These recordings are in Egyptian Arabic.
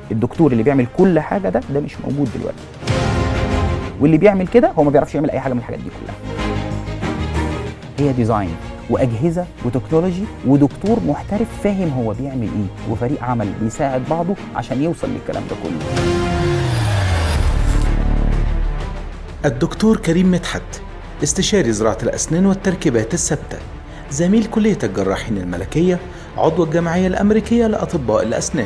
الدكتور اللي بيعمل كل حاجه ده ده مش موجود دلوقتي واللي بيعمل كده هو ما بيعرفش يعمل اي حاجه من الحاجات دي كلها هي ديزاين واجهزه وتكنولوجي ودكتور محترف فاهم هو بيعمل ايه وفريق عمل بيساعد بعضه عشان يوصل للكلام ده كله الدكتور كريم مدحت استشاري زراعة الأسنان والتركيبات الثابتة زميل كلية الجراحين الملكية عضو الجمعية الأمريكية لأطباء الأسنان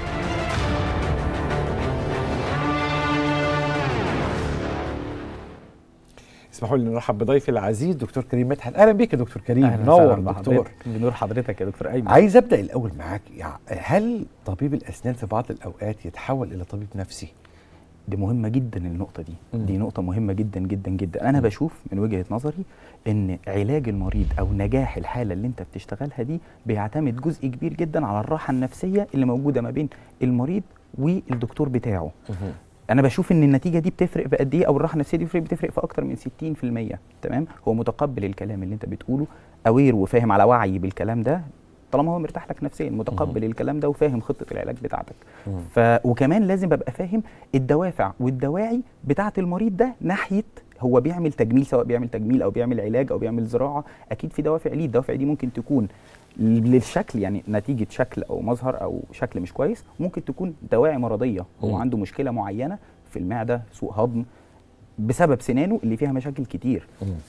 اسمحوا لي نرحب بضيفي العزيز دكتور كريم مدحت اهلا بيك يا دكتور كريم أهلاً نور وسهلاً دكتور بحضرتك. بنور حضرتك يا دكتور ايمن عايز ابدا الاول معاك يعني هل طبيب الاسنان في بعض الاوقات يتحول الى طبيب نفسي دي مهمه جدا النقطه دي مم. دي نقطه مهمه جدا جدا جدا انا بشوف من وجهه نظري ان علاج المريض او نجاح الحاله اللي انت بتشتغلها دي بيعتمد جزء كبير جدا على الراحه النفسيه اللي موجوده ما بين المريض والدكتور بتاعه انا بشوف ان النتيجه دي بتفرق بقد ايه او الراحه النفسيه دي بتفرق بتفرق في اكتر من 60% تمام هو متقبل الكلام اللي انت بتقوله اوير وفاهم على وعي بالكلام ده طالما هو مرتاح لك نفسيا متقبل الكلام ده وفاهم خطه العلاج بتاعتك ف وكمان لازم ابقى فاهم الدوافع والدواعي بتاعه المريض ده ناحيه هو بيعمل تجميل سواء بيعمل تجميل او بيعمل علاج او بيعمل زراعه اكيد في دوافع ليه الدوافع دي ممكن تكون للشكل يعني نتيجه شكل او مظهر او شكل مش كويس ممكن تكون دواعي مرضيه هو مم. عنده مشكله معينه في المعده سوء هضم بسبب سنانه اللي فيها مشاكل كتير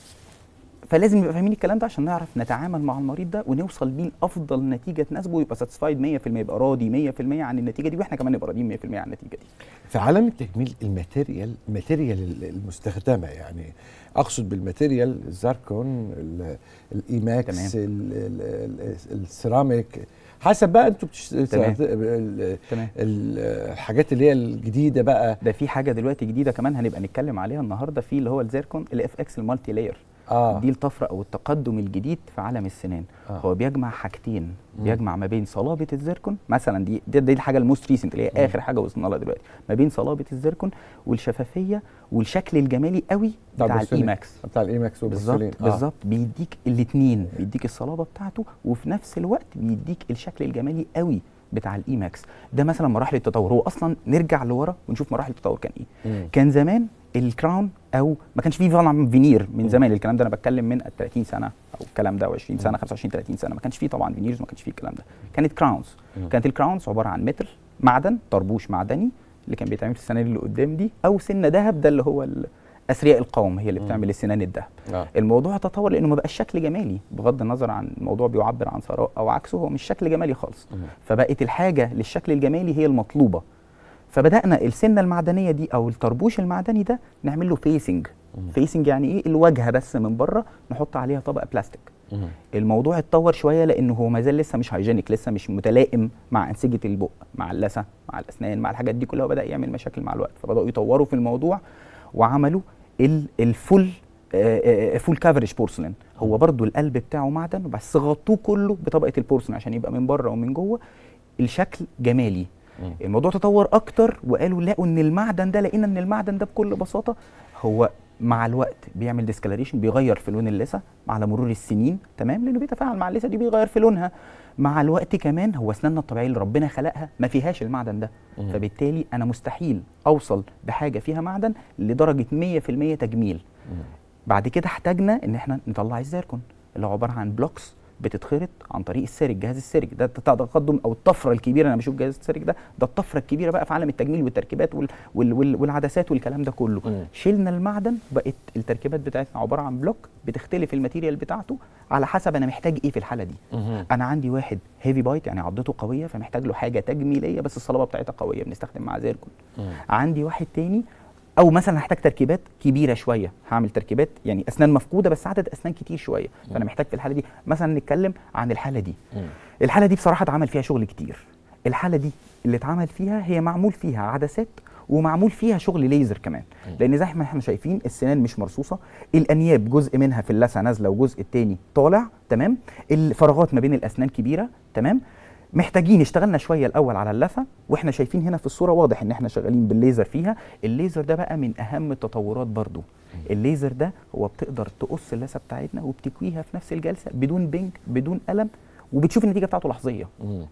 فلازم نبقى فاهمين الكلام ده عشان نعرف نتعامل مع المريض ده ونوصل بيه لافضل نتيجه تناسبه ويبقى ساتسفايد 100% يبقى راضي 100% عن النتيجه دي واحنا كمان نبقى راضيين 100% عن النتيجه دي في عالم التجميل الماتيريال الماتيريال المستخدمه يعني اقصد بالماتيريال الزركون ال- الايماكس تمام. ال- ال- ال- السيراميك حسب بقى انتوا بتش... تمام. ال- تمام ال- الحاجات اللي هي الجديده بقى ده في حاجه دلوقتي جديده كمان هنبقى نتكلم عليها النهارده في اللي هو الزيركون الاف اكس المالتي لاير اه دي الطفره او التقدم الجديد في عالم السنان آه. هو بيجمع حاجتين مم. بيجمع ما بين صلابه الزيركون مثلا دي دي, دي الحاجه الموست ريسنت اللي هي اخر حاجه وصلنا لها دلوقتي ما بين صلابه الزيركون والشفافيه والشكل الجمالي قوي بتاع البورسلين. الايماكس بتاع الايماكس بالظبط والبورسلين. آه. بالظبط بيديك الاثنين بيديك الصلابه بتاعته وفي نفس الوقت بيديك الشكل الجمالي قوي بتاع الايماكس ده مثلا مراحل التطور هو اصلا نرجع لورا ونشوف مراحل التطور كان ايه مم. كان زمان الكراون او ما كانش فيه طبعا فينير من زمان الكلام ده انا بتكلم من 30 سنه او الكلام ده و20 سنه 25 30 سنه ما كانش فيه طبعا فينيرز وما كانش فيه الكلام ده كانت كراونز مم. كانت الكراونز عباره عن متر معدن طربوش معدني اللي كان بيتعمل في السنان اللي قدام دي او سنه ذهب ده اللي هو ال- اثرياء القوم هي اللي مم. بتعمل السنان الذهب آه. الموضوع تطور لانه ما بقاش شكل جمالي بغض النظر عن الموضوع بيعبر عن ثراء او عكسه هو مش شكل جمالي خالص مم. فبقت الحاجه للشكل الجمالي هي المطلوبه فبدانا السنه المعدنيه دي او الطربوش المعدني ده نعمل له فيسنج مم. فيسنج يعني ايه الواجهه بس من بره نحط عليها طبقه بلاستيك مم. الموضوع اتطور شويه لانه هو ما زال لسه مش هايجينيك لسه مش متلائم مع انسجه البق مع اللثه مع الاسنان مع الحاجات دي كلها وبدا يعمل مشاكل مع الوقت فبداوا يطوروا في الموضوع وعملوا ال- الفول آه، آه، فول كافرج بورسلين هو برضو القلب بتاعه معدن بس غطوه كله بطبقه البورسلين عشان يبقى من بره ومن جوه الشكل جمالي مم. الموضوع تطور اكتر وقالوا لقوا ان المعدن ده لقينا ان المعدن ده بكل بساطه هو مع الوقت بيعمل ديسكلاريشن بيغير في لون اللثه على مرور السنين تمام لانه بيتفاعل مع اللثه دي بيغير في لونها مع الوقت كمان هو اسناننا الطبيعيه اللي ربنا خلقها ما فيهاش المعدن ده مم. فبالتالي انا مستحيل اوصل بحاجه فيها معدن لدرجه 100% تجميل مم. بعد كده احتاجنا ان احنا نطلع الزيركون اللي هو عباره عن بلوكس بتتخرط عن طريق السيرك جهاز السيرك ده الت- التقدم او الطفره الكبيره انا بشوف جهاز السيرك ده ده الطفره الكبيره بقى في عالم التجميل والتركيبات وال وال وال والعدسات والكلام ده كله مم. شلنا المعدن بقت التركيبات بتاعتنا عباره عن بلوك بتختلف الماتيريال بتاعته على حسب انا محتاج ايه في الحاله دي مم. انا عندي واحد هيفي بايت يعني عضته قويه فمحتاج له حاجه تجميليه بس الصلابه بتاعتها قويه بنستخدم معاه زيركون مم. عندي واحد تاني او مثلا هحتاج تركيبات كبيره شويه هعمل تركيبات يعني اسنان مفقوده بس عدد اسنان كتير شويه فانا محتاج في الحاله دي مثلا نتكلم عن الحاله دي مم. الحاله دي بصراحه اتعمل فيها شغل كتير الحاله دي اللي اتعمل فيها هي معمول فيها عدسات ومعمول فيها شغل ليزر كمان لان زي ما احنا شايفين السنان مش مرصوصه الانياب جزء منها في اللثه نازله وجزء التاني طالع تمام الفراغات ما بين الاسنان كبيره تمام محتاجين اشتغلنا شويه الاول على اللثه واحنا شايفين هنا في الصوره واضح ان احنا شغالين بالليزر فيها الليزر ده بقى من اهم التطورات برضو الليزر ده هو بتقدر تقص اللثه بتاعتنا وبتكويها في نفس الجلسه بدون بنج بدون الم وبتشوف النتيجه بتاعته لحظيه مم.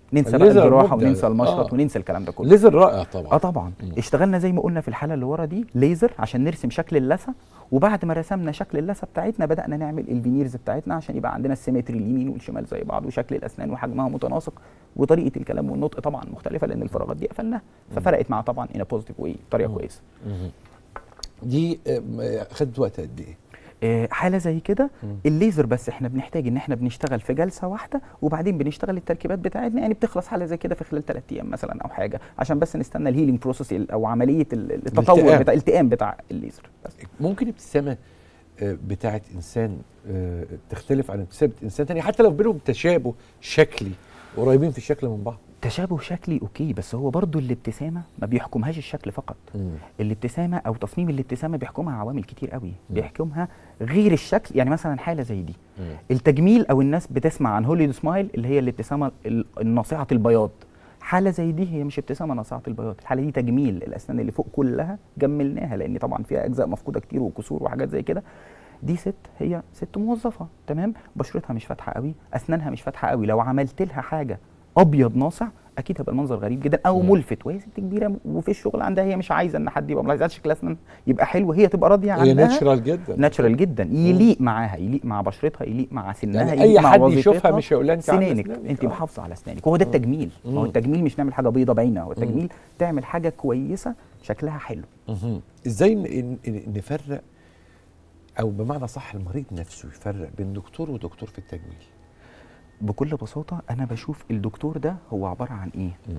ننسى بقى الليزر الجراحه مبدع وننسى ده. المشرط آه. وننسى الكلام ده كله ليزر رائع طبعا اه طبعا مم. اشتغلنا زي ما قلنا في الحاله اللي ورا دي ليزر عشان نرسم شكل اللثه وبعد ما رسمنا شكل اللثه بتاعتنا بدانا نعمل الفينيرز بتاعتنا عشان يبقى عندنا السيمتري اليمين والشمال زي بعض وشكل الاسنان وحجمها متناسق وطريقه الكلام والنطق طبعا مختلفه لان الفراغات دي قفلناها ففرقت معاه طبعا ان بوزيتيف واي بطريقه مم. كويسه مهم. دي آه، خدت وقت قد ايه؟ آه، حاله زي كده مم. الليزر بس احنا بنحتاج ان احنا بنشتغل في جلسه واحده وبعدين بنشتغل التركيبات بتاعتنا يعني بتخلص حاله زي كده في خلال ثلاث ايام مثلا او حاجه عشان بس نستنى الهيلينج بروسيس او عمليه ال- التطور الالتئام. بتاع الالتئام بتاع الليزر بس ممكن ابتسامه آه، بتاعت انسان آه، تختلف عن ابتسامه انسان تاني حتى لو بينهم تشابه شكلي قريبين في الشكل من بعض تشابه شكلي اوكي بس هو برضو الابتسامه ما بيحكمهاش الشكل فقط الابتسامه او تصميم الابتسامه بيحكمها عوامل كتير قوي مم. بيحكمها غير الشكل يعني مثلا حاله زي دي التجميل او الناس بتسمع عن هوليود سمايل اللي هي الابتسامه ال- الناصعه البياض حاله زي دي هي مش ابتسامه ناصعه البياض الحاله دي تجميل الاسنان اللي فوق كلها جملناها لان طبعا فيها اجزاء مفقوده كتير وكسور وحاجات زي كده دي ست هي ست موظفه تمام بشرتها مش فاتحه قوي اسنانها مش فاتحه قوي لو عملت لها حاجه ابيض ناصع اكيد هيبقى المنظر غريب جدا او مم. ملفت وهي ست كبيره وفي الشغل عندها هي مش عايزه ان حد يبقى ملاحظ شكل اسنان يبقى حلو هي تبقى راضيه هي عنها ناتشرال جدا ناتشرال جدا يليق معاها يليق مع بشرتها يليق مع سنها يعني يليق اي مع حد وظيفتها. يشوفها مش هيقول لها انت عاملة سنانك أسنانك. انت آه. محافظه على اسنانك وهو ده مم. التجميل ما هو مم. التجميل مش نعمل حاجه بيضه باينه هو التجميل تعمل حاجه كويسه شكلها حلو مهم. ازاي ن- ن- نفرق او بمعنى صح المريض نفسه يفرق بين دكتور ودكتور في التجميل بكل بساطه انا بشوف الدكتور ده هو عباره عن ايه مم.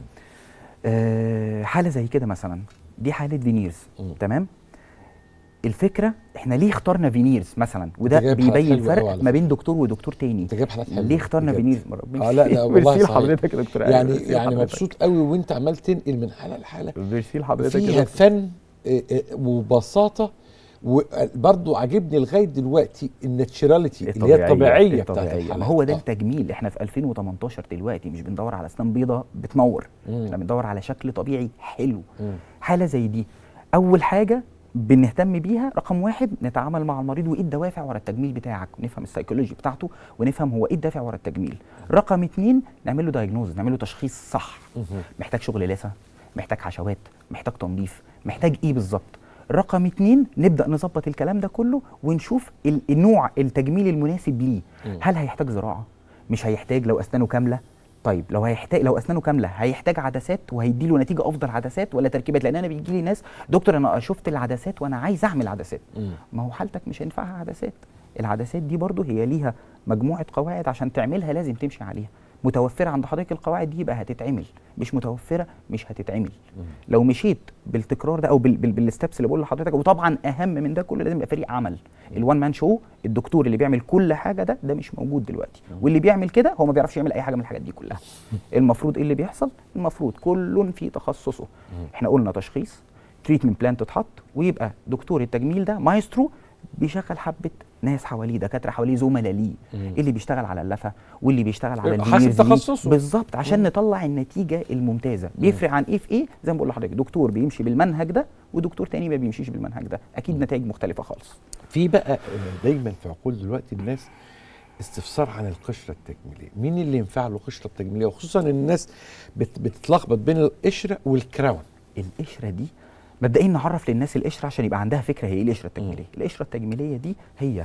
آه حاله زي كده مثلا دي حاله فينيرز مم. تمام الفكره احنا ليه اخترنا فينيرز مثلا وده جايب حالات بيبين حلوة أوي على الفرق ما بين دكتور ودكتور تاني انت جايب حالات حلوه ليه اخترنا بجد. فينيرز مرة اه لا لا والله ميرسي صحيح. لحضرتك يا دكتور آية، يعني ميرسي يعني لحضرتك. مبسوط قوي وانت عمال تنقل من حاله لحاله ميرسي لحضرتك يا فيها دكتور. فن آه، آه، وبساطه وبرضه عاجبني لغايه دلوقتي الناتشراليتي اللي هي الطبيعيه بتاعت الطبيعية. الحالة ما هو ده آه. التجميل احنا في 2018 دلوقتي مش بندور على اسنان بيضة بتنور مم. احنا بندور على شكل طبيعي حلو مم. حالة زي دي اول حاجة بنهتم بيها رقم واحد نتعامل مع المريض وايه الدوافع ورا التجميل بتاعك ونفهم السيكولوجي بتاعته ونفهم هو ايه الدافع ورا التجميل رقم اتنين نعمل له دايجنوز نعمل له تشخيص صح مهم. محتاج شغل لثه محتاج حشوات محتاج تنظيف محتاج ايه بالظبط رقم اتنين نبدا نظبط الكلام ده كله ونشوف ال- النوع التجميل المناسب ليه مم. هل هيحتاج زراعه مش هيحتاج لو اسنانه كامله طيب لو هيحتاج لو اسنانه كامله هيحتاج عدسات وهيدي له نتيجه افضل عدسات ولا تركيبات لان انا بيجي لي ناس دكتور انا شفت العدسات وانا عايز اعمل عدسات مم. ما هو حالتك مش هينفعها عدسات العدسات دي برضو هي ليها مجموعه قواعد عشان تعملها لازم تمشي عليها متوفره عند حضرتك القواعد دي يبقى هتتعمل مش متوفره مش هتتعمل مم. لو مشيت بالتكرار ده او بال بال بالستبس اللي بقول لحضرتك وطبعا اهم من ده كله لازم يبقى فريق عمل الوان مان شو الدكتور اللي بيعمل كل حاجه ده ده مش موجود دلوقتي واللي بيعمل كده هو ما بيعرفش يعمل اي حاجه من الحاجات دي كلها المفروض ايه اللي بيحصل المفروض كل في تخصصه احنا قلنا تشخيص تريتمنت بلان تتحط ويبقى دكتور التجميل ده مايسترو بيشغل حبه ناس حواليه دكاتره حواليه زملاء ليه مم. اللي بيشتغل على اللثه واللي بيشتغل على حسب الفينيرز ليه. تخصصه. بالظبط عشان نطلع النتيجه الممتازه بيفرق عن ايه في ايه زي ما بقول لحضرتك دكتور بيمشي بالمنهج ده ودكتور تاني ما بيمشيش بالمنهج ده اكيد نتائج مختلفه خالص في بقى آه، دايما في عقول دلوقتي الناس استفسار عن القشره التجميليه مين اللي ينفع له قشره تجميليه وخصوصا الناس بت بتتلخبط بين القشره والكراون القشره دي مبدئيا نعرف للناس القشره عشان يبقى عندها فكره هي ايه القشره التجميليه القشره التجميليه دي هي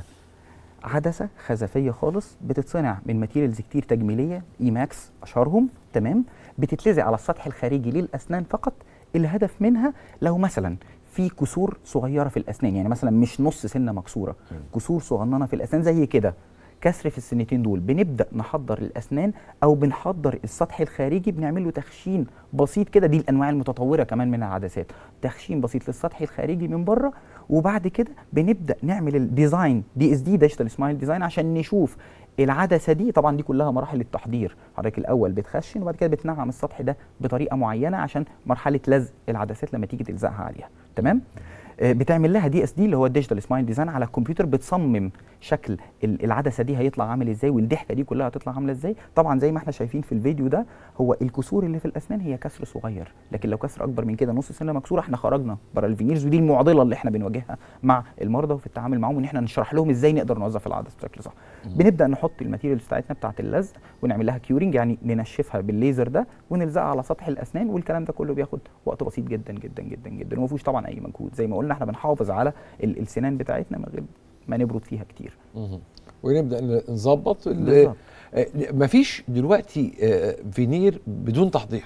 عدسه خزفيه خالص بتتصنع من ماتيريالز كتير تجميليه اي ماكس اشهرهم تمام بتتلزق على السطح الخارجي للاسنان فقط الهدف منها لو مثلا في كسور صغيره في الاسنان يعني مثلا مش نص سنه مكسوره كسور صغننه في الاسنان زي كده كسر في السنتين دول بنبدا نحضر الاسنان او بنحضر السطح الخارجي بنعمل له تخشين بسيط كده دي الانواع المتطوره كمان من العدسات تخشين بسيط للسطح الخارجي من بره وبعد كده بنبدا نعمل الديزاين دي اس دي ديجيتال سمايل ديزاين عشان نشوف العدسه دي طبعا دي كلها مراحل التحضير حضرتك الاول بتخشن وبعد كده بتنعم السطح ده بطريقه معينه عشان مرحله لزق العدسات لما تيجي تلزقها عليها تمام آه، بتعمل لها دي اس دي اللي هو الديجيتال سمايل ديزاين على الكمبيوتر بتصمم شكل ال- العدسه دي هيطلع عامل ازاي والضحكه دي كلها هتطلع عامله ازاي طبعا زي ما احنا شايفين في الفيديو ده هو الكسور اللي في الاسنان هي كسر صغير لكن لو كسر اكبر من كده نص سنه مكسوره احنا خرجنا بره الفينيرز ودي المعضله اللي احنا بنواجهها مع المرضى وفي التعامل معاهم ان احنا نشرح لهم ازاي نقدر نوظف العدسه بشكل صح بنبدا نحط الماتيريالز بتاعتنا بتاعه اللزق ونعمل لها كيورنج يعني ننشفها بالليزر ده ونلزقها على سطح الاسنان والكلام ده كله بياخد وقت بسيط جدا جدا جدا جدا وما فيهوش طبعا اي مجهود زي ما قلنا احنا بنحافظ على ال- السنان بتاعتنا من غير ما نبرد فيها كتير مهم. ونبدا ن- نظبط ال- بالظبط. آه، مفيش دلوقتي آه، فينير بدون تحضير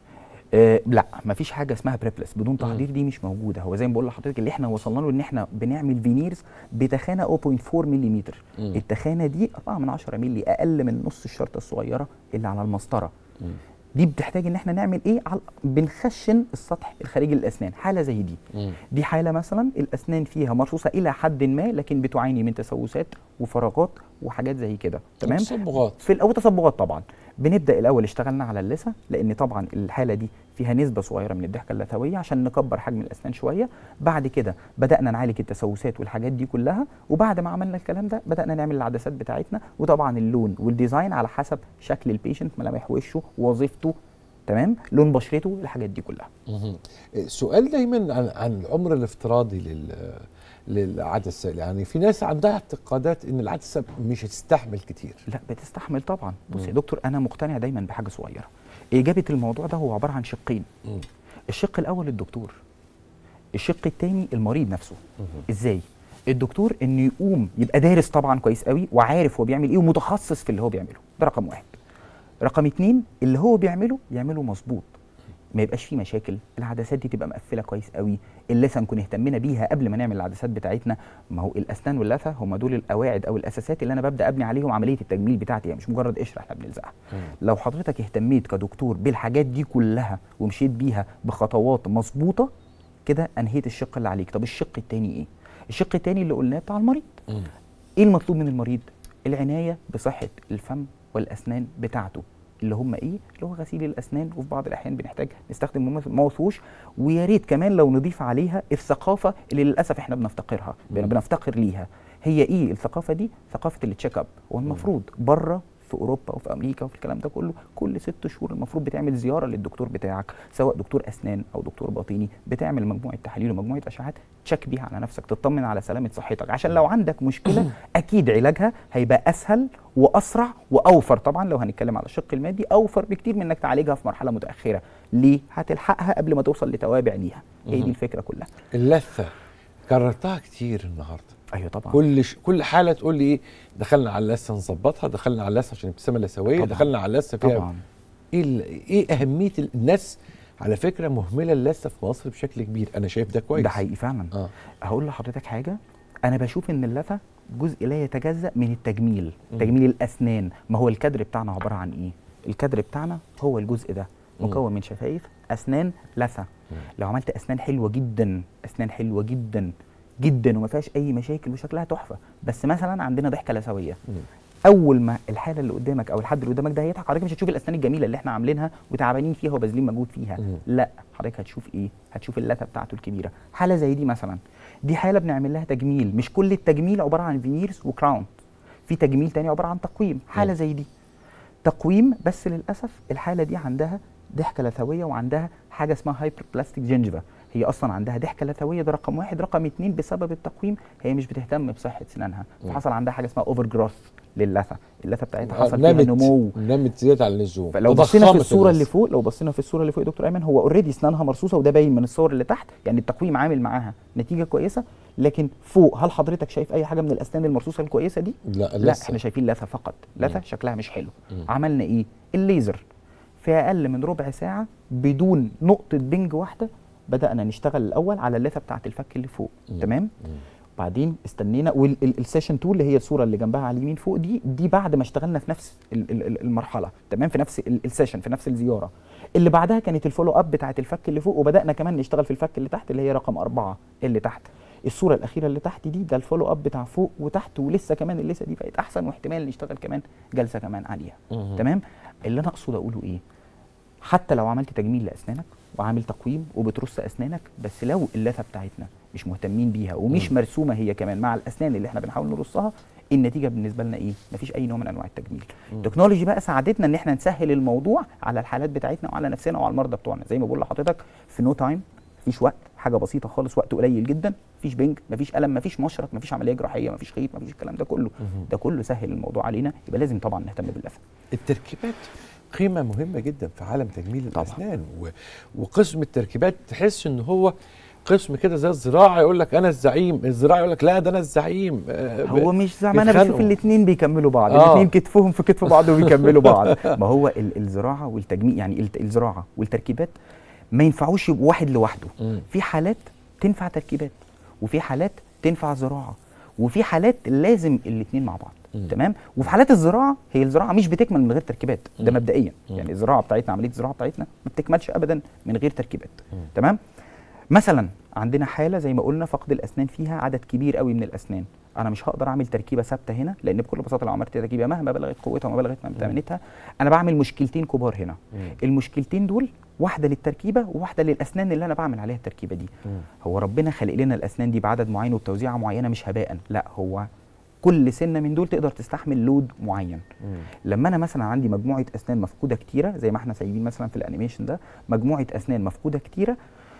آه لا مفيش حاجه اسمها بريبلس بدون تحضير دي مش موجوده هو زي ما بقول لحضرتك اللي احنا وصلنا له ان احنا بنعمل فينيرز بتخانه 0.4 ملم مم. التخانه دي 4 من 10 مللي اقل من نص الشرطه الصغيره اللي على المسطره دي بتحتاج ان احنا نعمل ايه على بنخشن السطح الخارجي للاسنان حاله زي دي مم. دي حاله مثلا الاسنان فيها مرصوصه الى حد ما لكن بتعاني من تسوسات وفراغات وحاجات زي كده تمام تصبغات في الاول تصبغات طبعا بنبدا الاول اشتغلنا على اللثه لان طبعا الحاله دي فيها نسبه صغيره من الضحكه اللثويه عشان نكبر حجم الاسنان شويه بعد كده بدانا نعالج التسوسات والحاجات دي كلها وبعد ما عملنا الكلام ده بدانا نعمل العدسات بتاعتنا وطبعا اللون والديزاين على حسب شكل البيشنت ملامح وشه وظيفته تمام لون بشرته الحاجات دي كلها مهم. آه، سؤال دايما عن عن العمر الافتراضي لل للعدسه يعني في ناس عندها اعتقادات ان العدسه مش هتستحمل كتير لا بتستحمل طبعا بص يا مم. دكتور انا مقتنع دايما بحاجه صغيره اجابه الموضوع ده هو عباره عن شقين مم. الشق الاول الدكتور الشق الثاني المريض نفسه مهم. ازاي الدكتور انه يقوم يبقى دارس طبعا كويس قوي وعارف هو بيعمل ايه ومتخصص في اللي هو بيعمله ده رقم واحد رقم اتنين اللي هو بيعمله يعمله مظبوط ما يبقاش فيه مشاكل العدسات دي تبقى مقفله كويس قوي اللثه نكون اهتمينا بيها قبل ما نعمل العدسات بتاعتنا ما هو الاسنان واللثه هم دول القواعد او الاساسات اللي انا ببدا ابني عليهم عمليه التجميل بتاعتي يعني مش مجرد قشره احنا بنلزقها مم. لو حضرتك اهتميت كدكتور بالحاجات دي كلها ومشيت بيها بخطوات مظبوطه كده انهيت الشق اللي عليك طب الشق التاني ايه الشق التاني اللي قلناه بتاع المريض مم. ايه المطلوب من المريض العنايه بصحه الفم والاسنان بتاعته اللي هم ايه اللي هو غسيل الاسنان وفي بعض الاحيان بنحتاج نستخدم ماوث ووش ويا ريت كمان لو نضيف عليها الثقافه اللي للاسف احنا بنفتقرها بن- بنفتقر ليها هي ايه الثقافه دي ثقافه التشيك اب هو المفروض بره في اوروبا وفي امريكا وفي الكلام ده كله كل ست شهور المفروض بتعمل زياره للدكتور بتاعك سواء دكتور اسنان او دكتور باطني بتعمل مجموعه تحاليل ومجموعه اشعاعات تشيك بيها على نفسك تطمن على سلامه صحتك عشان لو عندك مشكله اكيد علاجها هيبقى اسهل واسرع واوفر طبعا لو هنتكلم على الشق المادي اوفر بكتير من انك تعالجها في مرحله متاخره ليه هتلحقها قبل ما توصل لتوابع ليها هي مهم. دي الفكره كلها اللثه كررتها كتير النهارده ايوه طبعا كل ش... كل حاله تقول لي ايه دخلنا على اللثه نظبطها دخلنا على اللثه عشان ابتسامه لثويه طبعاً. دخلنا على اللثه فيها طبعا ايه ال... ايه اهميه ال- الناس على فكره مهمله اللثه في مصر بشكل كبير انا شايف ده كويس ده حقيقي فعلا اه هقول لحضرتك حاجه انا بشوف ان اللثه جزء لا يتجزا من التجميل مم. تجميل الاسنان ما هو الكادر بتاعنا عباره عن ايه الكادر بتاعنا هو الجزء ده مم. مكون من شفايف اسنان لثه مم. لو عملت اسنان حلوه جدا اسنان حلوه جدا جدا وما فيهاش اي مشاكل وشكلها تحفه بس مثلا عندنا ضحكه لثويه مم. اول ما الحاله اللي قدامك او الحد اللي قدامك ده هيضحك حضرتك مش هتشوف الاسنان الجميله اللي احنا عاملينها وتعبانين فيها وباذلين مجهود فيها مم. لا حضرتك هتشوف ايه هتشوف اللثه بتاعته الكبيره حاله زي دي مثلا دي حاله بنعمل لها تجميل مش كل التجميل عباره عن فينيرز وكراون في تجميل تاني عباره عن تقويم حاله مم. زي دي تقويم بس للاسف الحاله دي عندها ضحكه لثويه وعندها حاجه اسمها هايبر بلاستيك جينجيفا هي اصلا عندها ضحكه لثويه ده رقم واحد رقم اتنين بسبب التقويم هي مش بتهتم بصحه سنانها مم. فحصل عندها حاجه اسمها اوفر جروث للثه اللثه بتاعتها آه، حصل فيها نمت نمو نمت زياده على اللزوم فلو بصينا في وضخمت الصوره اللي اللثة. فوق لو بصينا في الصوره اللي فوق يا دكتور ايمن هو اوريدي اسنانها مرصوصه وده باين من الصور اللي تحت يعني التقويم عامل معاها نتيجه كويسه لكن فوق هل حضرتك شايف اي حاجه من الاسنان المرصوصه الكويسه دي لا لا اللثة. احنا شايفين لثه فقط لثه مم. شكلها مش حلو مم. عملنا ايه الليزر في اقل من ربع ساعه بدون نقطه بنج واحده بدانا نشتغل الاول على اللثه بتاعه الفك اللي فوق مم. تمام مم. بعدين استنينا والسيشن 2 اللي هي الصوره اللي جنبها على اليمين فوق دي دي بعد ما اشتغلنا في نفس ال- ال- ال- المرحله تمام في نفس ال- السيشن في نفس الزياره اللي بعدها كانت الفولو اب بتاعه الفك اللي فوق وبدانا كمان نشتغل في الفك اللي تحت اللي هي رقم أربعة اللي تحت الصوره الاخيره اللي تحت دي ده الفولو اب بتاع فوق وتحت ولسه كمان اللثه دي بقت احسن واحتمال نشتغل كمان جلسه كمان عليها مم. تمام اللي انا اقصد اقوله ايه حتى لو عملت تجميل لاسنانك وعامل تقويم وبترص اسنانك بس لو اللثه بتاعتنا مش مهتمين بيها ومش مم. مرسومه هي كمان مع الاسنان اللي احنا بنحاول نرصها النتيجه بالنسبه لنا ايه مفيش اي نوع من انواع التجميل التكنولوجي بقى ساعدتنا ان احنا نسهل الموضوع على الحالات بتاعتنا وعلى نفسنا وعلى المرضى بتوعنا زي ما بقول لحضرتك في نو تايم مفيش وقت حاجه بسيطه خالص وقت قليل جدا مفيش بنج مفيش الم مفيش مشرط مفيش عمليه جراحيه مفيش خيط مفيش الكلام ده كله مهم. ده كله سهل الموضوع علينا يبقى لازم طبعا نهتم باللثه التركيبات قيمة مهمة جدا في عالم تجميل طبعا. الأسنان و... وقسم التركيبات تحس إن هو قسم كده زي الزراعة يقول لك أنا الزعيم الزراعة يقول لك لا ده أنا الزعيم آه، ب- هو مش زي ما انا بشوف بيتخانقوا. الاثنين بيكملوا بعض آه. الاثنين كتفهم في كتف بعض وبيكملوا بعض ما هو ال- الزراعه والتجميل يعني ال- الزراعه والتركيبات ما ينفعوش يبقوا واحد لوحده مم. في حالات تنفع تركيبات وفي حالات تنفع زراعه وفي حالات لازم الاثنين مع بعض مم. تمام وفي حالات الزراعه هي الزراعه مش بتكمل من غير تركيبات ده مم. مبدئيا مم. يعني الزراعه بتاعتنا عمليه الزراعه بتاعتنا ما بتكملش ابدا من غير تركيبات مم. تمام مثلا عندنا حاله زي ما قلنا فقد الاسنان فيها عدد كبير قوي من الاسنان انا مش هقدر اعمل تركيبه ثابته هنا لان بكل بساطه لو عملت تركيبه مهما بلغت قوتها وما بلغت امتانتها انا بعمل مشكلتين كبار هنا مم. المشكلتين دول واحده للتركيبه وواحده للاسنان اللي انا بعمل عليها التركيبه دي مم. هو ربنا خلق لنا الاسنان دي بعدد معين وبتوزيعه معينه مش هباء لا هو كل سنه من دول تقدر تستحمل لود معين مم. لما انا مثلا عندي مجموعه اسنان مفقوده كتيره زي ما احنا سايبين مثلا في الانيميشن ده مجموعه اسنان مفقوده كتيره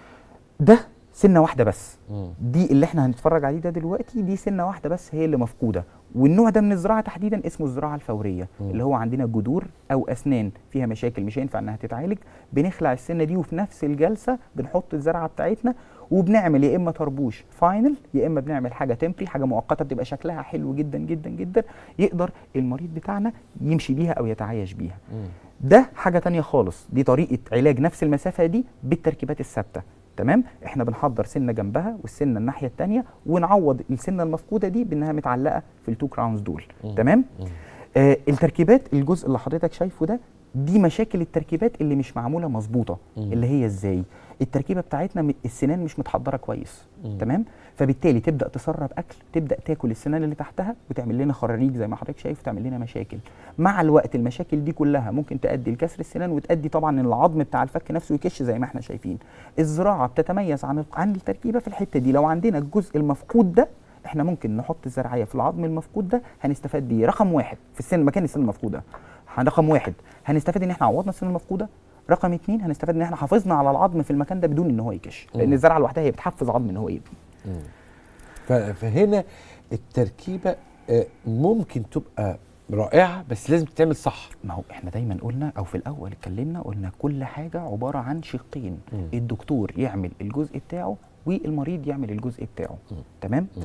ده سنه واحده بس مم. دي اللي احنا هنتفرج عليه ده دلوقتي دي سنه واحده بس هي اللي مفقوده والنوع ده من الزراعه تحديدا اسمه الزراعه الفوريه مم. اللي هو عندنا جذور او اسنان فيها مشاكل مش هينفع انها تتعالج بنخلع السنه دي وفي نفس الجلسه بنحط الزرعه بتاعتنا وبنعمل يا اما طربوش فاينل يا اما بنعمل حاجه تمبري حاجه مؤقته بتبقى شكلها حلو جدا جدا جدا يقدر المريض بتاعنا يمشي بيها او يتعايش بيها مم. ده حاجه تانية خالص دي طريقه علاج نفس المسافه دي بالتركيبات الثابته تمام احنا بنحضر سنه جنبها والسنه الناحيه التانية ونعوض السنه المفقوده دي بانها متعلقه في التو كراونز دول مم. تمام مم. آه التركيبات الجزء اللي حضرتك شايفه ده دي مشاكل التركيبات اللي مش معموله مظبوطه مم. اللي هي ازاي التركيبه بتاعتنا م- السنان مش متحضره كويس مم. تمام فبالتالي تبدا تسرب اكل تبدا تاكل السنان اللي تحتها وتعمل لنا خراريج زي ما حضرتك شايف وتعمل لنا مشاكل مع الوقت المشاكل دي كلها ممكن تؤدي لكسر السنان وتؤدي طبعا ان العظم بتاع الفك نفسه يكش زي ما احنا شايفين الزراعه بتتميز عن عن التركيبه في الحته دي لو عندنا الجزء المفقود ده احنا ممكن نحط الزرعيه في العظم المفقود ده هنستفاد بيه رقم واحد في السن مكان السن المفقوده رقم واحد هنستفاد ان احنا عوضنا السن المفقوده رقم اتنين هنستفاد ان احنا حافظنا على العظم في المكان ده بدون ان هو يكش لان مم. الزرعه لوحدها هي بتحفز عظم ان هو يبني مم. ف- فهنا التركيبة آه، ممكن تبقى رائعة بس لازم تتعمل صح ما هو احنا دايما قلنا او في الاول اتكلمنا قلنا كل حاجه عباره عن شقين مم. الدكتور يعمل الجزء بتاعه والمريض يعمل الجزء بتاعه مم. تمام مم.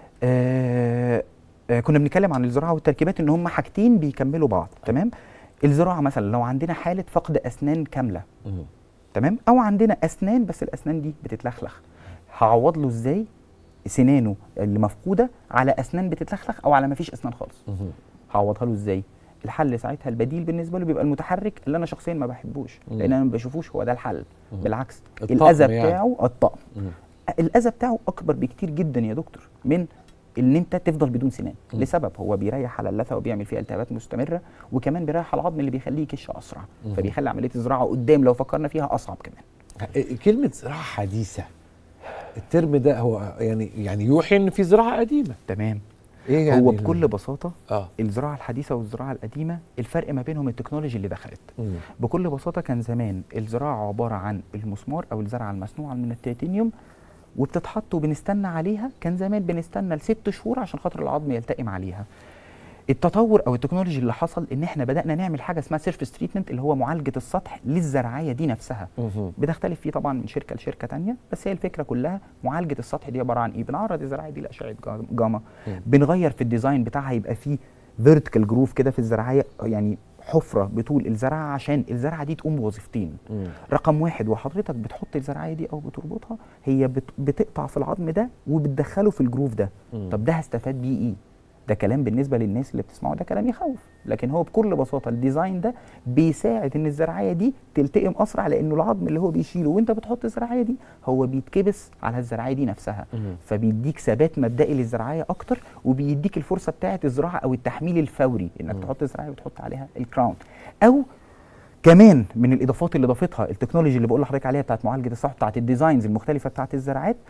آه آه كنا بنتكلم عن الزراعه والتركيبات ان هم حاجتين بيكملوا بعض تمام الزراعه مثلا لو عندنا حاله فقد اسنان كامله مم. تمام او عندنا اسنان بس الاسنان دي بتتلخلخ هعوض له ازاي سنانه اللي مفقوده على اسنان بتتلخلخ او على ما فيش اسنان خالص مم. هعوضها له ازاي الحل ساعتها البديل بالنسبه له بيبقى المتحرك اللي انا شخصيا ما بحبوش مم. لان انا ما بشوفوش هو ده الحل مم. بالعكس الطقم الاذى يعني. بتاعه الطقم مم. الاذى بتاعه اكبر بكتير جدا يا دكتور من ان انت تفضل بدون سنان مم. لسبب هو بيريح على اللثه وبيعمل فيها التهابات مستمره وكمان بيريح على العظم اللي بيخليه يكش اسرع مم. فبيخلي عمليه الزراعه قدام لو فكرنا فيها اصعب كمان آه، كلمة زراعة حديثة الترم ده هو يعني يعني يوحي ان في زراعة قديمة تمام ايه يعني هو ال- بكل بساطه اه الزراعه الحديثه والزراعه القديمه الفرق ما بينهم التكنولوجي اللي دخلت مم. بكل بساطه كان زمان الزراعه عباره عن المسمار او الزرعه المصنوعه من التيتانيوم وبتتحط وبنستنى عليها كان زمان بنستنى لست شهور عشان خاطر العظم يلتئم عليها التطور او التكنولوجي اللي حصل ان احنا بدانا نعمل حاجه اسمها سيرفيس تريتمنت اللي هو معالجه السطح للزرعيه دي نفسها مم. بتختلف فيه طبعا من شركه لشركه تانية بس هي الفكره كلها معالجه السطح دي عباره عن ايه بنعرض الزراعه دي لاشعه جا- جاما مم. بنغير في الديزاين بتاعها يبقى فيه فيرتيكال جروف كده في الزراعيه يعني حفره بطول الزرعه عشان الزرعه دي تقوم بوظيفتين مم. رقم واحد وحضرتك بتحط الزرعيه دي او بتربطها هي بت بتقطع في العظم ده وبتدخله في الجروف ده مم. طب ده هستفاد بيه ايه ده كلام بالنسبه للناس اللي بتسمعه ده كلام يخوف لكن هو بكل بساطه الديزاين ده بيساعد ان الزرعيه دي تلتئم اسرع لانه العظم اللي هو بيشيله وانت بتحط الزرعيه دي هو بيتكبس على الزرعيه دي نفسها مم. فبيديك ثبات مبدئي للزرعيه اكتر وبيديك الفرصه بتاعه الزراعه او التحميل الفوري انك مم. تحط الزرعيه وتحط عليها الكراون او كمان من الاضافات اللي ضافتها التكنولوجي اللي بقول لحضرتك عليها بتاعت معالجه السطح بتاعت الديزاينز المختلفه بتاعت الزراعات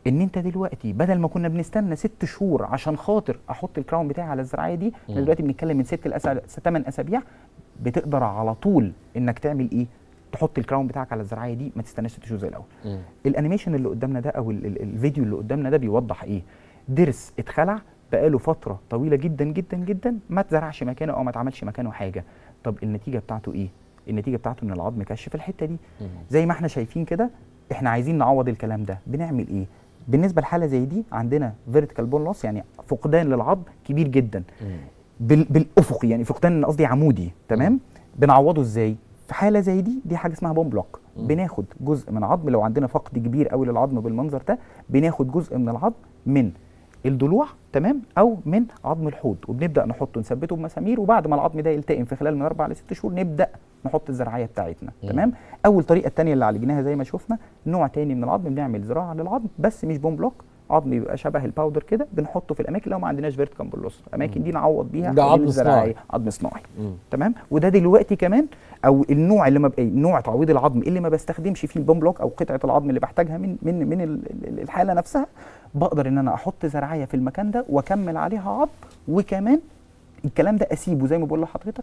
ان انت دلوقتي بدل ما كنا بنستنى ست شهور عشان خاطر احط الكراون بتاعي على الزراعيه دي احنا مم. دلوقتي بنتكلم من ست لأسابيع ثمان اسابيع بتقدر على طول انك تعمل ايه تحط الكراون بتاعك على الزراعيه دي ما تستناش ست شهور زي الاول مم. الانيميشن اللي قدامنا ده او ال ال الفيديو اللي قدامنا ده بيوضح ايه ضرس اتخلع بقاله فتره طويله جدا جدا جدا ما اتزرعش مكانه او ما اتعملش مكانه حاجه طب النتيجه بتاعته ايه النتيجه بتاعته ان العظم كشف الحته دي مم. زي ما احنا شايفين كده احنا عايزين نعوض الكلام ده بنعمل ايه بالنسبه لحاله زي دي عندنا فيرتيكال بون لوس يعني فقدان للعظم كبير جدا مم. بال بالافقي يعني فقدان قصدي عمودي تمام بنعوضه ازاي في حاله زي دي دي حاجه اسمها بون بلوك مم. بناخد جزء من عظم لو عندنا فقد كبير قوي للعظم بالمنظر ده بناخد جزء من العظم من الضلوع تمام او من عظم الحوض وبنبدا نحطه نثبته بمسامير وبعد ما العظم ده يلتئم في خلال من اربع لست شهور نبدا نحط الزراعيه بتاعتنا مم. تمام اول طريقه الثانيه اللي عالجناها زي ما شفنا نوع تاني من العظم بنعمل زراعه للعظم بس مش بون بلوك عظم يبقى شبه الباودر كده بنحطه في الاماكن لو ما عندناش فيرتيكال بولوس الاماكن دي نعوض بيها ده حوالين عظم الزراعية. صناعي. عظم صناعي مم. تمام وده دلوقتي كمان او النوع اللي ما ب... نوع تعويض العظم اللي ما بستخدمش فيه البون بلوك او قطعه العظم اللي بحتاجها من من من ال- ال- الحاله نفسها بقدر ان انا احط زراعيه في المكان ده واكمل عليها عظم وكمان الكلام ده اسيبه زي ما بقول لحضرتك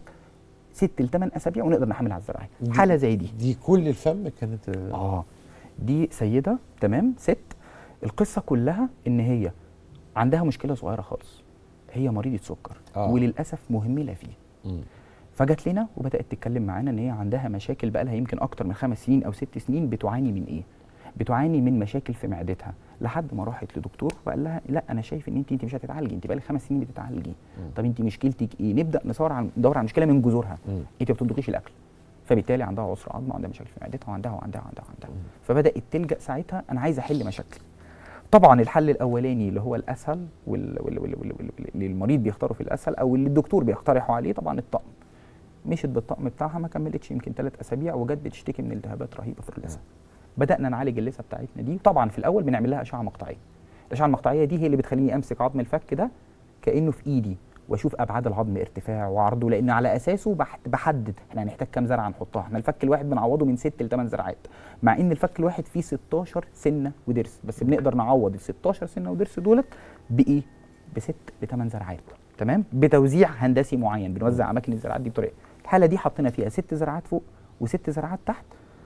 ست لثمان اسابيع ونقدر نحمل على الزراعيه دي- حاله زي دي دي كل الفم كانت اه دي سيده تمام ست القصه كلها ان هي عندها مشكله صغيره خالص هي مريضه سكر آه. وللاسف مهمله فيه مم. فجت لنا وبدات تتكلم معانا ان هي عندها مشاكل بقى لها يمكن اكتر من خمس سنين او ست سنين بتعاني من ايه بتعاني من مشاكل في معدتها لحد ما راحت لدكتور وقال لها لا انا شايف ان انت انت مش هتتعالجي انت بقالك خمس سنين بتتعالجي طب انت مشكلتك ايه نبدا ندور على ندور على المشكله من جذورها مم. انت ما بتطبخيش الاكل فبالتالي عندها عسر عظم وعندها مشاكل في معدتها وعندها وعندها وعندها وعندها فبدات تلجا ساعتها انا عايز احل مشاكلي طبعا الحل الاولاني اللي هو الاسهل وال- وال- وال- وال- وال- اللي المريض بيختاره في الاسهل او اللي الدكتور بيقترحه عليه طبعا الطقم مشيت بالطقم بتاعها ما كملتش يمكن ثلاث اسابيع وجت بتشتكي من التهابات رهيبه في اللثه بدانا نعالج اللثه بتاعتنا دي طبعا في الاول بنعمل لها اشعه مقطعيه الاشعه المقطعيه دي هي اللي بتخليني امسك عظم الفك ده كانه في ايدي واشوف ابعاد العظم ارتفاع وعرضه لان على اساسه بح- بحدد احنا هنحتاج كام زرعه نحطها احنا الفك الواحد بنعوضه من 6 ل 8 زرعات مع ان الفك الواحد فيه 16 سنه ودرس بس بنقدر نعوض ال 16 سنه ودرس دولت بايه بست ل 8 زرعات تمام بتوزيع هندسي معين بنوزع اماكن الزراعات دي بطريقه الحاله دي حطينا فيها ست زراعات فوق وست زراعات تحت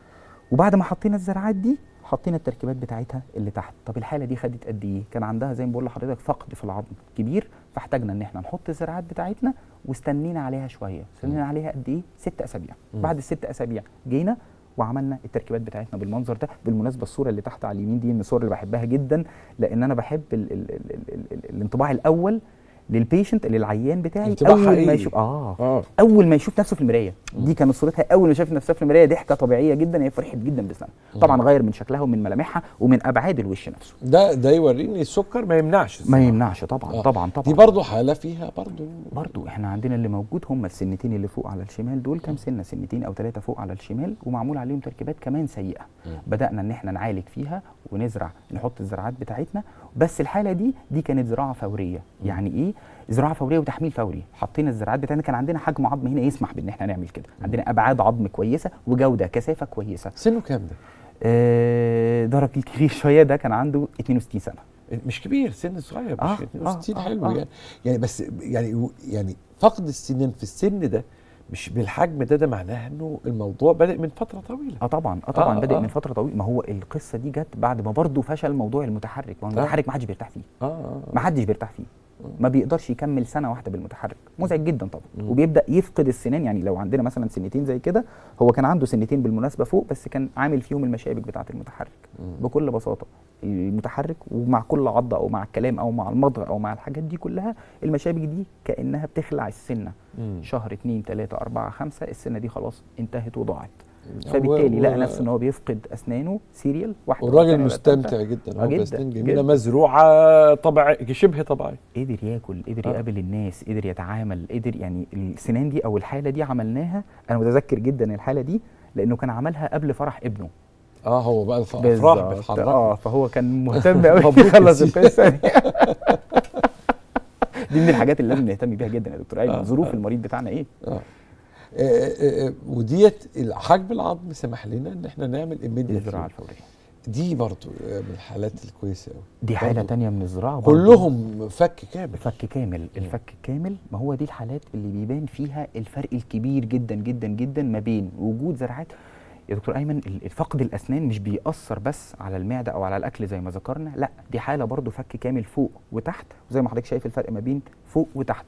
وبعد ما حطينا الزراعات دي حطينا التركيبات بتاعتها اللي تحت طب الحاله دي خدت قد ايه كان عندها زي ما بقول لحضرتك فقد في العظم كبير فاحتاجنا ان احنا نحط الزراعات بتاعتنا واستنينا عليها شويه استنينا عليها قد ايه ست اسابيع مم. بعد الست اسابيع جينا وعملنا التركيبات بتاعتنا بالمنظر ده بالمناسبه الصوره اللي تحت على اليمين دي من الصور اللي بحبها جدا لان انا بحب ال ال ال ال ال ال الانطباع الاول للبيشنت للعيان بتاعي انطباع اول ما حقيقي. يشوف اه اه اول ما يشوف نفسه في المرايه دي كانت صورتها اول ما شافت نفسها في المرايه ضحكه طبيعيه جدا هي فرحت جدا باسنانها طبعا غير من شكلها ومن ملامحها ومن ابعاد الوش نفسه ده ده يوريني السكر ما يمنعش ما الصراحة. يمنعش طبعا آه. طبعا طبعا دي برضه حاله فيها برضه برضو احنا عندنا اللي موجود هم السنتين اللي فوق على الشمال دول كام سنه سنتين او ثلاثه فوق على الشمال ومعمول عليهم تركيبات كمان سيئه مم. بدانا ان احنا نعالج فيها ونزرع نحط الزراعات بتاعتنا بس الحاله دي دي كانت زراعه فوريه يعني ايه زراعه فوريه وتحميل فوري حطينا الزراعات بتاعتنا كان عندنا حجم عظم هنا يسمح بان احنا نعمل كده عندنا ابعاد عظم كويسه وجوده كثافه كويسه سنه كام ده؟ آه ده راجل كبير شويه ده كان عنده 62 سنه مش كبير سن صغير مش آه، 62 آه، حلو آه. يعني يعني بس يعني يعني فقد السنين في السن ده مش بالحجم ده ده معناه انه الموضوع بدأ من فتره طويله اه طبعا اه طبعا آه، بادئ آه. من فتره طويله ما هو القصه دي جت بعد ما برضه فشل موضوع المتحرك ما هو المتحرك ما حدش بيرتاح فيه اه اه ما حدش بيرتاح فيه ما بيقدرش يكمل سنه واحده بالمتحرك مزعج جدا طبعا مم. وبيبدا يفقد السنان يعني لو عندنا مثلا سنتين زي كده هو كان عنده سنتين بالمناسبه فوق بس كان عامل فيهم المشابك بتاعه المتحرك مم. بكل بساطه المتحرك ومع كل عضه او مع الكلام او مع المضغ او مع الحاجات دي كلها المشابك دي كانها بتخلع السنه مم. شهر اتنين تلاته اربعه خمسه السنه دي خلاص انتهت وضاعت هو- فبالتالي هو- لقى نفسه ان هو بيفقد اسنانه سيريال واحده والراجل والتانية والتالتة. مستمتع جدا آه هو جدا، بسنين جميله جدا. مزروعه طبيعي شبه طبيعي قدر ياكل قدر آه. يقابل الناس قدر يتعامل قدر يعني السنان دي او الحاله دي عملناها انا متذكر جدا الحاله دي لانه كان عملها قبل فرح ابنه اه هو بقى في افراح بالظبط. بتحرك اه فهو كان مهتم قوي مبروك يخلص يا سيدي. القصه دي دي من الحاجات اللي لازم نهتم بيها جدا يا دكتور ايمن آه، ظروف آه. المريض بتاعنا ايه آه. آه، آه، آه، وديت حجم العظم سمح لنا ان احنا نعمل immediate الزراعه الفوريه دي برضو من الحالات الكويسه قوي دي حاله برضو. تانية من الزراعه برضو. كلهم فك كامل فك كامل الفك كامل ما هو دي الحالات اللي بيبان فيها الفرق الكبير جدا جدا جدا ما بين وجود زراعات يا دكتور ايمن ال- فقد الاسنان مش بيأثر بس على المعده او على الاكل زي ما ذكرنا لا دي حاله برضو فك كامل فوق وتحت وزي ما حضرتك شايف الفرق ما بين فوق وتحت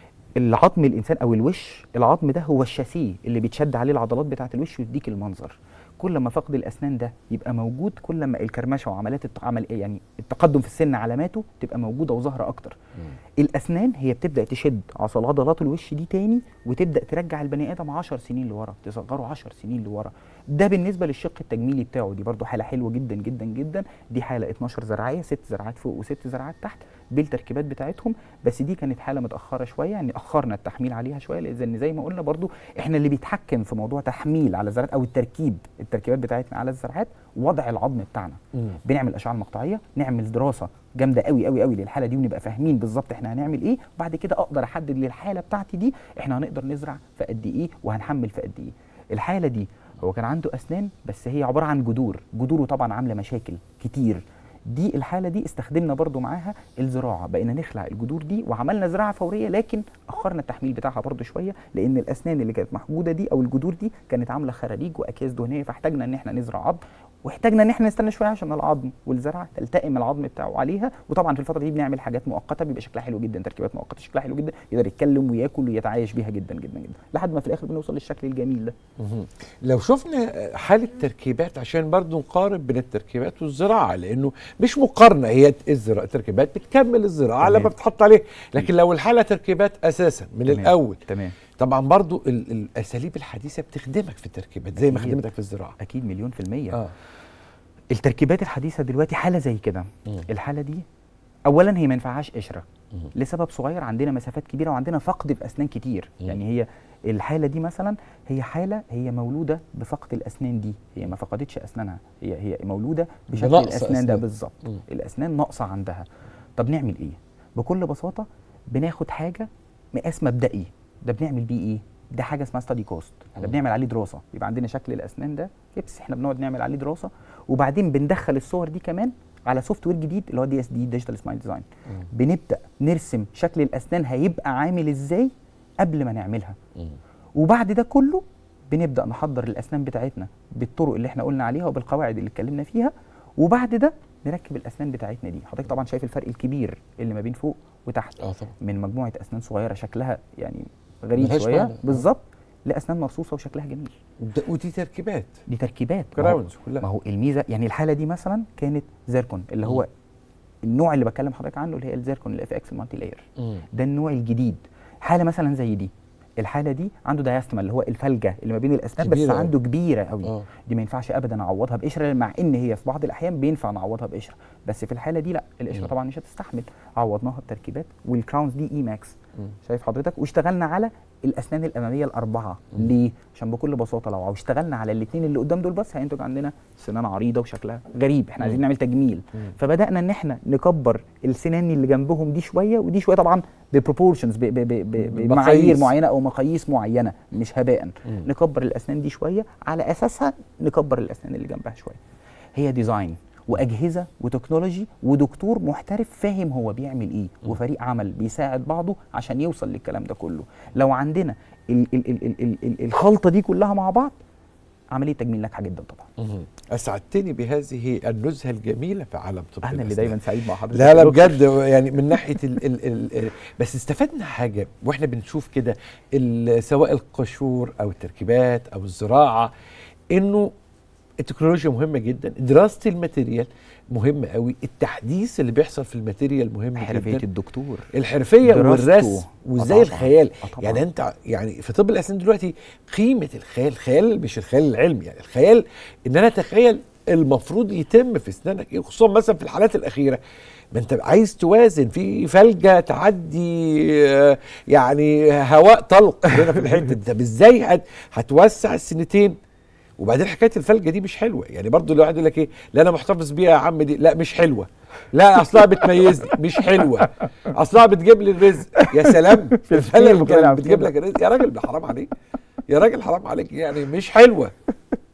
العظم الانسان او الوش العظم ده هو الشاسيه اللي بيتشد عليه العضلات بتاعه الوش ويديك المنظر كل ما فقد الاسنان ده يبقى موجود كل ما الكرمشه وعمليات الت- عمل يعني التقدم في السن علاماته تبقى موجوده وظاهره اكتر الاسنان هي بتبدا تشد عصل عضلات الوش دي تاني وتبدا ترجع البني ادم 10 سنين لورا تصغره 10 سنين لورا ده بالنسبه للشق التجميلي بتاعه دي برضو حاله حلوه جدا جدا جدا دي حاله 12 زراعيه ست زراعات فوق وست زراعات تحت بالتركيبات بتاعتهم بس دي كانت حاله متاخره شويه يعني اخرنا التحميل عليها شويه لان زي ما قلنا برضو احنا اللي بيتحكم في موضوع تحميل على الزراعات او التركيب التركيبات بتاعتنا على الزراعات وضع العظم بتاعنا مم. بنعمل اشعه مقطعيه نعمل دراسه جامده قوي قوي قوي للحاله دي ونبقى فاهمين بالظبط احنا هنعمل ايه بعد كده اقدر احدد للحاله بتاعتي دي احنا هنقدر نزرع في قد ايه وهنحمل في قد ايه الحاله دي هو كان عنده اسنان بس هي عباره عن جذور جذوره طبعا عامله مشاكل كتير دي الحاله دي استخدمنا برضو معاها الزراعه بقينا نخلع الجذور دي وعملنا زراعه فوريه لكن اخرنا التحميل بتاعها برضو شويه لان الاسنان اللي كانت محجوده دي او الجذور دي كانت عامله خراريج واكياس دهنيه فاحتاجنا ان احنا نزرع عظم واحتاجنا ان احنا نستنى شويه عشان العظم والزرعه تلتئم العظم بتاعه عليها وطبعا في الفتره دي بنعمل حاجات مؤقته بيبقى شكلها حلو جدا تركيبات مؤقته شكلها حلو جدا يقدر يتكلم وياكل ويتعايش بيها جدا جدا جدا لحد ما في الاخر بنوصل للشكل الجميل ده مهم. لو شفنا حالة تركيبات عشان برضو نقارن بين التركيبات والزراعة لأنه مش مقارنة هي الزراعة التركيبات بتكمل الزراعة تمام. لما بتحط عليه لكن لو الحالة تركيبات أساسا من تمام. الأول تمام طبعا برضو ال- الأساليب الحديثة بتخدمك في التركيبات زي ما أكيد. خدمتك في الزراعة اكيد مليون في الميه اه التركيبات الحديثه دلوقتي حاله زي كده مم. الحاله دي اولا هي ما ينفعهاش قشره مم. لسبب صغير عندنا مسافات كبيره وعندنا فقد في اسنان كتير مم. يعني هي الحاله دي مثلا هي حاله هي مولوده بفقد الاسنان دي هي ما فقدتش اسنانها هي هي مولوده بشكل بنقص الاسنان ده أسنان. بالظبط مم. الاسنان ناقصه عندها طب نعمل ايه بكل بساطه بناخد حاجه مقاس مبدئي ده بنعمل بيه ايه ده حاجه اسمها ستادي كوست احنا مم. بنعمل عليه دراسه بيبقى عندنا شكل الاسنان ده كبس احنا بنقعد نعمل عليه دراسه وبعدين بندخل الصور دي كمان على سوفت وير جديد اللي هو دي اس دي ديجيتال سمايل ديزاين مم. بنبدا نرسم شكل الاسنان هيبقى عامل ازاي قبل ما نعملها مم. وبعد ده كله بنبدا نحضر الاسنان بتاعتنا بالطرق اللي احنا قلنا عليها وبالقواعد اللي اتكلمنا فيها وبعد ده نركب الاسنان بتاعتنا دي حضرتك طبعا شايف الفرق الكبير اللي ما بين فوق وتحت اه طبعا من مجموعه اسنان صغيره شكلها يعني غريب ملهاش شويه معنى. بالظبط لاسنان مرصوصه وشكلها جميل ده- ودي تركيبات دي تركيبات ما هو- كراونز ما كلها هو الميزه يعني الحاله دي مثلا كانت زيركون اللي هو النوع اللي بكلم حضرتك عنه اللي هي الزيركون الاف اكس المالتي لاير مم. ده النوع الجديد حاله مثلا زي دي الحاله دي عنده دايستما اللي هو الفلجه اللي ما بين الاسنان بس كبيرة أوي. عنده كبيره قوي اه دي ما ينفعش ابدا اعوضها بقشره مع ان هي في بعض الاحيان بينفع نعوضها بقشره بس في الحاله دي لا القشره مم. طبعا مش هتستحمل عوضناها بتركيبات والكراونز دي اي ماكس مم. شايف حضرتك واشتغلنا على الاسنان الاماميه الاربعه مم. ليه عشان بكل بساطه لو اشتغلنا على الاثنين اللي قدام دول بس هينتج عندنا سنان عريضه وشكلها غريب احنا عايزين مم. نعمل تجميل مم. فبدانا ان احنا نكبر السنان اللي جنبهم دي شويه ودي شويه طبعا ببروبورشنز بمعايير مقاييس. معينه او مقاييس معينه مش هباء مم. نكبر الاسنان دي شويه على اساسها نكبر الاسنان اللي جنبها شويه هي ديزاين واجهزه وتكنولوجي ودكتور محترف فاهم هو بيعمل ايه مم. وفريق عمل بيساعد بعضه عشان يوصل للكلام ده كله لو عندنا ال ال ال ال ال ال الخلطه دي كلها مع بعض عمليه تجميل ناجحه جدا طبعا مهم. اسعدتني بهذه النزهه الجميله في عالم طب انا اللي الأسنان. دايما سعيد مع حضرتك لا يا لا دكتور. بجد يعني من ناحيه ال ال ال بس استفدنا حاجه واحنا بنشوف كده ال- سواء القشور او التركيبات او الزراعه انه التكنولوجيا مهمه جدا دراسه الماتيريال مهمه قوي التحديث اللي بيحصل في الماتيريال مهم حرفيه جدا الدكتور الحرفيه دراسته. والرسم وازاي آه طبعاً. الخيال آه طبعاً. يعني انت يعني في طب الاسنان دلوقتي قيمه الخيال الخيال مش الخيال العلمي يعني الخيال ان انا اتخيل المفروض يتم في اسنانك ايه خصوصا مثلا في الحالات الاخيره ما انت عايز توازن في فلجه تعدي آه، يعني هواء طلق هنا في الحته دي طب ازاي هت- هتوسع السنتين وبعدين حكايه الفلجه دي مش حلوه يعني برضو الواحد يقول لك ايه لا انا محتفظ بيها يا عم دي لا مش حلوه لا اصلها بتميزني مش حلوه اصلها بتجيب لي الرزق يا سلام في الفلجه الفيلم طلع بتجيب كده. لك الرزق يا راجل ده حرام عليك يا راجل حرام عليك يعني مش حلوه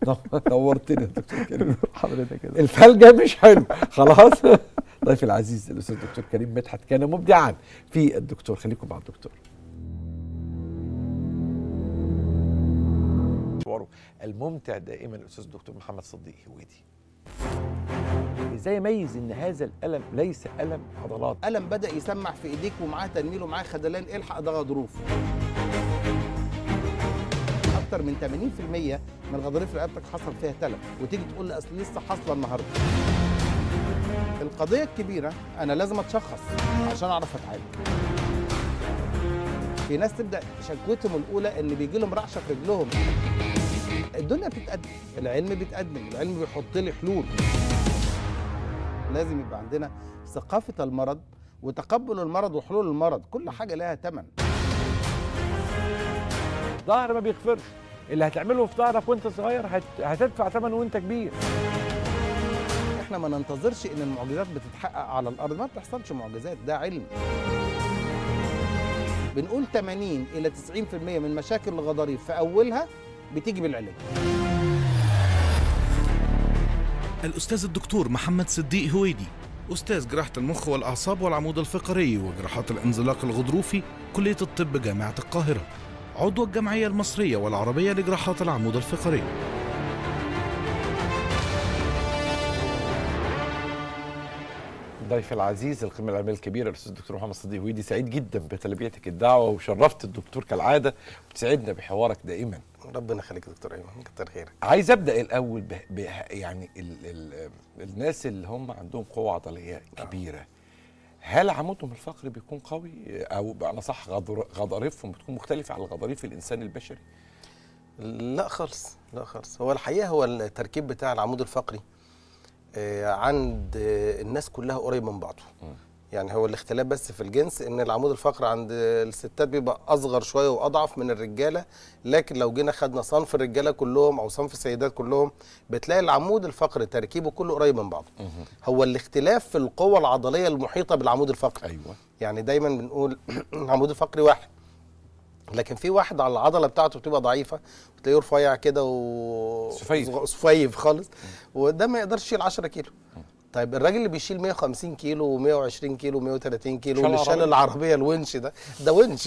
نورتني يا دكتور كريم حضرتك كده الفلجة مش حلو خلاص ضيفي العزيز الاستاذ الدكتور كريم مدحت كان مبدعا في الدكتور خليكم مع الدكتور مشواره الممتع دائما الاستاذ الدكتور محمد صديق هويدي ازاي يميز ان هذا الالم ليس الم عضلات ألم بدأ يسمع في إيديك ومعاه تنميل ومعاه خدلان الحق ده غضروف أكتر من 80% من الغضاريف اللي رقبتك حصل فيها تلف وتيجي تقول لي أصل لسه حاصلة النهاردة القضية الكبيرة أنا لازم أتشخص عشان أعرف أتعالج في ناس تبدأ شكوتهم الأولى إن بيجي لهم رعشة في رجلهم الدنيا بتتقدم العلم بيتقدم العلم بيحط لي حلول لازم يبقى عندنا ثقافة المرض وتقبل المرض وحلول المرض كل حاجة لها ثمن ظهر ما بيغفرش اللي هتعمله في ظهرك وانت صغير هت... هتدفع ثمنه وانت كبير احنا ما ننتظرش ان المعجزات بتتحقق على الارض ما بتحصلش معجزات ده علم بنقول 80 الى 90% من مشاكل الغضاريف في اولها بتيجي بالعلاج الأستاذ الدكتور محمد صديق هويدي أستاذ جراحة المخ والأعصاب والعمود الفقري وجراحات الانزلاق الغضروفي كلية الطب جامعة القاهرة عضو الجمعية المصرية والعربية لجراحات العمود الفقري ضيف العزيز القيمة العلمية الكبيرة الأستاذ الدكتور محمد صديق هويدي سعيد جدا بتلبيتك الدعوة وشرفت الدكتور كالعادة وتسعدنا بحوارك دائما ربنا يخليك يا دكتور ايمن كتر خيرك عايز ابدا الاول به به يعني ال ال الناس اللي هم عندهم قوه عضليه كبيره هل عمودهم الفقري بيكون قوي او بمعنى صح غضر- غضاريفهم بتكون مختلفه عن غضاريف الانسان البشري لا خالص لا خالص هو الحقيقه هو التركيب بتاع العمود الفقري آه، عند آه، الناس كلها قريب من بعضه يعني هو الاختلاف بس في الجنس ان العمود الفقري عند الستات بيبقى اصغر شويه واضعف من الرجاله لكن لو جينا خدنا صنف الرجاله كلهم او صنف السيدات كلهم بتلاقي العمود الفقري تركيبه كله قريب من بعضه هو الاختلاف في القوه العضليه المحيطه بالعمود الفقري ايوه يعني دايما بنقول العمود الفقري واحد لكن في واحد على العضله بتاعته بتبقى ضعيفه وتلاقيه رفيع كده و سفيف. صغ- سفيف خالص وده ما يقدرش يشيل 10 كيلو طيب الراجل اللي بيشيل 150 كيلو و120 كيلو و130 كيلو شال واللي شال عربية. العربيه الونش ده ده ونش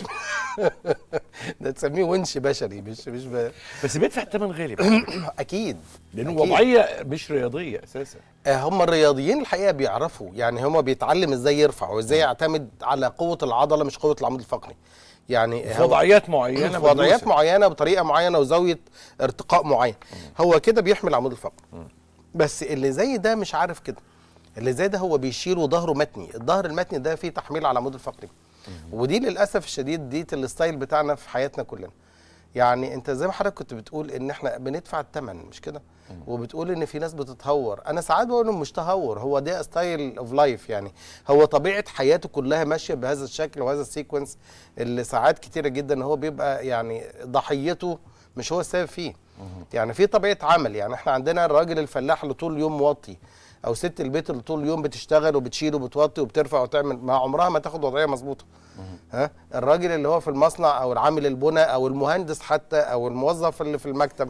ده تسميه ونش بشري مش مش ب... بس بيدفع الثمن غالي بقى، اكيد لانه أكيد. وضعيه مش رياضيه اساسا آه، هم الرياضيين الحقيقه بيعرفوا يعني هم بيتعلم ازاي يرفع وازاي يعتمد على قوه العضله مش قوه العمود الفقري يعني في هو- وضعيات معينه في وضعيات مدروسة. معينه بطريقه معينه وزاويه ارتقاء معين هو كده بيحمل العمود الفقري بس اللي زي ده مش عارف كده اللي زي ده هو بيشيل وظهره متني الظهر المتني ده فيه تحميل على العمود الفقري ودي للاسف الشديد دي الستايل بتاعنا في حياتنا كلنا يعني انت زي ما حضرتك كنت بتقول ان احنا بندفع الثمن مش كده وبتقول ان في ناس بتتهور انا ساعات بقول انه مش تهور هو ده ستايل اوف لايف يعني هو طبيعه حياته كلها ماشيه بهذا الشكل وهذا السيكونس اللي ساعات كتيره جدا هو بيبقى يعني ضحيته مش هو السبب فيه يعني في طبيعه عمل يعني احنا عندنا الراجل الفلاح اللي طول اليوم موطي او ست البيت اللي طول اليوم بتشتغل وبتشيل وبتوطي وبترفع وتعمل ما عمرها ما تاخد وضعيه مظبوطه ها الراجل اللي هو في المصنع او العامل البناء او المهندس حتى او الموظف اللي في المكتب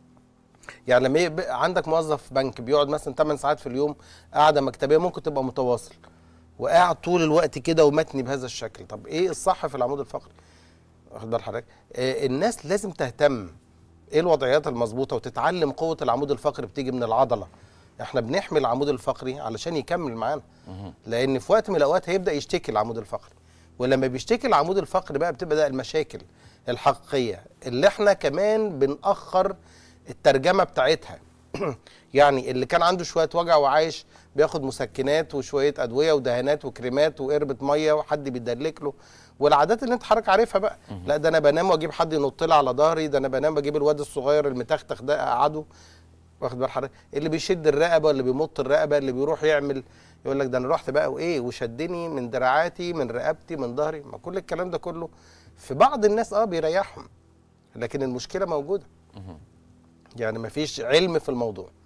يعني لما يبقى عندك موظف بنك بيقعد مثلا 8 ساعات في اليوم قاعده مكتبيه ممكن تبقى متواصل وقاعد طول الوقت كده ومتني بهذا الشكل طب ايه الصح في العمود الفقري واخد بال حضرتك آه الناس لازم تهتم ايه الوضعيات المظبوطه وتتعلم قوه العمود الفقري بتيجي من العضله احنا بنحمي العمود الفقري علشان يكمل معانا لان في وقت من الاوقات هيبدا يشتكي العمود الفقري ولما بيشتكي العمود الفقري بقى بتبدا المشاكل الحقيقيه اللي احنا كمان بنأخر الترجمه بتاعتها يعني اللي كان عنده شويه وجع وعايش بياخد مسكنات وشويه ادويه ودهانات وكريمات وقربة ميه وحد بيدلك له والعادات اللي انت حضرتك عارفها بقى لا ده انا بنام واجيب حد ينط لي على ظهري ده انا بنام واجيب الواد الصغير المتختخ ده اقعده واخد بال حضرتك اللي بيشد الرقبه اللي بيمط الرقبه اللي بيروح يعمل يقول لك ده انا رحت بقى وايه وشدني من دراعاتي من رقبتي من ظهري ما كل الكلام ده كله في بعض الناس اه بيريحهم لكن المشكله موجوده يعني ما فيش علم في الموضوع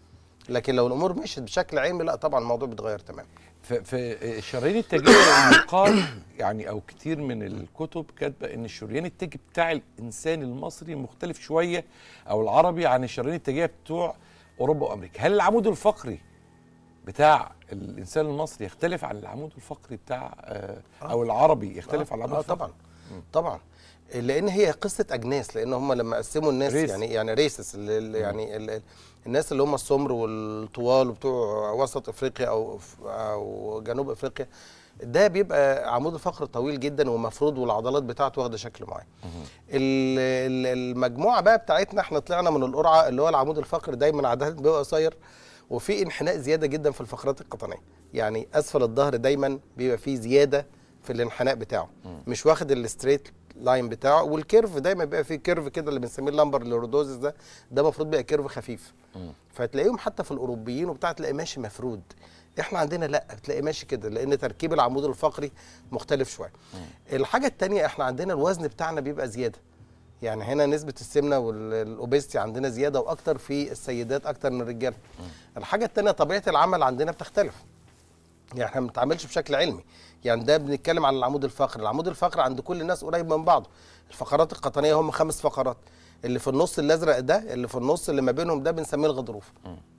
لكن لو الامور مشيت بشكل علمي لا طبعا الموضوع بيتغير تماما ف- في الشرايين التاجيه يقال يعني او كتير من الكتب كاتبه ان الشريان التاجي بتاع الانسان المصري مختلف شويه او العربي عن الشرايين التاجيه بتوع اوروبا وامريكا هل العمود الفقري بتاع الانسان المصري يختلف عن العمود الفقري بتاع آه، او العربي يختلف عن العمود اه الفقري طبعا طبعا لان هي قصه اجناس لان هم لما قسموا الناس ريس. يعني يعني ريسس اللي اللي يعني ال- ال- الناس اللي هم السمر والطوال وبتوع وسط افريقيا او او جنوب افريقيا ده بيبقى عمود الفقر طويل جدا ومفروض والعضلات بتاعته واخده شكل معين ال- ال- المجموعه بقى بتاعتنا احنا طلعنا من القرعه اللي هو العمود الفقري دايما عاده بيبقى قصير وفي انحناء زياده جدا في الفقرات القطنيه يعني اسفل الظهر دايما بيبقى فيه زياده في الانحناء بتاعه مش واخد الستريت لاين بتاعه والكيرف دايما بيبقى فيه كيرف كده اللي بنسميه اللامبر لوردوزس ده ده المفروض بيبقى كيرف خفيف فتلاقيهم حتى في الاوروبيين وبتاع تلاقي ماشي مفرود احنا عندنا لا بتلاقي ماشي كده لان تركيب العمود الفقري مختلف شويه الحاجه الثانيه احنا عندنا الوزن بتاعنا بيبقى زياده يعني هنا نسبة السمنة والأوبيستي عندنا زيادة وأكتر في السيدات أكتر من الرجال. الحاجة التانية طبيعة العمل عندنا بتختلف. يعني احنا ما بنتعاملش بشكل علمي. يعني ده بنتكلم على العمود الفقري، العمود الفقري عند كل الناس قريب من بعضه. الفقرات القطنية هم خمس فقرات. اللي في النص الأزرق ده اللي في النص اللي ما بينهم ده بنسميه الغضروف.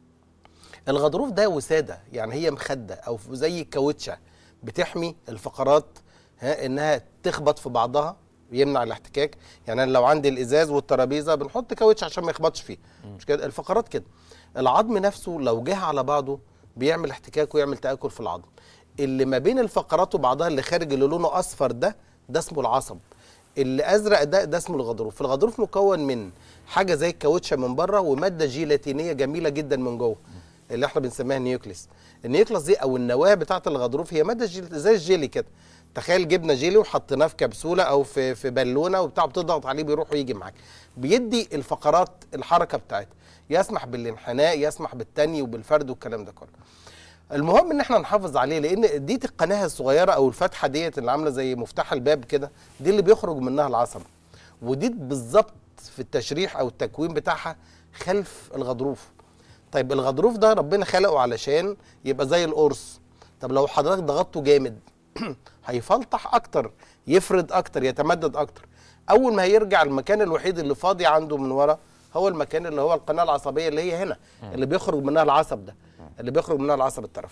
الغضروف ده وسادة يعني هي مخدة أو زي الكاوتشة بتحمي الفقرات ها انها تخبط في بعضها يمنع الاحتكاك يعني انا لو عندي الازاز والترابيزه بنحط كاوتش عشان ما يخبطش فيه مش كده الفقرات كده العظم نفسه لو جه على بعضه بيعمل احتكاك ويعمل تاكل في العظم اللي ما بين الفقرات وبعضها اللي خارج اللي لونه اصفر ده ده اسمه العصب اللي ازرق ده ده اسمه الغضروف الغضروف مكون من حاجه زي الكاوتشه من بره وماده جيلاتينيه جميله جدا من جوه اللي احنا بنسميها النيوكليس النيوكليس دي او النواه بتاعه الغضروف هي ماده جيل زي الجيلي كده تخيل جبنا جيلي وحطيناه في كبسوله او في في بالونه وبتاع بتضغط عليه بيروح ويجي معاك بيدي الفقرات الحركه بتاعتها يسمح بالانحناء يسمح بالتني وبالفرد والكلام ده كله المهم ان احنا نحافظ عليه لان دي القناه الصغيره او الفتحه ديت اللي عامله زي مفتاح الباب كده دي اللي بيخرج منها العصب ودي بالظبط في التشريح او التكوين بتاعها خلف الغضروف طيب الغضروف ده ربنا خلقه علشان يبقى زي القرص طب لو حضرتك ضغطته جامد هيفلطح اكتر يفرد اكتر يتمدد اكتر اول ما هيرجع المكان الوحيد اللي فاضي عنده من ورا هو المكان اللي هو القناه العصبيه اللي هي هنا اللي بيخرج منها العصب ده اللي بيخرج منها العصب الطرفي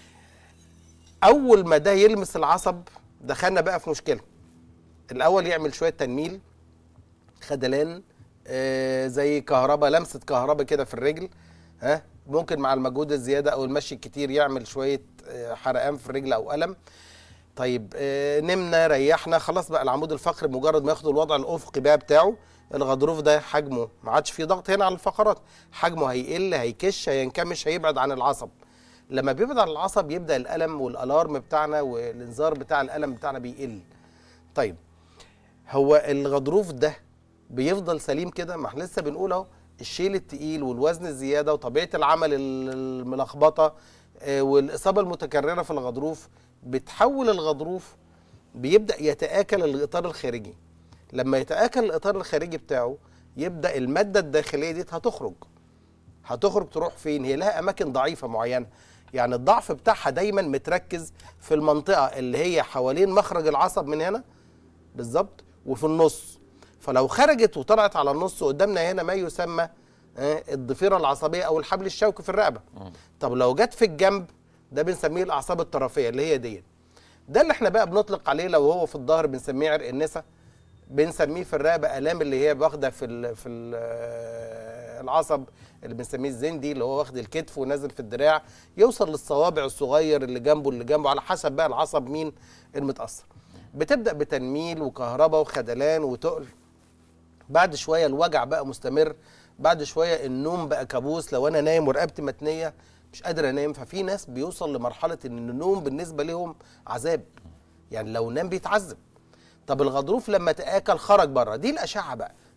اول ما ده يلمس العصب دخلنا بقى في مشكله الاول يعمل شويه تنميل خدلان آه زي كهرباء لمسه كهرباء كده في الرجل ها ممكن مع المجهود الزياده او المشي الكتير يعمل شويه آه حرقان في الرجل او الم طيب آه نمنا ريحنا خلاص بقى العمود الفقري مجرد ما ياخد الوضع الافقي بقى بتاعه الغضروف ده حجمه ما عادش فيه ضغط هنا على الفقرات حجمه هيقل هيكش هينكمش هيبعد عن العصب لما بيبعد عن العصب يبدا الالم والالارم بتاعنا والانذار بتاع الالم بتاعنا بيقل طيب هو الغضروف ده بيفضل سليم كده ما احنا لسه بنقول اهو الشيل التقيل والوزن الزياده وطبيعه العمل الملخبطه آه، والاصابه المتكرره في الغضروف بتحول الغضروف بيبدا يتاكل الاطار الخارجي لما يتاكل الاطار الخارجي بتاعه يبدا الماده الداخليه دي هتخرج هتخرج تروح فين هي لها اماكن ضعيفه معينه يعني الضعف بتاعها دايما متركز في المنطقه اللي هي حوالين مخرج العصب من هنا بالظبط وفي النص فلو خرجت وطلعت على النص قدامنا هنا ما يسمى آه، الضفيره العصبيه او الحبل الشوكي في الرقبه طب لو جت في الجنب ده بنسميه الاعصاب الطرفيه اللي هي ديت ده اللي احنا بقى بنطلق عليه لو هو في الظهر بنسميه عرق النسا بنسميه في الرقبه الام اللي هي واخده في ال في ال العصب اللي بنسميه الزندي اللي هو واخد الكتف ونازل في الدراع يوصل للصوابع الصغير اللي جنبه اللي جنبه على حسب بقى العصب مين المتاثر بتبدا بتنميل وكهرباء وخدلان وتقل بعد شويه الوجع بقى مستمر بعد شويه النوم بقى كابوس لو انا نايم ورقبتي متنيه مش قادر انام ففي ناس بيوصل لمرحله ان النوم بالنسبه لهم عذاب يعني لو نام بيتعذب طب الغضروف لما تاكل خرج بره دي الاشعه بقى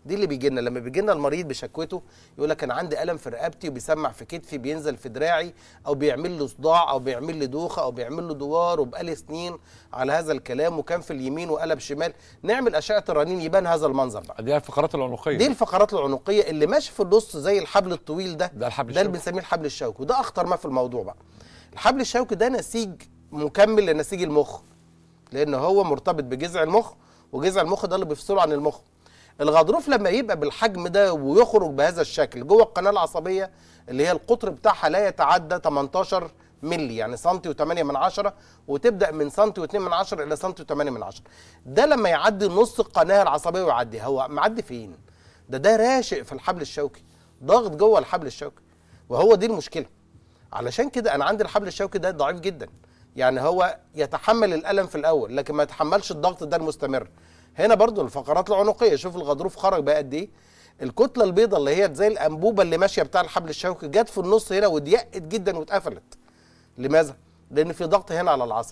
دي اللي بيجي لنا لما بيجي لنا المريض بشكوته يقول لك انا عندي الم في رقبتي وبيسمع في كتفي بينزل في دراعي او بيعمل له صداع او بيعمل لي دوخه او بيعمل له دوار وبقالي سنين على هذا الكلام وكان في اليمين وقلب شمال نعمل اشعه الرنين يبان هذا المنظر بقى دي الفقرات العنقيه دي الفقرات العنقيه اللي ماشي في النص زي الحبل الطويل ده ده الحبل ده اللي الشوكي. بنسميه الحبل الشوكي وده اخطر ما في الموضوع بقى الحبل الشوكي ده نسيج مكمل لنسيج المخ لان هو مرتبط بجذع المخ وجذع المخ ده اللي بيفصله عن المخ الغضروف لما يبقى بالحجم ده ويخرج بهذا الشكل جوه القناه العصبيه اللي هي القطر بتاعها لا يتعدى 18 ملي يعني سنتي و8 من عشرة وتبدا من سنتي و2 من عشرة الى سنتي و8 من عشرة ده لما يعدي نص القناه العصبيه ويعدي هو معدي فين ده ده راشق في الحبل الشوكي ضاغط جوه الحبل الشوكي وهو دي المشكله علشان كده انا عندي الحبل الشوكي ده ضعيف جدا يعني هو يتحمل الالم في الاول لكن ما يتحملش الضغط ده المستمر هنا برضو الفقرات العنقيه شوف الغضروف خرج بقى قد ايه الكتله البيضاء اللي هي زي الانبوبه اللي ماشيه بتاع الحبل الشوكي جت في النص هنا وضيقت جدا واتقفلت لماذا لان في ضغط هنا على العصب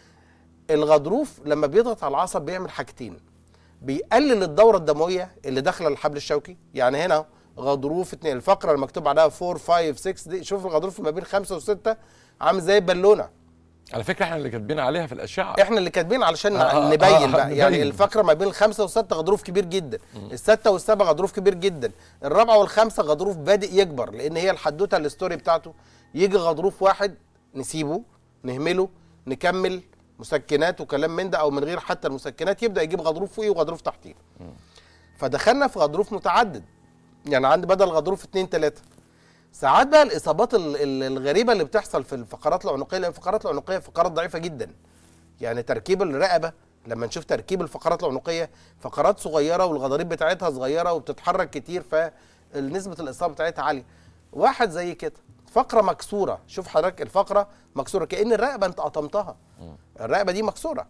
الغضروف لما بيضغط على العصب بيعمل حاجتين بيقلل الدوره الدمويه اللي داخله الحبل الشوكي يعني هنا غضروف اتنين الفقره اللي مكتوب عليها 4 5 6 دي شوف الغضروف ما بين 5 و6 عامل زي البالونه على فكره احنا اللي كاتبين عليها في الاشعه احنا اللي كاتبين علشان آه، آه، نبين آه، بقى يعني نبين. الفقره ما بين الخمسه والسته غضروف كبير جدا السته والسبعه غضروف كبير جدا الرابعه والخامسه غضروف بادئ يكبر لان هي الحدوته الستوري بتاعته يجي غضروف واحد نسيبه نهمله نكمل مسكنات وكلام من ده او من غير حتى المسكنات يبدا يجيب غضروف فوقيه وغضروف تحتيه فدخلنا في غضروف متعدد يعني عندي بدل غضروف اتنين تلاته ساعات بقى الاصابات ال- ال- الغريبه اللي بتحصل في الفقرات العنقيه لان الفقرات العنقيه فقرات ضعيفه جدا يعني تركيب الرقبه لما نشوف تركيب الفقرات العنقيه فقرات صغيره والغضاريف بتاعتها صغيره وبتتحرك كتير فنسبه الاصابه بتاعتها عاليه واحد زي كده فقره مكسوره شوف حضرتك الفقره مكسوره كان الرقبه انت قطمتها الرقبه دي مكسوره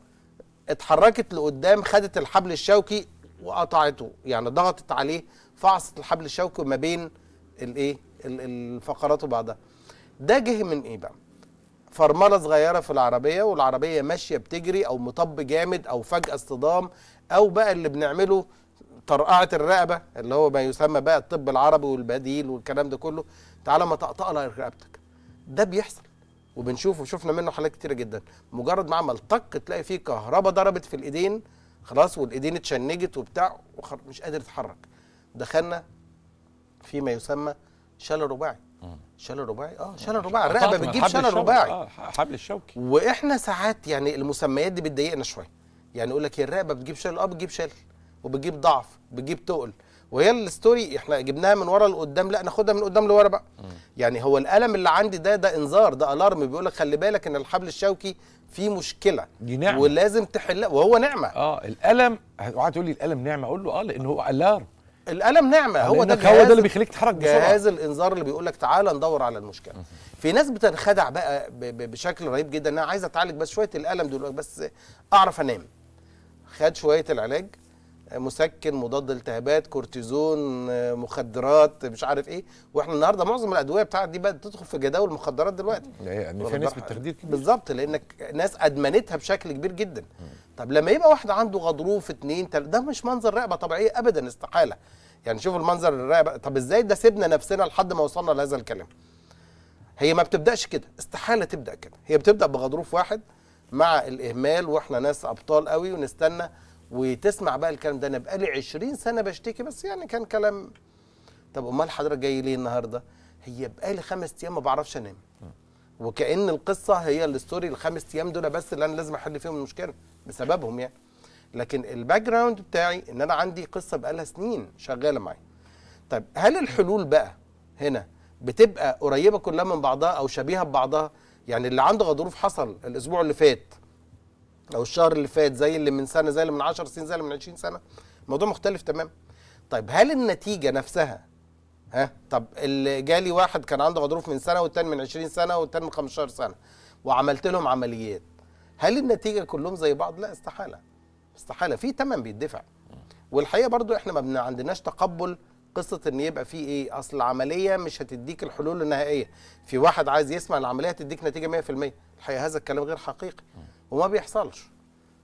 اتحركت لقدام خدت الحبل الشوكي وقطعته يعني ضغطت عليه فعصت الحبل الشوكي ما بين الايه ال- الفقرات وبعضها ده جه من ايه بقى فرمله صغيره في العربيه والعربيه ماشيه بتجري او مطب جامد او فجاه اصطدام او بقى اللي بنعمله طرقعه الرقبه اللي هو ما يسمى بقى الطب العربي والبديل والكلام ده كله تعالى ما تقطع لها رقبتك ده بيحصل وبنشوفه وشفنا منه حالات كتيره جدا مجرد ما عمل طق تلاقي فيه كهرباء ضربت في الايدين خلاص والايدين اتشنجت وبتاع وخر... مش قادر يتحرك دخلنا فيما يسمى شلل رباعي شلل رباعي اه شلل رباعي الرقبه قطعت من بتجيب الحبل شلل الشوكي. رباعي اه حبل الشوكي واحنا ساعات يعني المسميات دي بتضايقنا شويه يعني يقول لك هي الرقبه بتجيب شلل اه بتجيب شلل وبتجيب ضعف بتجيب تقل وهي الستوري احنا جبناها من ورا لقدام لا ناخدها من قدام لورا بقى يعني هو الالم اللي عندي ده ده انذار ده الارم بيقول لك خلي بالك ان الحبل الشوكي فيه مشكله دي نعمة. ولازم تحلها وهو نعمه اه الالم هتقعد تقول لي الالم نعمه اقول له اه لان هو الارم الالم نعمه هو ده لأنك هو ده جهاز- اللي بيخليك تتحرك بسرعه جهاز الانذار اللي بيقول لك تعالى ندور على المشكله في ناس بتنخدع بقى ب- ب- بشكل رهيب جدا انا عايز اتعالج بس شويه الالم دول بس اعرف انام خد شويه العلاج مسكن مضاد التهابات كورتيزون مخدرات مش عارف ايه واحنا النهارده معظم الادويه بتاعت دي بقت تدخل في جداول المخدرات دلوقتي يعني في نسبه تخدير كبير بالظبط لانك ناس ادمنتها بشكل كبير جدا طب لما يبقى واحد عنده غضروف اتنين تل... ده مش منظر رقبه طبيعيه ابدا استحاله يعني شوف المنظر الرقبه طب ازاي ده سيبنا نفسنا لحد ما وصلنا لهذا الكلام هي ما بتبداش كده استحاله تبدا كده هي بتبدا بغضروف واحد مع الاهمال واحنا ناس ابطال قوي ونستنى وتسمع بقى الكلام ده انا بقالي 20 سنه بشتكي بس يعني كان كلام طب امال حضرتك جاي ليه النهارده هي بقالي خمس ايام ما بعرفش انام وكأن القصة هي الستوري الخمس أيام دول بس اللي أنا لازم أحل فيهم المشكلة بسببهم يعني لكن الباك جراوند بتاعي إن أنا عندي قصة بقالها سنين شغالة معايا طيب هل الحلول بقى هنا بتبقى قريبة كلها من بعضها أو شبيهة ببعضها يعني اللي عنده غضروف حصل الأسبوع اللي فات أو الشهر اللي فات زي اللي من سنة زي اللي من 10 سنين زي اللي من 20 سنة الموضوع مختلف تمام طيب هل النتيجة نفسها ها طب اللي جالي واحد كان عنده غضروف من سنه والتاني من 20 سنه والتاني من 15 سنه وعملت لهم عمليات هل النتيجه كلهم زي بعض لا استحاله استحاله في تمن بيدفع والحقيقه برضو احنا ما بن- عندناش تقبل قصه ان يبقى في ايه اصل العمليه مش هتديك الحلول النهائيه في واحد عايز يسمع العمليه هتديك نتيجه 100% الحقيقه هذا الكلام غير حقيقي وما بيحصلش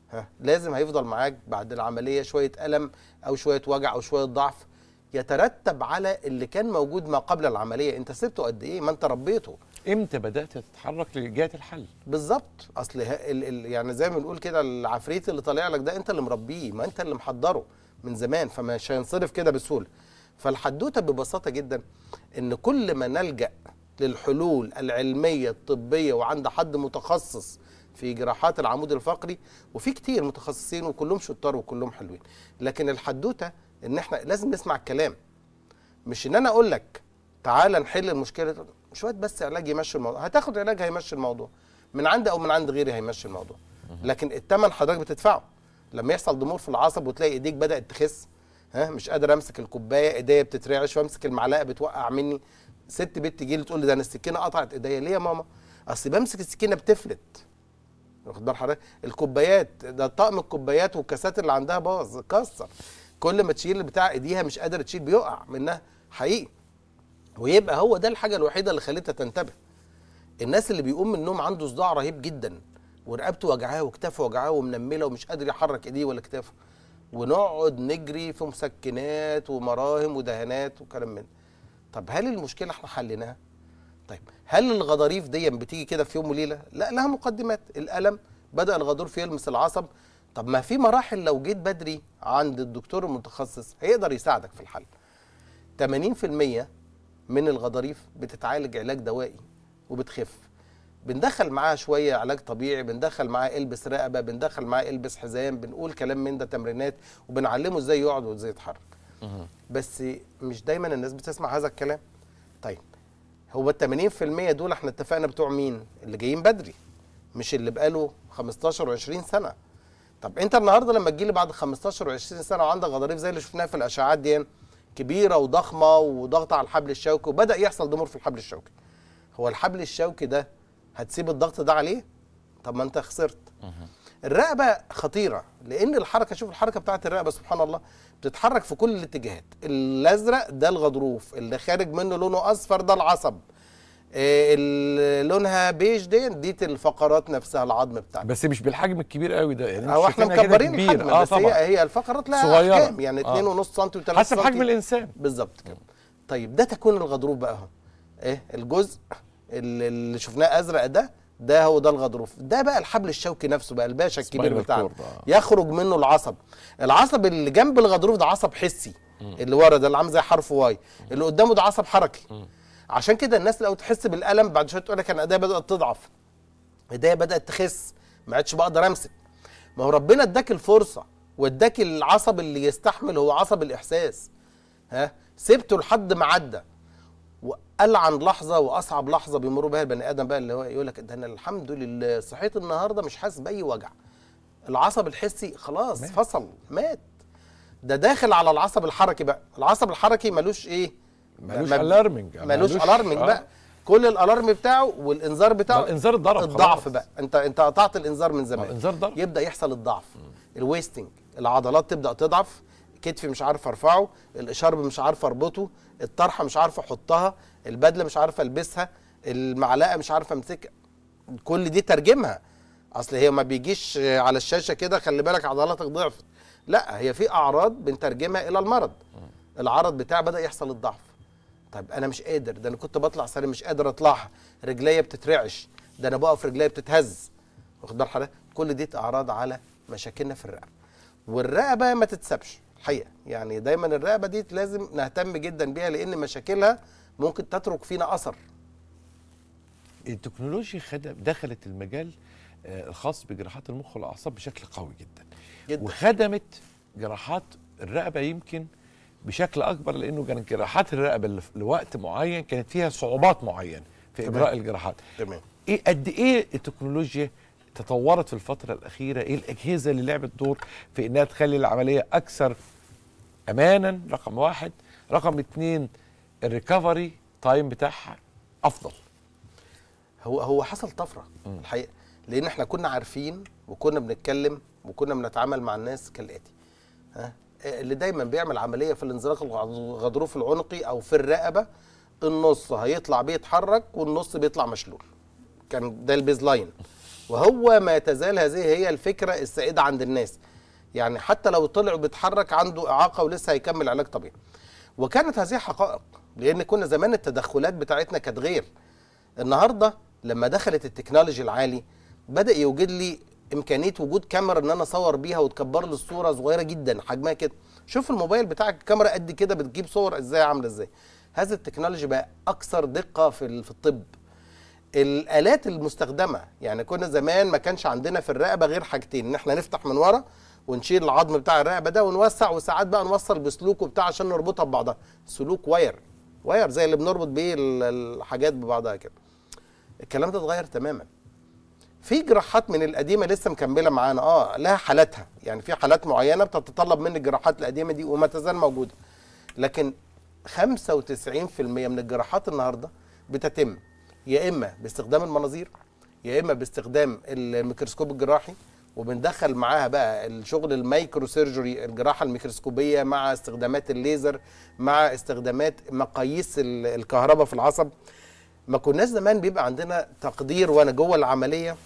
ها لازم هيفضل معاك بعد العمليه شويه الم او شويه وجع او شويه ضعف يترتب على اللي كان موجود ما قبل العمليه انت سبته قد ايه ما انت ربيته امتى بدات تتحرك لجهه الحل بالظبط اصل ه- ال ال يعني زي ما بنقول كده العفريت اللي طالع لك ده انت اللي مربيه ما انت اللي محضره من زمان فمش هينصرف كده بسهوله فالحدوته ببساطه جدا ان كل ما نلجا للحلول العلميه الطبيه وعند حد متخصص في جراحات العمود الفقري وفي كتير متخصصين وكلهم شطار وكلهم حلوين لكن الحدوته ان احنا لازم نسمع الكلام مش ان انا اقول لك تعالى نحل المشكله شويه بس علاج يمشي الموضوع هتاخد علاج هيمشي الموضوع من عندي او من عند غيري هيمشي الموضوع لكن الثمن حضرتك بتدفعه لما يحصل ضمور في العصب وتلاقي ايديك بدات تخس ها مش قادر امسك الكوبايه ايديا بتترعش وامسك المعلقه بتوقع مني ست بنت تجي لي تقول لي ده انا السكينه قطعت ايديا ليه يا ماما اصل بمسك السكينه بتفلت واخد بال حضرتك الكوبايات ده طقم الكوبايات والكاسات اللي عندها باظ كسر كل ما تشيل بتاع ايديها مش قادره تشيل بيقع منها حقيقي ويبقى هو ده الحاجه الوحيده اللي خلتها تنتبه الناس اللي بيقوم من النوم عنده صداع رهيب جدا ورقبته وجعاه وكتافه وجعاه ومنمله ومش قادر يحرك ايديه ولا كتافه ونقعد نجري في مسكنات ومراهم ودهانات وكلام من ده. طب هل المشكله احنا حليناها طيب هل الغضاريف دي بتيجي كده في يوم وليله لا لها مقدمات الالم بدا الغضروف يلمس العصب طب ما في مراحل لو جيت بدري عند الدكتور المتخصص هيقدر يساعدك في الحل 80% من الغضاريف بتتعالج علاج دوائي وبتخف بندخل معاها شويه علاج طبيعي بندخل معاه البس رقبه بندخل معاه البس حزام بنقول كلام من ده تمرينات وبنعلمه ازاي يقعد وازاي يتحرك بس مش دايما الناس بتسمع هذا الكلام طيب هو ال 80% دول احنا اتفقنا بتوع مين اللي جايين بدري مش اللي بقاله 15 و20 سنه طب انت النهارده لما تجيلي بعد 15 و20 سنه وعندك غضاريف زي اللي شفناها في الاشعاعات دي كبيره وضخمه وضغط على الحبل الشوكي وبدا يحصل ضمور في الحبل الشوكي هو الحبل الشوكي ده هتسيب الضغط ده عليه طب ما انت خسرت الرقبه خطيره لان الحركه شوف الحركه بتاعت الرقبه سبحان الله بتتحرك في كل الاتجاهات الازرق ده الغضروف اللي خارج منه لونه اصفر ده العصب إيه اللي لونها بيج دي دي الفقرات نفسها العظم بتاعها بس مش بالحجم الكبير قوي ده يعني هو احنا شايفينها كده مكبرين كبير. الحجم اه بس هي طبعا هي الفقرات لها صغيرة. احكام يعني آه. 2.5 سم و3 حسب حجم الانسان بالظبط كده طيب ده تكون الغضروف بقى اهو ايه الجزء اللي اللي شفناه ازرق ده ده هو ده الغضروف ده بقى الحبل الشوكي نفسه بقى الباشا الكبير Spinal بتاعنا cord، آه. يخرج منه العصب العصب اللي جنب الغضروف ده عصب حسي اللي ورا ده اللي عامل زي حرف واي اللي قدامه ده عصب حركي عشان كده الناس لو تحس بالالم بعد شويه تقول لك انا ايديا بدات تضعف ايديا بدات تخس ما عادش بقدر امسك ما هو ربنا اداك الفرصه واداك العصب اللي يستحمل هو عصب الاحساس ها سبته لحد ما عدى والعن لحظه واصعب لحظه بيمر بها البني ادم بقى اللي هو يقول لك ده انا الحمد لله صحيت النهارده مش حاسس باي وجع العصب الحسي خلاص مات. فصل مات ده داخل على العصب الحركي بقى العصب الحركي ملوش ايه ملوش ما- الارمنج ملوش الارمنج بقى كل الالارم بتاعه والانذار بتاعه الانذار اتضرب الضعف خلاص. بقى انت انت قطعت الانذار من زمان الانذار ضرب يبدا يحصل الضعف الويستنج العضلات تبدا تضعف كتفي مش عارف ارفعه الاشارب مش عارف اربطه الطرحه مش عارف احطها البدله مش عارف البسها المعلقه مش عارف امسكها كل دي ترجمها اصل هي ما بيجيش على الشاشه كده خلي بالك عضلاتك ضعفت لا هي في اعراض بنترجمها الى المرض العرض بتاعي بدا يحصل الضعف طيب انا مش قادر ده انا كنت بطلع سلم مش قادر اطلعها رجليا بتترعش ده انا بقف رجليا بتتهز واخد بال حضرتك كل دي اعراض على مشاكلنا في الرقبه والرقبه ما تتسابش الحقيقه يعني دايما الرقبه دي لازم نهتم جدا بيها لان مشاكلها ممكن تترك فينا اثر التكنولوجيا خدم دخلت المجال آه، الخاص بجراحات المخ والاعصاب بشكل قوي جدا جدا وخدمت جراحات الرقبه يمكن بشكل اكبر لانه كانت جراحات الرقبه اللي في- لوقت معين كانت فيها صعوبات معينه في تمام. اجراء الجراحات تمام ايه قد ايه التكنولوجيا تطورت في الفتره الاخيره ايه الاجهزه اللي لعبت دور في انها تخلي العمليه اكثر امانا رقم واحد رقم اتنين الريكفري تايم بتاعها افضل هو هو حصل طفره الحقيقه لان احنا كنا عارفين وكنا بنتكلم وكنا بنتعامل مع الناس كالاتي ها اللي دايما بيعمل عمليه في الانزلاق الغضروف العنقي او في الرقبه النص هيطلع بيتحرك والنص بيطلع مشلول كان ده البيز لاين وهو ما تزال هذه هي الفكره السائده عند الناس يعني حتى لو طلع وبيتحرك عنده اعاقه ولسه هيكمل علاج طبيعي وكانت هذه حقائق لان كنا زمان التدخلات بتاعتنا كانت غير النهارده لما دخلت التكنولوجي العالي بدا يوجد لي امكانيه وجود كاميرا ان انا اصور بيها وتكبر لي الصوره صغيره جدا حجمها كده شوف الموبايل بتاعك الكاميرا قد كده بتجيب صور ازاي عامله ازاي هذا التكنولوجي بقى اكثر دقه في ال- في الطب الالات المستخدمه يعني كنا زمان ما كانش عندنا في الرقبه غير حاجتين ان احنا نفتح من ورا ونشيل العظم بتاع الرقبه ده ونوسع وساعات بقى نوصل بسلوك وبتاع عشان نربطها ببعضها سلوك واير واير زي اللي بنربط بيه ال- الحاجات ببعضها كده الكلام ده اتغير تماما في جراحات من القديمه لسه مكمله معانا اه لها حالاتها يعني في حالات معينه بتتطلب من الجراحات القديمه دي وما تزال موجوده لكن 95% من الجراحات النهارده بتتم يا اما باستخدام المناظير يا اما باستخدام الميكروسكوب الجراحي وبندخل معاها بقى الشغل المايكرو سيرجري الجراحه الميكروسكوبيه مع استخدامات الليزر مع استخدامات مقاييس ال- الكهرباء في العصب ما كناش زمان بيبقى عندنا تقدير وانا جوه العمليه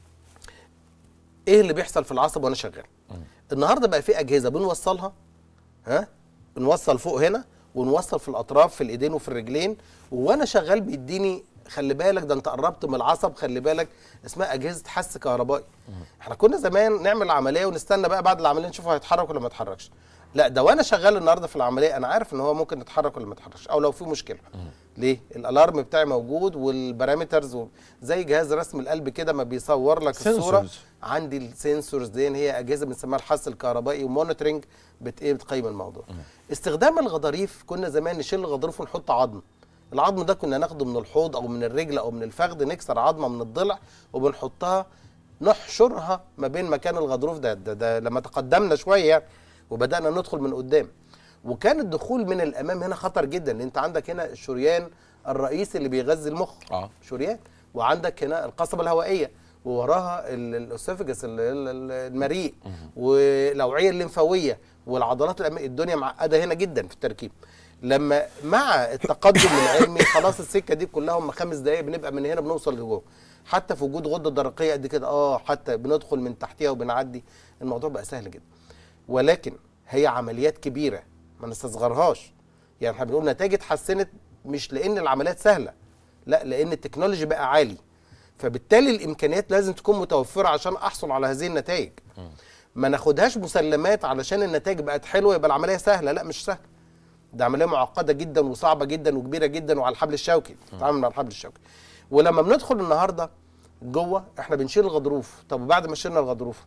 ايه اللي بيحصل في العصب وانا شغال النهارده بقى في اجهزه بنوصلها ها بنوصل فوق هنا ونوصل في الاطراف في الايدين وفي الرجلين وانا شغال بيديني خلي بالك ده انت قربت من العصب خلي بالك اسمها اجهزه حس كهربائي احنا كنا زمان نعمل عمليه ونستنى بقى بعد العمليه نشوفه هيتحرك ولا ما يتحركش لا ده وانا شغال النهارده في العمليه انا عارف ان هو ممكن يتحرك ولا ما يتحركش او لو في مشكله ليه الالارم بتاعي موجود والبارامترز و... زي جهاز رسم القلب كده ما بيصور لك الصوره Sensors. عندي السنسورز دي هي اجهزه بنسميها الحس الكهربائي ومونيتورنج بت ايه بتقيم الموضوع استخدام الغضاريف كنا زمان نشيل الغضروف ونحط عظم العظم ده كنا ناخده من الحوض او من الرجل او من الفخذ نكسر عظمه من الضلع وبنحطها نحشرها ما بين مكان الغضروف ده, ده, ده لما تقدمنا شويه يعني وبدانا ندخل من قدام وكان الدخول من الامام هنا خطر جدا لان انت عندك هنا الشريان الرئيسي اللي بيغذي المخ اه شريان وعندك هنا القصبه الهوائيه ووراها ال- الاسوفجس ال- ال- ال- المريء والاوعيه الليمفاويه والعضلات الأمامية الدنيا معقده هنا جدا في التركيب لما مع التقدم العلمي خلاص السكه دي كلها هم خمس دقائق بنبقى من هنا بنوصل لجوه حتى في وجود غده درقيه قد كده اه حتى بندخل من تحتها وبنعدي الموضوع بقى سهل جدا ولكن هي عمليات كبيره ما نستصغرهاش يعني احنا بنقول نتائج اتحسنت مش لان العمليات سهله لا لان التكنولوجي بقى عالي فبالتالي الامكانيات لازم تكون متوفره عشان احصل على هذه النتائج ما ناخدهاش مسلمات علشان النتائج بقت حلوه يبقى العمليه سهله لا مش سهله ده عمليه معقده جدا وصعبه جدا وكبيره جدا وعلى الحبل الشوكي تتعامل مع الحبل الشوكي ولما بندخل النهارده جوه احنا بنشيل الغضروف طب وبعد ما شلنا الغضروف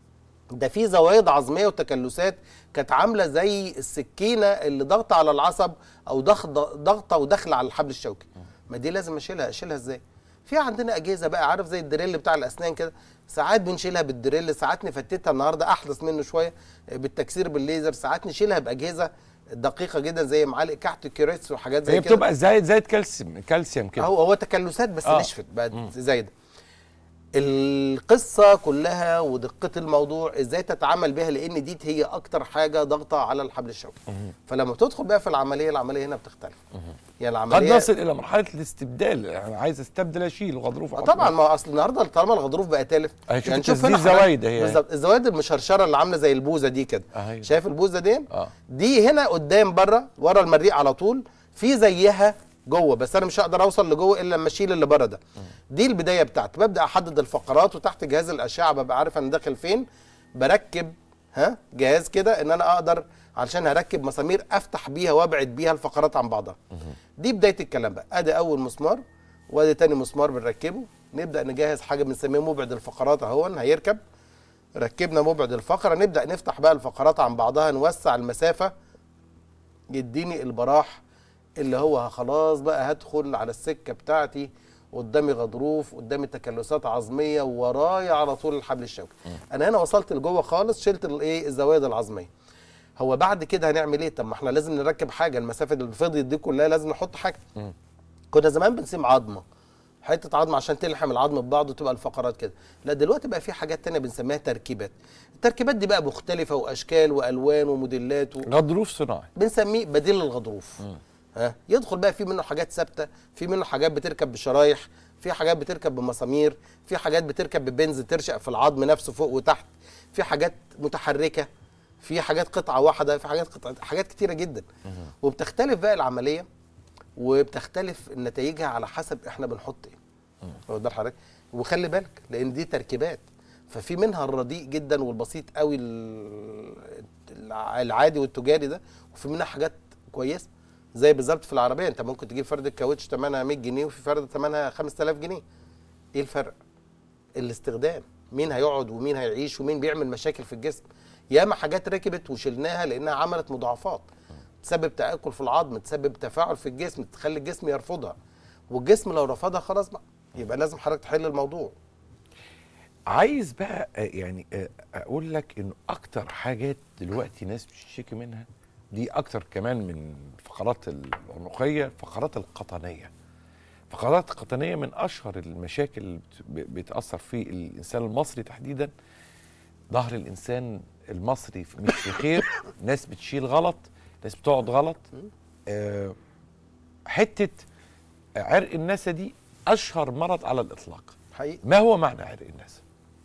ده في زوايد عظميه وتكلسات كانت عامله زي السكينه اللي ضغط على العصب او ضغط ضغطه وداخله على الحبل الشوكي ما دي لازم اشيلها اشيلها ازاي في عندنا اجهزه بقى عارف زي الدريل بتاع الاسنان كده ساعات بنشيلها بالدريل ساعات نفتتها النهارده احدث منه شويه بالتكسير بالليزر ساعات نشيلها باجهزه دقيقه جدا زي معالق كحت كيريتس وحاجات زي هي كده بتبقى زي زي كالسيوم كالسيوم كده هو هو تكلسات بس آه. نشفت بقت زايده القصه كلها ودقه الموضوع ازاي تتعامل بها لان دي هي اكتر حاجه ضاغطه على الحبل الشوكي فلما بتدخل بقى في العمليه العمليه هنا بتختلف يعني قد العمليه نصل الى مرحله الاستبدال يعني عايز استبدل اشيل الغضروف آه على طبعا طول. ما هو اصل النهارده طالما الغضروف بقى تالف أهي شوف شوف تسديد هنا حضرتك- زوايد أهي. بالظبط الزوايد المشرشره اللي عامله زي البوزه دي كده أهي. شايف البوزه دي اه دي هنا قدام بره ورا المريء على طول في زيها جوه بس انا مش هقدر اوصل لجوه الا لما اشيل اللي بره ده دي البدايه بتاعتي ببدا احدد الفقرات وتحت جهاز الاشعه ببقى عارف انا داخل فين بركب ها جهاز كده ان انا اقدر علشان هركب مسامير افتح بيها وابعد بيها الفقرات عن بعضها دي بدايه الكلام بقى ادي اول مسمار وادي تاني مسمار بنركبه نبدا نجهز حاجه بنسميه مبعد الفقرات اهو هيركب ركبنا مبعد الفقره نبدا نفتح بقى الفقرات عن بعضها نوسع المسافه يديني البراح اللي هو خلاص بقى هدخل على السكه بتاعتي قدامي غضروف قدامي تكلسات عظميه ورايا على طول الحبل الشوكي انا هنا وصلت لجوه خالص شلت الايه الزوايد العظميه هو بعد كده هنعمل ايه طب ما احنا لازم نركب حاجه المسافه اللي فضيت دي كلها لازم نحط حاجه كنا زمان بنسيب عظمه حته عظمه عشان تلحم العظم ببعض وتبقى الفقرات كده لا دلوقتي بقى في حاجات تانية بنسميها تركيبات التركيبات دي بقى مختلفه واشكال والوان وموديلات و... غضروف صناعي بنسميه بديل الغضروف ها يدخل بقى في منه حاجات ثابته في منه حاجات بتركب بشرايح في حاجات بتركب بمسامير في حاجات بتركب ببنز ترشق في العظم نفسه فوق وتحت في حاجات متحركه في حاجات قطعه واحده في حاجات قطعه حاجات كتيره جدا وبتختلف بقى العمليه وبتختلف نتائجها على حسب احنا بنحط ايه واخد بال حضرتك وخلي بالك لان دي تركيبات ففي منها الرديء جدا والبسيط قوي ال- الع- العادي والتجاري ده وفي منها حاجات كويسه زي بالظبط في العربيه انت ممكن تجيب فرده كاوتش ثمنها 100 جنيه وفي فرده ثمنها 5000 جنيه ايه الفرق الاستخدام مين هيقعد ومين هيعيش ومين بيعمل مشاكل في الجسم ياما حاجات ركبت وشلناها لانها عملت مضاعفات تسبب تاكل في العظم تسبب تفاعل في الجسم تخلي الجسم يرفضها والجسم لو رفضها خلاص بقى يبقى لازم حضرتك تحل الموضوع عايز بقى آه، يعني آه، اقول لك انه اكتر حاجات دلوقتي ناس بتشتكي منها دي اكتر كمان من الفقرات العنقيه الفقرات القطنيه الفقرات القطنيه من اشهر المشاكل اللي بت- ب- بتاثر في الانسان المصري تحديدا ظهر الانسان المصري مش في خير ناس بتشيل غلط ناس بتقعد غلط آه، حته عرق النسا دي اشهر مرض على الاطلاق حقيقي ما هو معنى عرق النسا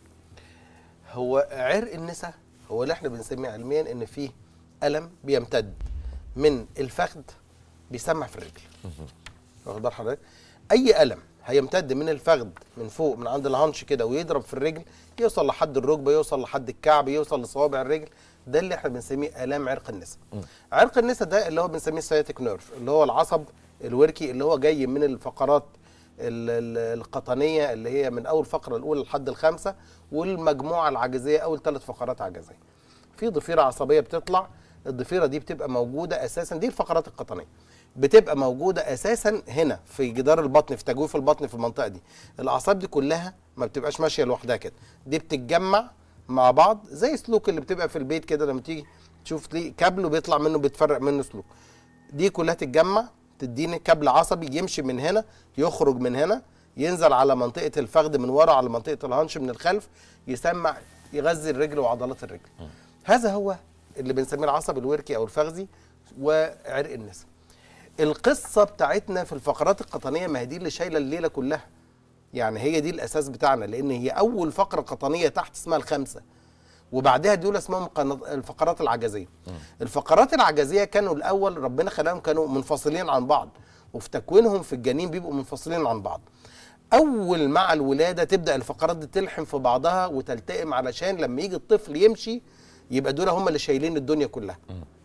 هو عرق النسا هو اللي احنا بنسميه علميا ان فيه الم بيمتد من الفخذ بيسمع في الرجل واخد بال حضرتك اي الم هيمتد من الفخذ من فوق من عند الهانش كده ويضرب في الرجل يوصل لحد الركبه يوصل لحد الكعب يوصل لصوابع الرجل ده اللي احنا بنسميه الام عرق النسا عرق النسا ده اللي هو بنسميه السياتيك نيرف اللي هو العصب الوركي اللي هو جاي من الفقرات ال- ال- القطنيه اللي هي من اول فقره الاولى لحد الخامسه والمجموعه العجزيه اول ثلاث فقرات عجزيه في ضفيره عصبيه بتطلع الضفيره دي بتبقى موجوده اساسا دي الفقرات القطنيه بتبقى موجوده اساسا هنا في جدار البطن في تجويف البطن في المنطقه دي الاعصاب دي كلها ما بتبقاش ماشيه لوحدها كده دي بتتجمع مع بعض زي سلوك اللي بتبقى في البيت كده لما تيجي تشوف ليه كابل وبيطلع منه بيتفرق منه سلوك دي كلها تتجمع تديني كابل عصبي يمشي من هنا يخرج من هنا ينزل على منطقه الفخذ من ورا على منطقه الهانش من الخلف يسمع يغذي الرجل وعضلات الرجل هذا هو اللي بنسميه العصب الوركي او الفخذي وعرق النسا القصه بتاعتنا في الفقرات القطنيه ما هي دي اللي شايله الليله كلها يعني هي دي الاساس بتاعنا لان هي اول فقره قطنيه تحت اسمها الخمسه وبعدها دول اسمهم قن- الفقرات العجزيه الفقرات العجزيه كانوا الاول ربنا خلاهم كانوا منفصلين عن بعض وفي تكوينهم في الجنين بيبقوا منفصلين عن بعض اول مع الولاده تبدا الفقرات دي تلحم في بعضها وتلتئم علشان لما يجي الطفل يمشي يبقى دول هم اللي شايلين الدنيا كلها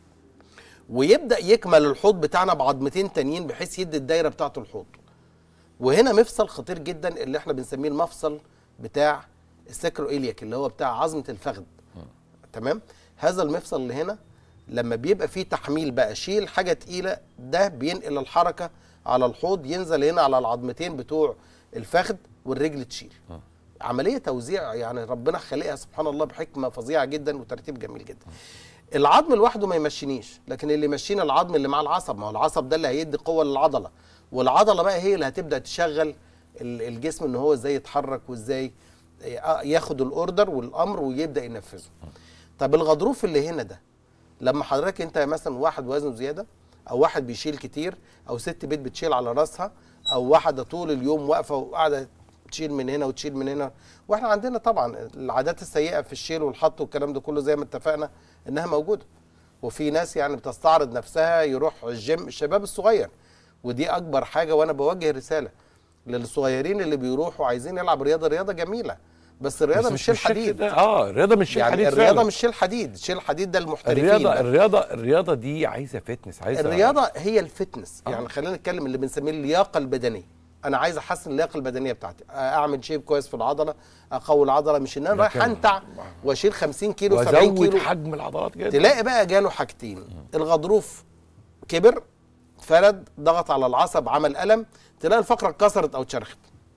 ويبدا يكمل الحوض بتاعنا بعظمتين تانيين بحيث يدي الدايره بتاعته الحوض وهنا مفصل خطير جدا اللي احنا بنسميه المفصل بتاع السكرو إلياك اللي هو بتاع عظمه الفخذ تمام هذا المفصل اللي هنا لما بيبقى فيه تحميل بقى شيل حاجه تقيله ده بينقل الحركه على الحوض ينزل هنا على العظمتين بتوع الفخذ والرجل تشيل عمليه توزيع يعني ربنا خالقها سبحان الله بحكمه فظيعه جدا وترتيب جميل جدا العظم لوحده ما يمشينيش لكن اللي يمشينا العظم اللي مع العصب ما هو العصب ده اللي هيدي قوه للعضله والعضله بقى هي اللي هتبدا تشغل ال- الجسم ان هو ازاي يتحرك وازاي ياخد الاوردر والامر ويبدا ينفذه طب الغضروف اللي هنا ده لما حضرتك انت مثلا واحد وزنه زياده او واحد بيشيل كتير او ست بيت بتشيل على راسها او واحده طول اليوم واقفه وقاعده تشيل من هنا وتشيل من هنا واحنا عندنا طبعا العادات السيئه في الشيل والحط والكلام ده كله زي ما اتفقنا انها موجوده وفي ناس يعني بتستعرض نفسها يروح الجيم الشباب الصغير ودي اكبر حاجه وانا بوجه رساله للصغيرين اللي بيروحوا عايزين يلعب رياضه رياضه جميله بس الرياضه بس مش شيل بالشكل حديد ده اه الرياضه مش شيل يعني حديد الرياضه فعلا. مش شيل حديد شيل حديد ده المحترفين الرياضه بقى. الرياضه الرياضه دي عايزه فتنس عايزه الرياضه هي الفتنس يعني خلينا نتكلم اللي بنسميه اللياقه البدنيه انا عايز احسن اللياقه البدنيه بتاعتي اعمل شيب كويس في العضله اقوي العضله مش ان انا رايح لكن- انتع واشيل 50 كيلو 70 وازود كيلو حجم العضلات جدا تلاقي بقى جاله حاجتين الغضروف كبر فرد ضغط على العصب عمل الم تلاقي الفقره اتكسرت او اتشرخت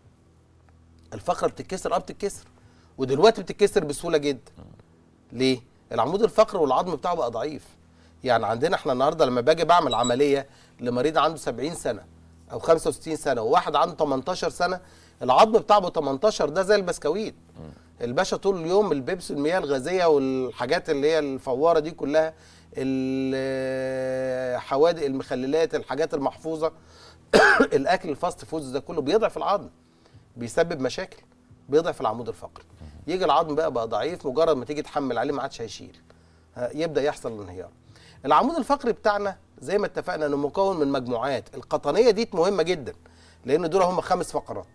الفقره بتتكسر اه بتتكسر ودلوقتي بتتكسر بسهوله جدا ليه العمود الفقري والعظم بتاعه بقى ضعيف يعني عندنا احنا النهارده لما باجي بعمل عمليه لمريض عنده 70 سنه او 65 سنه وواحد عنده 18 سنه العظم بتاعه ب 18 ده زي البسكويت الباشا طول اليوم البيبسي المياه الغازيه والحاجات اللي هي الفواره دي كلها الحوادق المخللات الحاجات المحفوظه الاكل الفاست فودز ده كله بيضعف العظم بيسبب مشاكل بيضعف العمود الفقري يجي العظم بقى بقى ضعيف مجرد ما تيجي تحمل عليه ما عادش هيشيل ها، يبدا يحصل انهيار العمود الفقري بتاعنا زي ما اتفقنا انه مكون من مجموعات القطنيه دي مهمه جدا لان دول هم خمس فقرات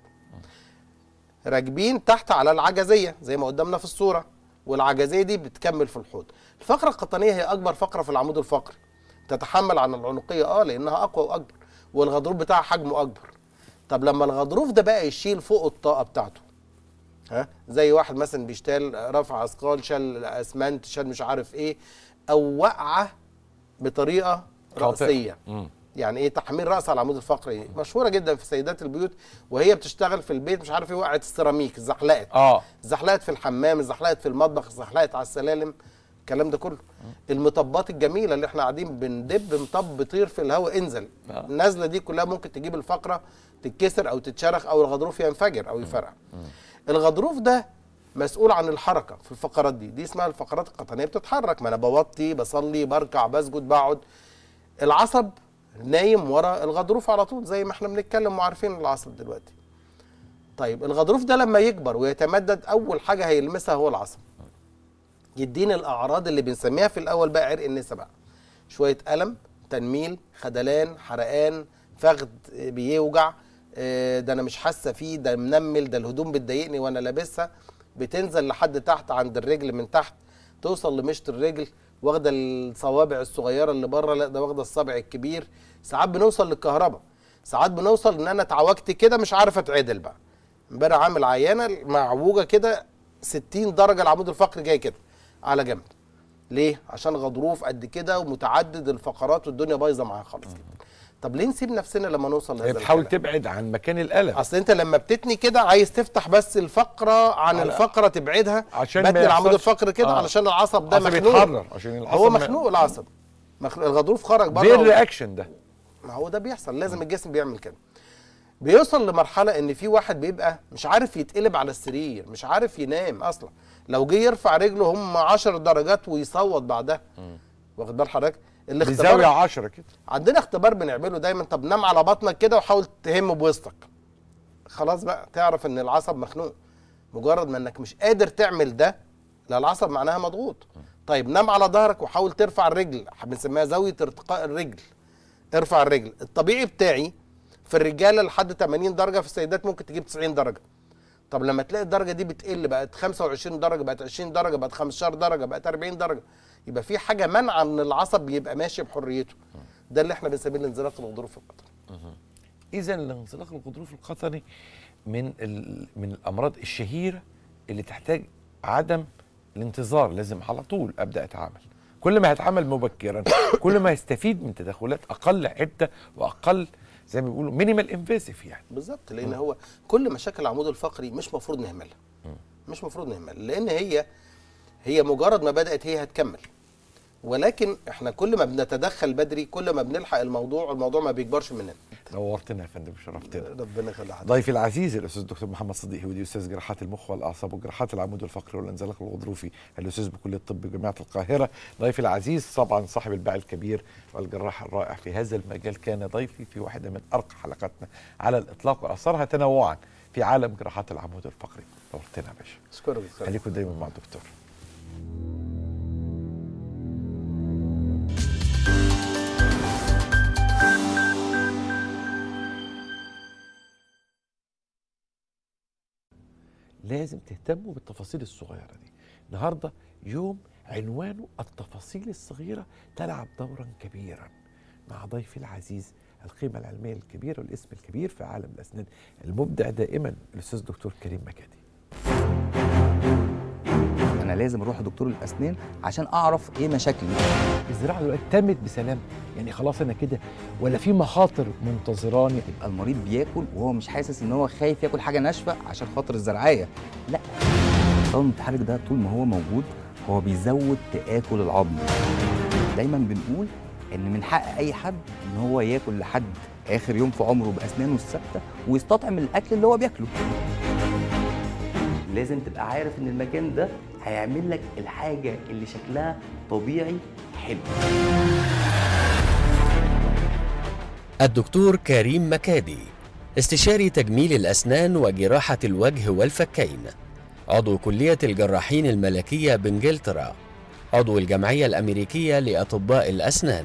راكبين تحت على العجزيه زي ما قدامنا في الصوره والعجزيه دي بتكمل في الحوض الفقره القطنيه هي اكبر فقره في العمود الفقري تتحمل عن العنقيه اه لانها اقوى واكبر والغضروف بتاعها حجمه اكبر طب لما الغضروف ده بقى يشيل فوق الطاقه بتاعته ها زي واحد مثلا بيشتغل رفع اثقال شال اسمنت شال مش عارف ايه او وقعه بطريقه خاطئة. راسيه مم. يعني ايه تحميل راس على العمود الفقري مشهوره جدا في سيدات البيوت وهي بتشتغل في البيت مش عارف ايه وقعت السيراميك زحلقت اه زحلقت في الحمام زحلقت في المطبخ زحلقت على السلالم الكلام ده كله المطبات الجميله اللي احنا قاعدين بندب مطب بيطير في الهواء انزل آه. النزله دي كلها ممكن تجيب الفقره تتكسر او تتشرخ او الغضروف ينفجر او يفرقع الغضروف ده مسؤول عن الحركه في الفقرات دي دي اسمها الفقرات القطنيه بتتحرك ما انا بوطي بصلي بركع بسجد بقعد العصب نايم ورا الغضروف على طول زي ما احنا بنتكلم وعارفين العصب دلوقتي طيب الغضروف ده لما يكبر ويتمدد اول حاجه هيلمسها هو العصب يدينا الاعراض اللي بنسميها في الاول بقى عرق النسا بقى شويه الم تنميل خدلان حرقان فخد بيوجع آه، ده انا مش حاسه فيه ده منمل ده الهدوم بتضايقني وانا لابسها بتنزل لحد تحت عند الرجل من تحت توصل لمشط الرجل واخده الصوابع الصغيره اللي بره لا ده واخده الصابع الكبير ساعات بنوصل للكهرباء ساعات بنوصل ان انا اتعوجت كده مش عارف اتعدل بقى امبارح عامل عيانه معوجه كده 60 درجه العمود الفقري جاي كده على جنب ليه عشان غضروف قد كده ومتعدد الفقرات والدنيا بايظه معاها خالص جدا طب ليه نسيب نفسنا لما نوصل هي لهذا بتحاول الكلام؟ تبعد عن مكان الالم اصل انت لما بتتني كده عايز تفتح بس الفقره عن على- الفقره تبعدها عشان ما بتني العمود يحصلش- الفقري كده آه. علشان العصب ده العصب مخنوق يتحرر عشان العصب هو ما- مخنوق العصب مخنوق الغضروف خرج ليه بره الرياكشن ده ما هو ده بيحصل لازم الجسم بيعمل كده بيوصل لمرحله ان في واحد بيبقى مش عارف يتقلب على السرير مش عارف ينام اصلا لو جه يرفع رجله هم 10 درجات ويصوت بعدها واخد بال حضرتك بزاويه الاختبار 10 كده عندنا اختبار بنعمله دايما طب نام على بطنك كده وحاول تهم بوسطك خلاص بقى تعرف ان العصب مخنوق مجرد ما انك مش قادر تعمل ده لا العصب معناها مضغوط طيب نام على ظهرك وحاول ترفع الرجل بنسميها زاويه ارتقاء الرجل ارفع الرجل الطبيعي بتاعي في الرجاله لحد 80 درجه في السيدات ممكن تجيب 90 درجه طب لما تلاقي الدرجه دي بتقل بقت 25 درجه بقت 20 درجه بقت 15 درجه بقت 40 درجه يبقى في حاجه منع ان العصب يبقى ماشي بحريته ده اللي احنا بنسميه الانزلاق الغضروفي القطري اذا الانزلاق الغضروفي القطني من ال... من الامراض الشهيره اللي تحتاج عدم الانتظار لازم على طول ابدا اتعامل كل ما هتعامل مبكرا كل ما يستفيد من تدخلات اقل عده واقل زي ما بيقولوا مينيمال انفيسيف يعني بالظبط لان هو كل مشاكل العمود الفقري مش مفروض نهملها مش مفروض نهملها لان هي هي مجرد ما بدات هي هتكمل ولكن احنا كل ما بنتدخل بدري كل ما بنلحق الموضوع الموضوع ما بيكبرش مننا نورتنا يا فندم شرفتنا ربنا يخلي حضرتك ضيفي العزيز الاستاذ الدكتور محمد صديق هودي استاذ جراحات المخ والاعصاب وجراحات العمود الفقري والانزلاق الغضروفي الاستاذ بكليه الطب بجامعه القاهره ضيفي العزيز طبعا صاحب الباع الكبير والجراح الرائع في هذا المجال كان ضيفي في واحده من ارقى حلقاتنا على الاطلاق واثرها تنوعا في عالم جراحات العمود الفقري نورتنا يا باشا اشكرك دكتور. خليكم دايما مع الدكتور لازم تهتموا بالتفاصيل الصغيرة دي النهاردة يوم عنوانه التفاصيل الصغيرة تلعب دورا كبيرا مع ضيفي العزيز القيمة العلمية الكبيرة والاسم الكبير في عالم الأسنان المبدع دائما الأستاذ دكتور كريم مكادي انا لازم اروح لدكتور الاسنان عشان اعرف ايه مشاكلي الزراعة دلوقتي تمت بسلام يعني خلاص أنا كده ولا في مخاطر منتظراني يبقى المريض بياكل وهو مش حاسس ان هو خايف ياكل حاجه ناشفه عشان خاطر الزرعيه لا الطاقم المتحرك ده طول ما هو موجود هو بيزود تاكل العظم دايما بنقول ان من حق اي حد ان هو ياكل لحد اخر يوم في عمره باسنانه الثابته ويستطعم الاكل اللي هو بياكله لازم تبقى عارف ان المكان ده هيعمل لك الحاجه اللي شكلها طبيعي حلو الدكتور كريم مكادي استشاري تجميل الأسنان وجراحة الوجه والفكين عضو كلية الجراحين الملكية بإنجلترا عضو الجمعية الأمريكية لأطباء الأسنان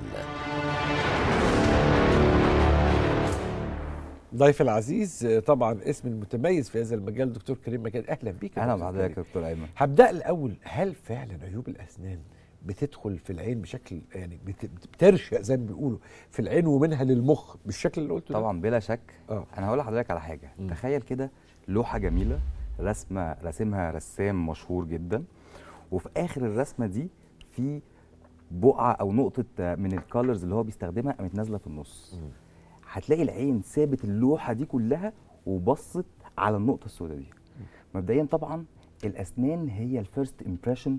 ضيف العزيز آه، طبعا اسم المتميز في هذا المجال دكتور كريم مجاد اهلا بيك يا اهلا دكتور بحضرتك كريم. يا دكتور ايمن هبدا الاول هل فعلا عيوب الاسنان بتدخل في العين بشكل يعني بت- بترشق زي ما بيقولوا في العين ومنها للمخ بالشكل اللي قلته ده؟ طبعا بلا شك اه انا هقول لحضرتك على حاجه مم. تخيل كده لوحه جميله رسمه راسمها رسام مشهور جدا وفي اخر الرسمه دي في بقعه او نقطه آه، من الكالرز اللي هو بيستخدمها قامت نازله في النص مم. هتلاقي العين سابت اللوحه دي كلها وبصت على النقطه السوداء دي مبدئيا طبعا الاسنان هي الفيرست امبريشن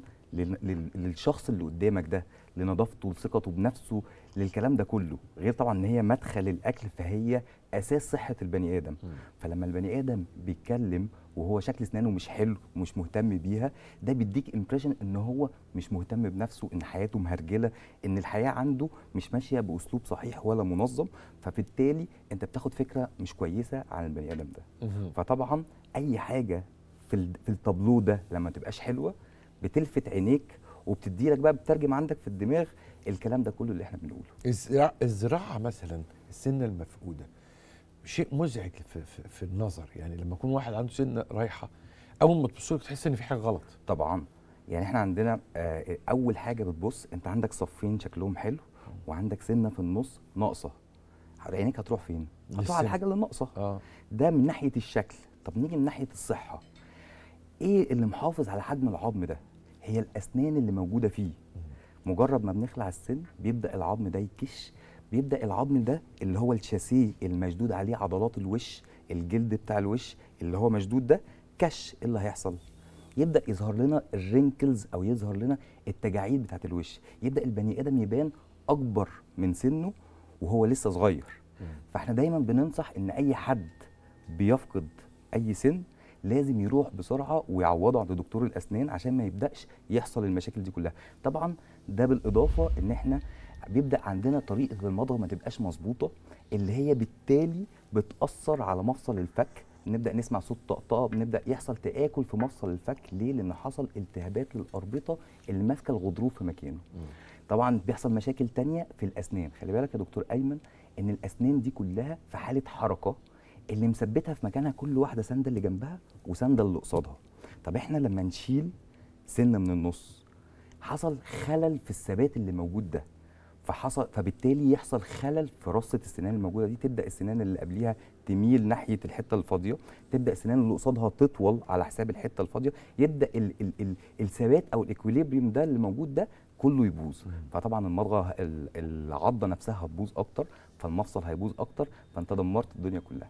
للشخص اللي قدامك ده لنظافته لثقته بنفسه للكلام ده كله غير طبعا ان هي مدخل الاكل فهي اساس صحه البني ادم مم. فلما البني ادم بيتكلم وهو شكل اسنانه مش حلو ومش مهتم بيها ده بيديك امبريشن ان هو مش مهتم بنفسه ان حياته مهرجله ان الحياه عنده مش ماشيه باسلوب صحيح ولا منظم فبالتالي انت بتاخد فكره مش كويسه عن البني ادم ده مهم. فطبعا اي حاجه في ال- في التابلو ده لما تبقاش حلوه بتلفت عينيك وبتدي لك بقى بترجم عندك في الدماغ الكلام ده كله اللي احنا بنقوله الزراعة, الزراعة مثلا السنة المفقودة شيء مزعج في, في, في النظر يعني لما يكون واحد عنده سنة رايحة أول ما تبص له تحس إن في حاجة غلط طبعا يعني احنا عندنا آه، اول حاجه بتبص انت عندك صفين شكلهم حلو وعندك سنه في النص ناقصه عينيك هتروح فين هتروح على للسن. الحاجه اللي ناقصه اه ده من ناحيه الشكل طب نيجي من ناحيه الصحه ايه اللي محافظ على حجم العظم ده هي الاسنان اللي موجوده فيه مجرد ما بنخلع السن بيبدا العظم ده يكش بيبدا العظم ده اللي هو الشاسيه المشدود عليه عضلات الوش الجلد بتاع الوش اللي هو مشدود ده كش ايه اللي هيحصل يبدا يظهر لنا الرينكلز او يظهر لنا التجاعيد بتاعت الوش يبدا البني ادم يبان اكبر من سنه وهو لسه صغير فاحنا دايما بننصح ان اي حد بيفقد اي سن لازم يروح بسرعه ويعوضه عند دكتور الاسنان عشان ما يبداش يحصل المشاكل دي كلها طبعا ده بالاضافه ان احنا بيبدا عندنا طريقه المضغ ما تبقاش مظبوطه اللي هي بالتالي بتاثر على مفصل الفك نبدا نسمع صوت طقطقه بنبدا يحصل تاكل في مفصل الفك ليه لان حصل التهابات للاربطه اللي ماسكه الغضروف في مكانه طبعا بيحصل مشاكل تانية في الاسنان خلي بالك يا دكتور ايمن ان الاسنان دي كلها في حاله حركه اللي مثبتها في مكانها كل واحده سنده اللي جنبها وسنده اللي قصادها طب احنا لما نشيل سنه من النص حصل خلل في الثبات اللي موجود ده فحصل فبالتالي يحصل خلل في رصه السنان الموجوده دي تبدا السنان اللي قبليها تميل ناحيه الحته الفاضيه تبدا السنان اللي قصادها تطول على حساب الحته الفاضيه يبدا ال ال ال الثبات او الاكويليبريم ده اللي موجود ده كله يبوظ فطبعا المضغه ال- العضه نفسها هتبوظ اكتر فالمفصل هيبوظ اكتر فانت دمرت الدنيا كلها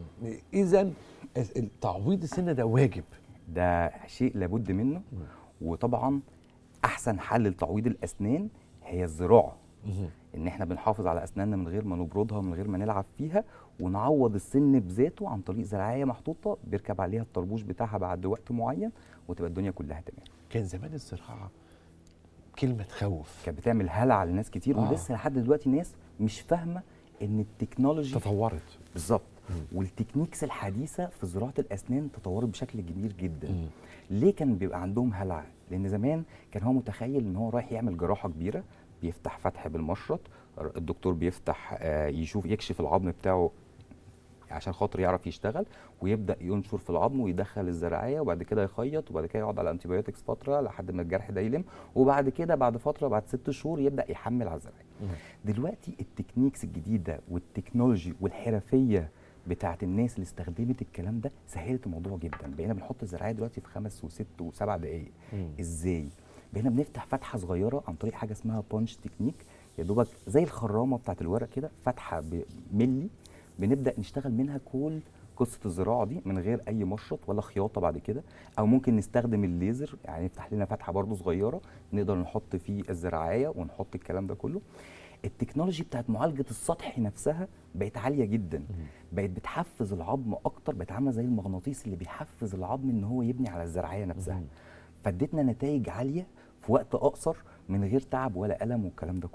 إذا تعويض السنة ده واجب ده شيء لابد منه وطبعا احسن حل لتعويض الاسنان هي الزراعه ان احنا بنحافظ على اسناننا من غير ما نبردها من غير ما نلعب فيها ونعوض السن بذاته عن طريق زراعيه محطوطه بيركب عليها الطربوش بتاعها بعد وقت معين وتبقى الدنيا كلها تمام كان زمان الزراعة كلمة تخوف كانت بتعمل هلع لناس كتير آه. ولسه لحد دلوقتي ناس مش فاهمه ان التكنولوجي تطورت بالظبط والتكنيكس الحديثه في زراعه الاسنان تطورت بشكل كبير جدا مم. ليه كان بيبقى عندهم هلع لان زمان كان هو متخيل ان هو رايح يعمل جراحه كبيره بيفتح فتح بالمشرط الدكتور بيفتح آه، يشوف يكشف العظم بتاعه عشان خاطر يعرف يشتغل ويبدا ينشر في العظم ويدخل الزراعيه وبعد كده يخيط وبعد كده يقعد على انتيبيوتكس فتره لحد ما الجرح ده يلم وبعد كده بعد فتره بعد ست شهور يبدا يحمل على الزراعيه دلوقتي التكنيكس الجديده والتكنولوجي والحرفيه بتاعت الناس اللي استخدمت الكلام ده سهلت الموضوع جدا بقينا بنحط الزراعيه دلوقتي في خمس وست وسبع دقائق مم. ازاي بقينا بنفتح فتحه صغيره عن طريق حاجه اسمها بانش تكنيك يا دوبك زي الخرامه بتاعت الورق كده فتحه بملي بنبدا نشتغل منها كل قصه الزراعه دي من غير اي مشرط ولا خياطه بعد كده او ممكن نستخدم الليزر يعني نفتح لنا فتحه برضو صغيره نقدر نحط فيه الزراعيه ونحط الكلام ده كله التكنولوجي بتاعت معالجه السطح نفسها بقت عاليه جدا بقت بتحفز العظم اكتر بقت عامله زي المغناطيس اللي بيحفز العظم ان هو يبني على الزراعيه نفسها فادتنا نتائج عاليه في وقت اقصر من غير تعب ولا الم والكلام ده كله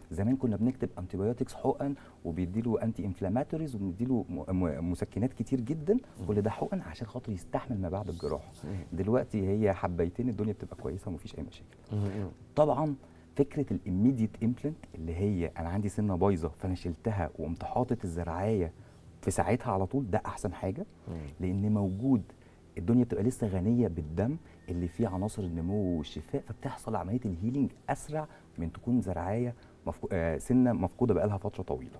زمان كنا بنكتب انتيبيوتكس حقن وبيديله انتي انفلاماتوريز وبنديله م- م- مسكنات كتير جدا كل ده حقن عشان خاطر يستحمل ما بعد الجراحه دلوقتي هي حبيتين الدنيا بتبقى كويسه ومفيش اي مشاكل طبعا فكره الاميديت امبلانت اللي هي انا عندي سنه بايظه فانا شلتها وقمت حاطط الزراعيه في ساعتها على طول ده احسن حاجه لان موجود الدنيا بتبقى لسه غنيه بالدم اللي فيه عناصر النمو والشفاء فبتحصل عمليه الهيلينج اسرع من تكون زراعيه مفقو... آه سنه مفقوده بقالها فتره طويله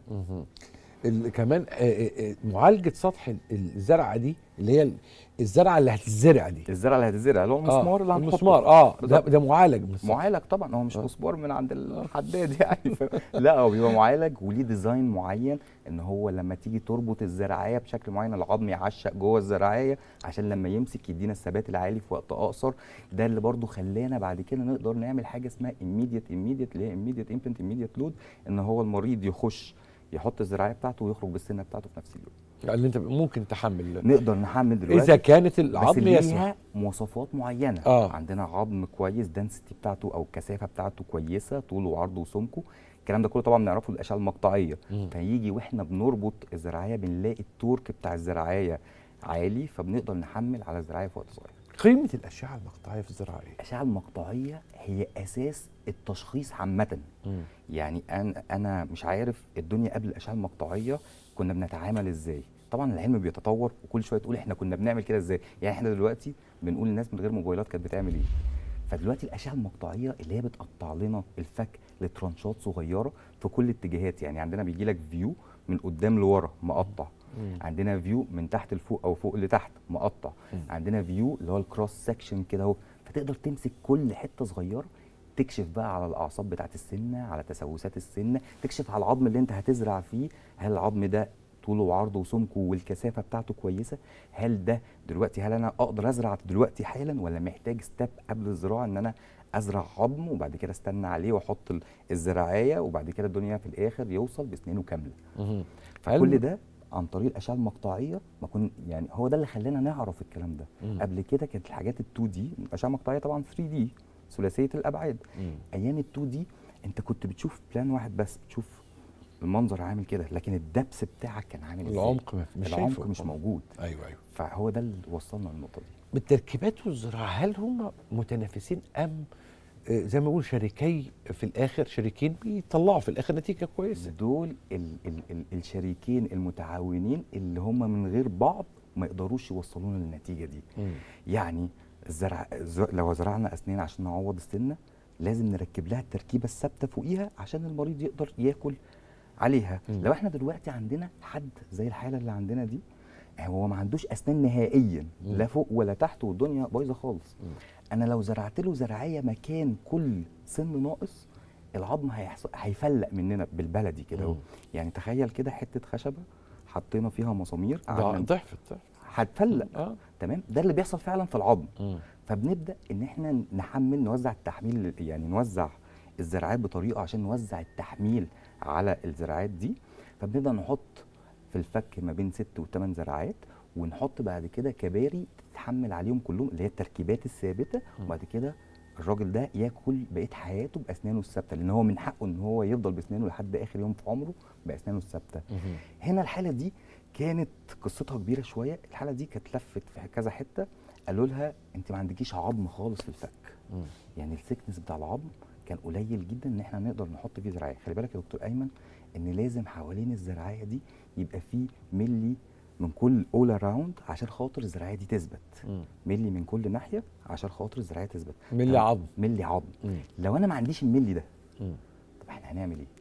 ال- كمان آه، آه، آه، معالجه سطح ال- الزرعه دي اللي هي ال- الزرعه اللي هتتزرع دي الزرع اللي هتزرع اللي هو المسمار اللي هنحطه المسمار اه ده, بالظبط. ده معالج من السطح. معالج طبعا هو مش مسمار من عند الحداد يعني ف... لا هو بيبقى معالج وليه ديزاين معين ان هو لما تيجي تربط الزراعيه بشكل معين العظم يعشق جوه الزراعيه عشان لما يمسك يدينا الثبات العالي في وقت اقصر ده اللي برضو خلانا بعد كده نقدر نعمل حاجه اسمها immediate immediate اللي هي immediate implant immediate load ان هو المريض يخش يحط الزراعيه بتاعته ويخرج بالسنه بتاعته في نفس اليوم اللي انت ممكن تحمل نقدر نحمل دلوقتي اذا كانت بس العظم يسمح ليها مواصفات معينه آه. عندنا عظم كويس دنسيتي بتاعته او الكثافه بتاعته كويسه طوله وعرضه وسمكه الكلام ده كله طبعا بنعرفه الاشعه المقطعيه مم. فيجي واحنا بنربط الزراعيه بنلاقي التورك بتاع الزراعيه عالي فبنقدر نحمل على الزراعيه في وقت صغير قيمه الاشعه المقطعيه في الزراعه ايه؟ الاشعه المقطعيه هي اساس التشخيص عامه يعني انا انا مش عارف الدنيا قبل الاشعه المقطعيه كنا بنتعامل ازاي طبعا العلم بيتطور وكل شويه تقول احنا كنا بنعمل كده ازاي يعني احنا دلوقتي بنقول للناس من غير موبايلات كانت بتعمل ايه فدلوقتي الاشعه المقطعيه اللي هي بتقطع لنا الفك لترانشات صغيره في كل اتجاهات يعني عندنا بيجي لك فيو من قدام لورا مقطع عندنا فيو من تحت لفوق او فوق لتحت مقطع عندنا فيو اللي هو الكروس سكشن كده اهو فتقدر تمسك كل حته صغيره تكشف بقى على الاعصاب بتاعت السنه على تسوسات السنه تكشف على العظم اللي انت هتزرع فيه هل العظم ده طوله وعرضه وسمكه والكثافه بتاعته كويسه هل ده دلوقتي هل انا اقدر ازرع دلوقتي حالا ولا محتاج ستيب قبل الزراعه ان انا ازرع عظم وبعد كده استنى عليه واحط ال- الزراعيه وبعد كده الدنيا في الاخر يوصل بسنينه كامله فكل ده عن طريق الاشعه المقطعيه ما كن يعني هو ده اللي خلانا نعرف الكلام ده مم. قبل كده كانت الحاجات ال2 دي الاشعه المقطعيه طبعا 3 دي ثلاثيه الابعاد ايام ال2 دي انت كنت بتشوف بلان واحد بس بتشوف المنظر عامل كده لكن الدبس بتاعك كان عامل ازاي العمق ما- مش العمق شايفه. مش موجود ايوه ايوه فهو ده اللي وصلنا للنقطه دي بالتركيبات والزراعه هل هم متنافسين ام آه، زي ما بقول شريكي في الاخر شريكين بيطلعوا في الاخر نتيجه كويسه دول ال ال ال الشريكين المتعاونين اللي هم من غير بعض ما يقدروش يوصلونا للنتيجه دي يعني الزرع ز- لو زرعنا اسنان عشان نعوض السنه لازم نركب لها التركيبه الثابته فوقيها عشان المريض يقدر ياكل عليها مم. لو احنا دلوقتي عندنا حد زي الحاله اللي عندنا دي هو ما عندوش اسنان نهائيا مم. لا فوق ولا تحت والدنيا بايظه خالص مم. انا لو زرعت له زراعيه مكان كل سن ناقص العظم هيحصل هيفلق مننا بالبلدي كده اهو مم. يعني تخيل كده حته خشبه حطينا فيها مسامير ده قعدنا ضعف ضعف هتفلق اه تمام ده اللي بيحصل فعلا في العظم مم. فبنبدا ان احنا نحمل نوزع التحميل يعني نوزع الزراعات بطريقه عشان نوزع التحميل على الزراعات دي فبنبدا نحط في الفك ما بين ست وثمان زراعات ونحط بعد كده كباري تتحمل عليهم كلهم اللي هي التركيبات الثابته وبعد كده الراجل ده ياكل بقيه حياته باسنانه الثابته لان هو من حقه ان هو يفضل باسنانه لحد اخر يوم في عمره باسنانه الثابته مهم. هنا الحاله دي كانت قصتها كبيره شويه الحاله دي كانت لفت في كذا حته قالوا لها انت ما عندكيش عظم خالص في الفك مم. يعني الثيكنس بتاع العظم كان قليل جدا ان احنا نقدر نحط فيه زراعيه خلي بالك يا دكتور ايمن ان لازم حوالين الزراعيه دي يبقى فيه ملي من كل اول اراوند عشان خاطر الزراعيه دي تثبت مم. ملي من كل ناحيه عشان خاطر الزراعيه تثبت ملي طب عظم. ملي عظم مم. لو انا ما عنديش الملي ده مم. طب احنا هنعمل ايه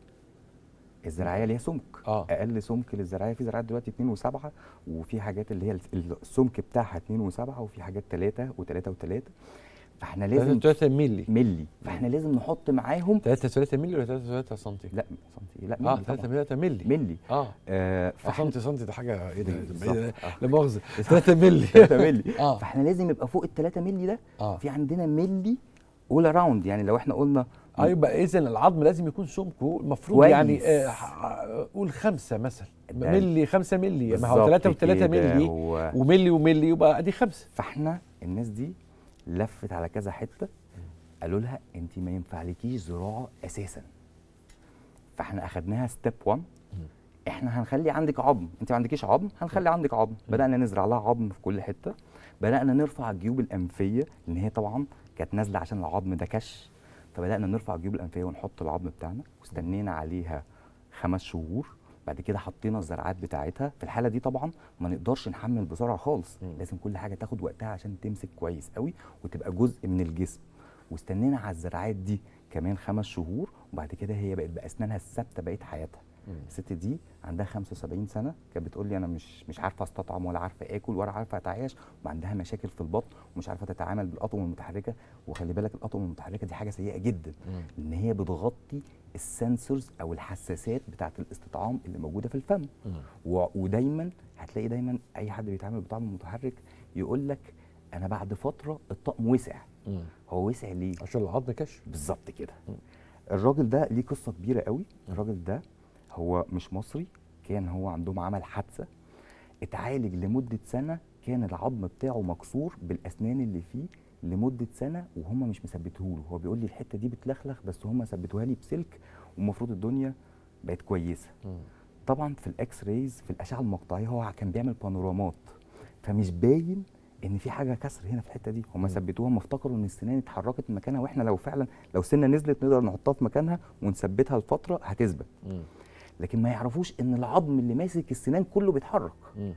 الزراعيه ليها سمك آه. اقل سمك للزراعيه في زراعات دلوقتي 2 و7 وفي حاجات اللي هي السمك بتاعها 2 و7 وفي حاجات 3 و3 و3 فاحنا لازم 3 ملي ملي فاحنا لازم نحط معاهم 3 3 ملي ولا 3 3 سنتي؟ لا سنتي لا اه ملي 3 طبعا 3 ملي ملي اه آه آه، فاحنا سنتي سنتي ده حاجه ايه ده بالظبط. ده- آه. لا مؤاخذه 3 ملي 3 ملي اه فاحنا لازم يبقى فوق ال 3 ملي ده اه في عندنا ملي اول اراوند يعني لو احنا قلنا اه يبقى اذا العظم لازم يكون سمكه المفروض كويس. يعني آه ح- قول خمسة مثلا ده- ملي خمسة ملي ما هو بالظبط 3 و3 كده، ملي و- وملي وملي يبقى ادي خمسة فاحنا الناس دي لفت على كذا حته قالوا لها انت ما ينفعلكيش زراعه اساسا فاحنا اخدناها ستيب 1 احنا هنخلي عندك عظم انت ما عندكيش عظم هنخلي عندك عظم بدانا نزرع لها عظم في كل حته بدانا نرفع الجيوب الانفيه لان هي طبعا كانت نازله عشان العظم ده كش فبدانا نرفع الجيوب الانفيه ونحط العظم بتاعنا واستنينا عليها خمس شهور بعد كده حطينا الزرعات بتاعتها في الحاله دي طبعا ما نقدرش نحمل بسرعه خالص لازم كل حاجه تاخد وقتها عشان تمسك كويس قوي وتبقى جزء من الجسم واستنينا على الزرعات دي كمان خمس شهور وبعد كده هي بقت باسنانها الثابته بقيه حياتها الست دي عندها 75 سنه كانت بتقول لي انا مش مش عارفه استطعم ولا عارفه اكل ولا عارفه اتعايش وعندها مشاكل في البطن ومش عارفه تتعامل بالاطقم المتحركه وخلي بالك الاطقم المتحركه دي حاجه سيئه جدا لان هي بتغطي السنسورز او الحساسات بتاعه الاستطعام اللي موجوده في الفم و- ودايما هتلاقي دايما اي حد بيتعامل بطعم متحرك يقول لك انا بعد فتره الطقم وسع هو وسع ليه عشان العظم كشف بالظبط كده الراجل ده ليه قصه كبيره قوي الراجل ده هو مش مصري كان هو عندهم عمل حادثه اتعالج لمده سنه كان العظم بتاعه مكسور بالاسنان اللي فيه لمده سنه وهم مش مثبتهوله هو بيقول لي الحته دي بتلخلخ بس هم ثبتوها لي بسلك والمفروض الدنيا بقت كويسه طبعا في الاكس رايز في الاشعه المقطعيه هو كان بيعمل بانورامات فمش باين ان في حاجه كسر هنا في الحته دي هم ثبتوها هم افتكروا ان السنان اتحركت من مكانها واحنا لو فعلا لو سنه نزلت نقدر نحطها في مكانها ونثبتها لفتره هتثبت لكن ما يعرفوش ان العظم اللي ماسك السنان كله بيتحرك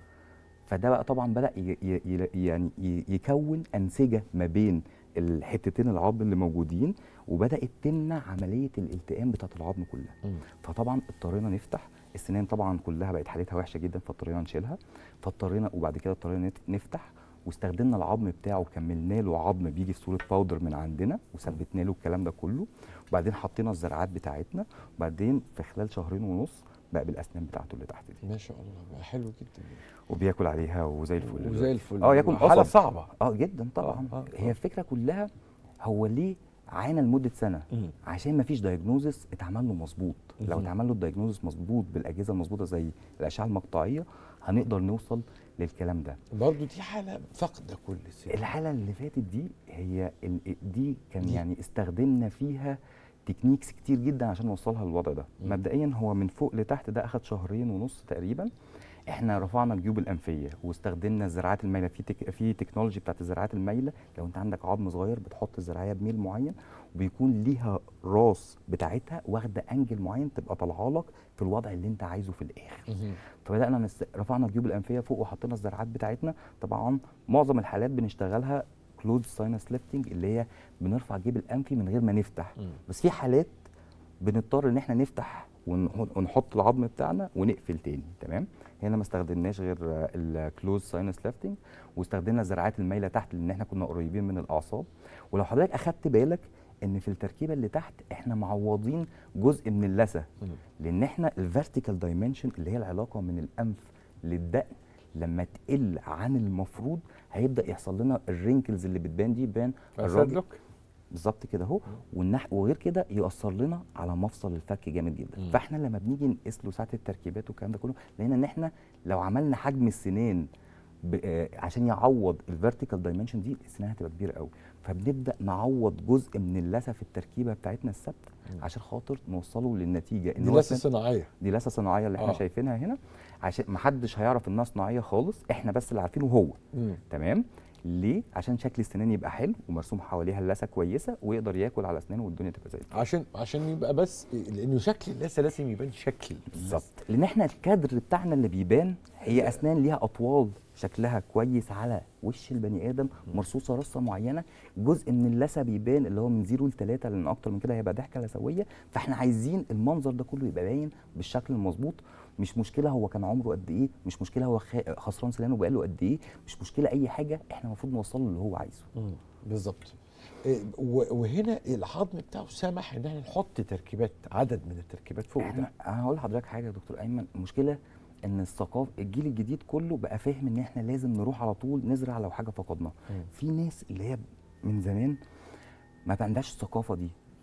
فده بقى طبعا بدا ي ي ي يعني ي- يكون انسجه ما بين الحتتين العظم اللي موجودين وبدات تمنع عمليه الالتئام بتاعه العظم كلها فطبعا اضطرينا نفتح السنان طبعا كلها بقت حالتها وحشه جدا فاضطرينا نشيلها فاضطرينا وبعد كده اضطرينا نت- نفتح واستخدمنا العظم بتاعه وكملنا له عظم بيجي في صوره باودر من عندنا وثبتنا له الكلام ده كله وبعدين حطينا الزرعات بتاعتنا وبعدين في خلال شهرين ونص بقى بالاسنان بتاعته اللي تحت دي ما شاء الله بقى حلو جدا وبياكل عليها وزي الفل وزي الفل اه ياكل حاله قصب صعبه اه جدا طبعا آه، آه، هي الفكره كلها هو ليه عانى لمده سنه مم. عشان ما فيش دايجنوزس اتعمل له مظبوط لو مهم. اتعمل له الدايجنوزس مظبوط بالاجهزه المظبوطه زي الاشعه المقطعيه هنقدر نوصل للكلام ده برضه دي حاله فاقده كل سنه الحاله اللي فاتت دي هي ال- دي كان دي. يعني استخدمنا فيها تكنيكس كتير جدا عشان نوصلها للوضع ده مم. مبدئيا هو من فوق لتحت ده اخد شهرين ونص تقريبا احنا رفعنا الجيوب الانفيه واستخدمنا الزراعات المايله في تك... في تكنولوجي بتاعت الزراعات المايله لو انت عندك عظم صغير بتحط الزراعيه بميل معين وبيكون ليها راس بتاعتها واخده انجل معين تبقى طالعه لك في الوضع اللي انت عايزه في الاخر فبدانا نست... رفعنا الجيوب الانفيه فوق وحطينا الزرعات بتاعتنا طبعا معظم الحالات بنشتغلها كلوز ساينس ليفتنج اللي هي بنرفع الجيب الانفي من غير ما نفتح مم. بس في حالات بنضطر ان احنا نفتح ون- ونحط العظم بتاعنا ونقفل تاني تمام هنا ما استخدمناش غير الكلوز ساينس ليفتنج واستخدمنا الزرعات المايله تحت لان احنا كنا قريبين من الاعصاب ولو حضرتك اخدت بالك ان في التركيبه اللي تحت احنا معوضين جزء من اللثه مم. لان احنا الفيرتيكال دايمنشن اللي هي العلاقه من الانف للدقن لما تقل عن المفروض هيبدا يحصل لنا الرينكلز اللي بتبان دي بان الراجل بالظبط كده اهو والنح وغير كده يأثر لنا على مفصل الفك جامد جدا مم. فاحنا لما بنيجي نقيس له ساعه التركيبات والكلام ده كله لقينا ان احنا لو عملنا حجم السنان ب... آه عشان يعوض الفيرتيكال دايمنشن دي السنان هتبقى كبيره قوي فبنبدا نعوض جزء من اللثه في التركيبه بتاعتنا الثابته مم. عشان خاطر نوصله للنتيجه دي هو لسه السن- صناعيه دي لثه صناعيه اللي احنا آه. آه. شايفينها هنا عشان ما حدش هيعرف انها صناعيه خالص احنا بس اللي عارفينه هو مم. تمام ليه عشان شكل السنان يبقى حلو ومرسوم حواليها اللثه كويسه ويقدر ياكل على اسنانه والدنيا تبقى زي الفل عشان عشان يبقى بس لانه شكل لسه لازم يبان شكل بالظبط لان احنا الكادر بتاعنا اللي بيبان هي اسنان ليها اطوال شكلها كويس على وش البني ادم مرصوصه رصه معينه جزء من اللثه بيبان اللي هو من 0 ل 3 لان اكتر من كده هيبقى ضحكه لثويه فاحنا عايزين المنظر ده كله يبقى باين بالشكل المظبوط مش مشكله هو كان عمره قد ايه مش مشكله هو خ- خسران سنانه بقاله قد ايه مش مشكله اي حاجه احنا المفروض نوصله اللي هو عايزه مم. بالظبط إيه، و- وهنا العظم بتاعه سمح ان احنا نحط تركيبات عدد من التركيبات فوق احنا ده انا هقول لحضرتك حاجه يا دكتور ايمن المشكله ان الثقافه الجيل الجديد كله بقى فاهم ان احنا لازم نروح على طول نزرع لو حاجه فقدناها مم. في ناس اللي هي من زمان ما عندهاش الثقافه دي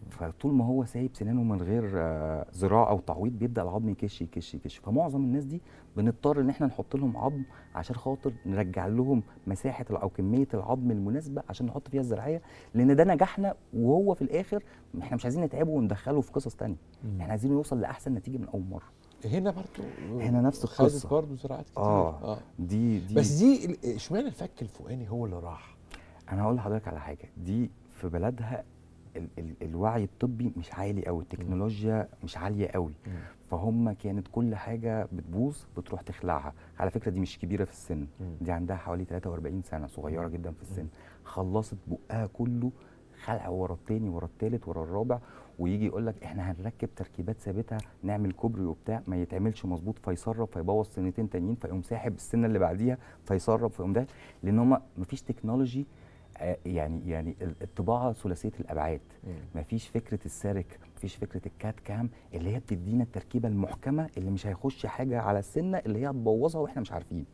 فطول ما هو سايب سنانه من غير آه، زراعه او تعويض بيبدا العظم يكش يكش يكش فمعظم الناس دي بنضطر ان احنا نحط لهم عظم عشان خاطر نرجع لهم مساحه او كميه العظم المناسبه عشان نحط فيها الزراعيه لان ده نجاحنا وهو في الاخر احنا مش عايزين نتعبه وندخله في قصص تانية احنا عايزين يوصل لاحسن نتيجه من اول مره هنا برضو هنا نفس خدت القصة. برضو زراعات كتير اه دي دي بس دي ال- اشمعنى الفك الفوقاني هو اللي راح انا هقول لحضرتك على حاجه دي في بلدها ال ال الوعي الطبي مش عالي قوي التكنولوجيا مش عاليه قوي فهم كانت كل حاجه بتبوظ بتروح تخلعها على فكره دي مش كبيره في السن دي عندها حوالي 43 سنه صغيره جدا في السن خلصت بقها كله خلع ورا التاني ورا التالت ورا الرابع ويجي يقول لك احنا هنركب تركيبات ثابته نعمل كوبري وبتاع ما يتعملش مظبوط فيسرب فيبوظ سنتين تانيين فيقوم ساحب السنه اللي بعديها فيسرب فيقوم ده لان هم مفيش تكنولوجي آه، يعني يعني ال- الطباعه ثلاثيه الابعاد مفيش فكره السارك مفيش فكره الكات كام اللي هي بتدينا التركيبه المحكمه اللي مش هيخش حاجه على السنه اللي هي هتبوظها واحنا مش عارفين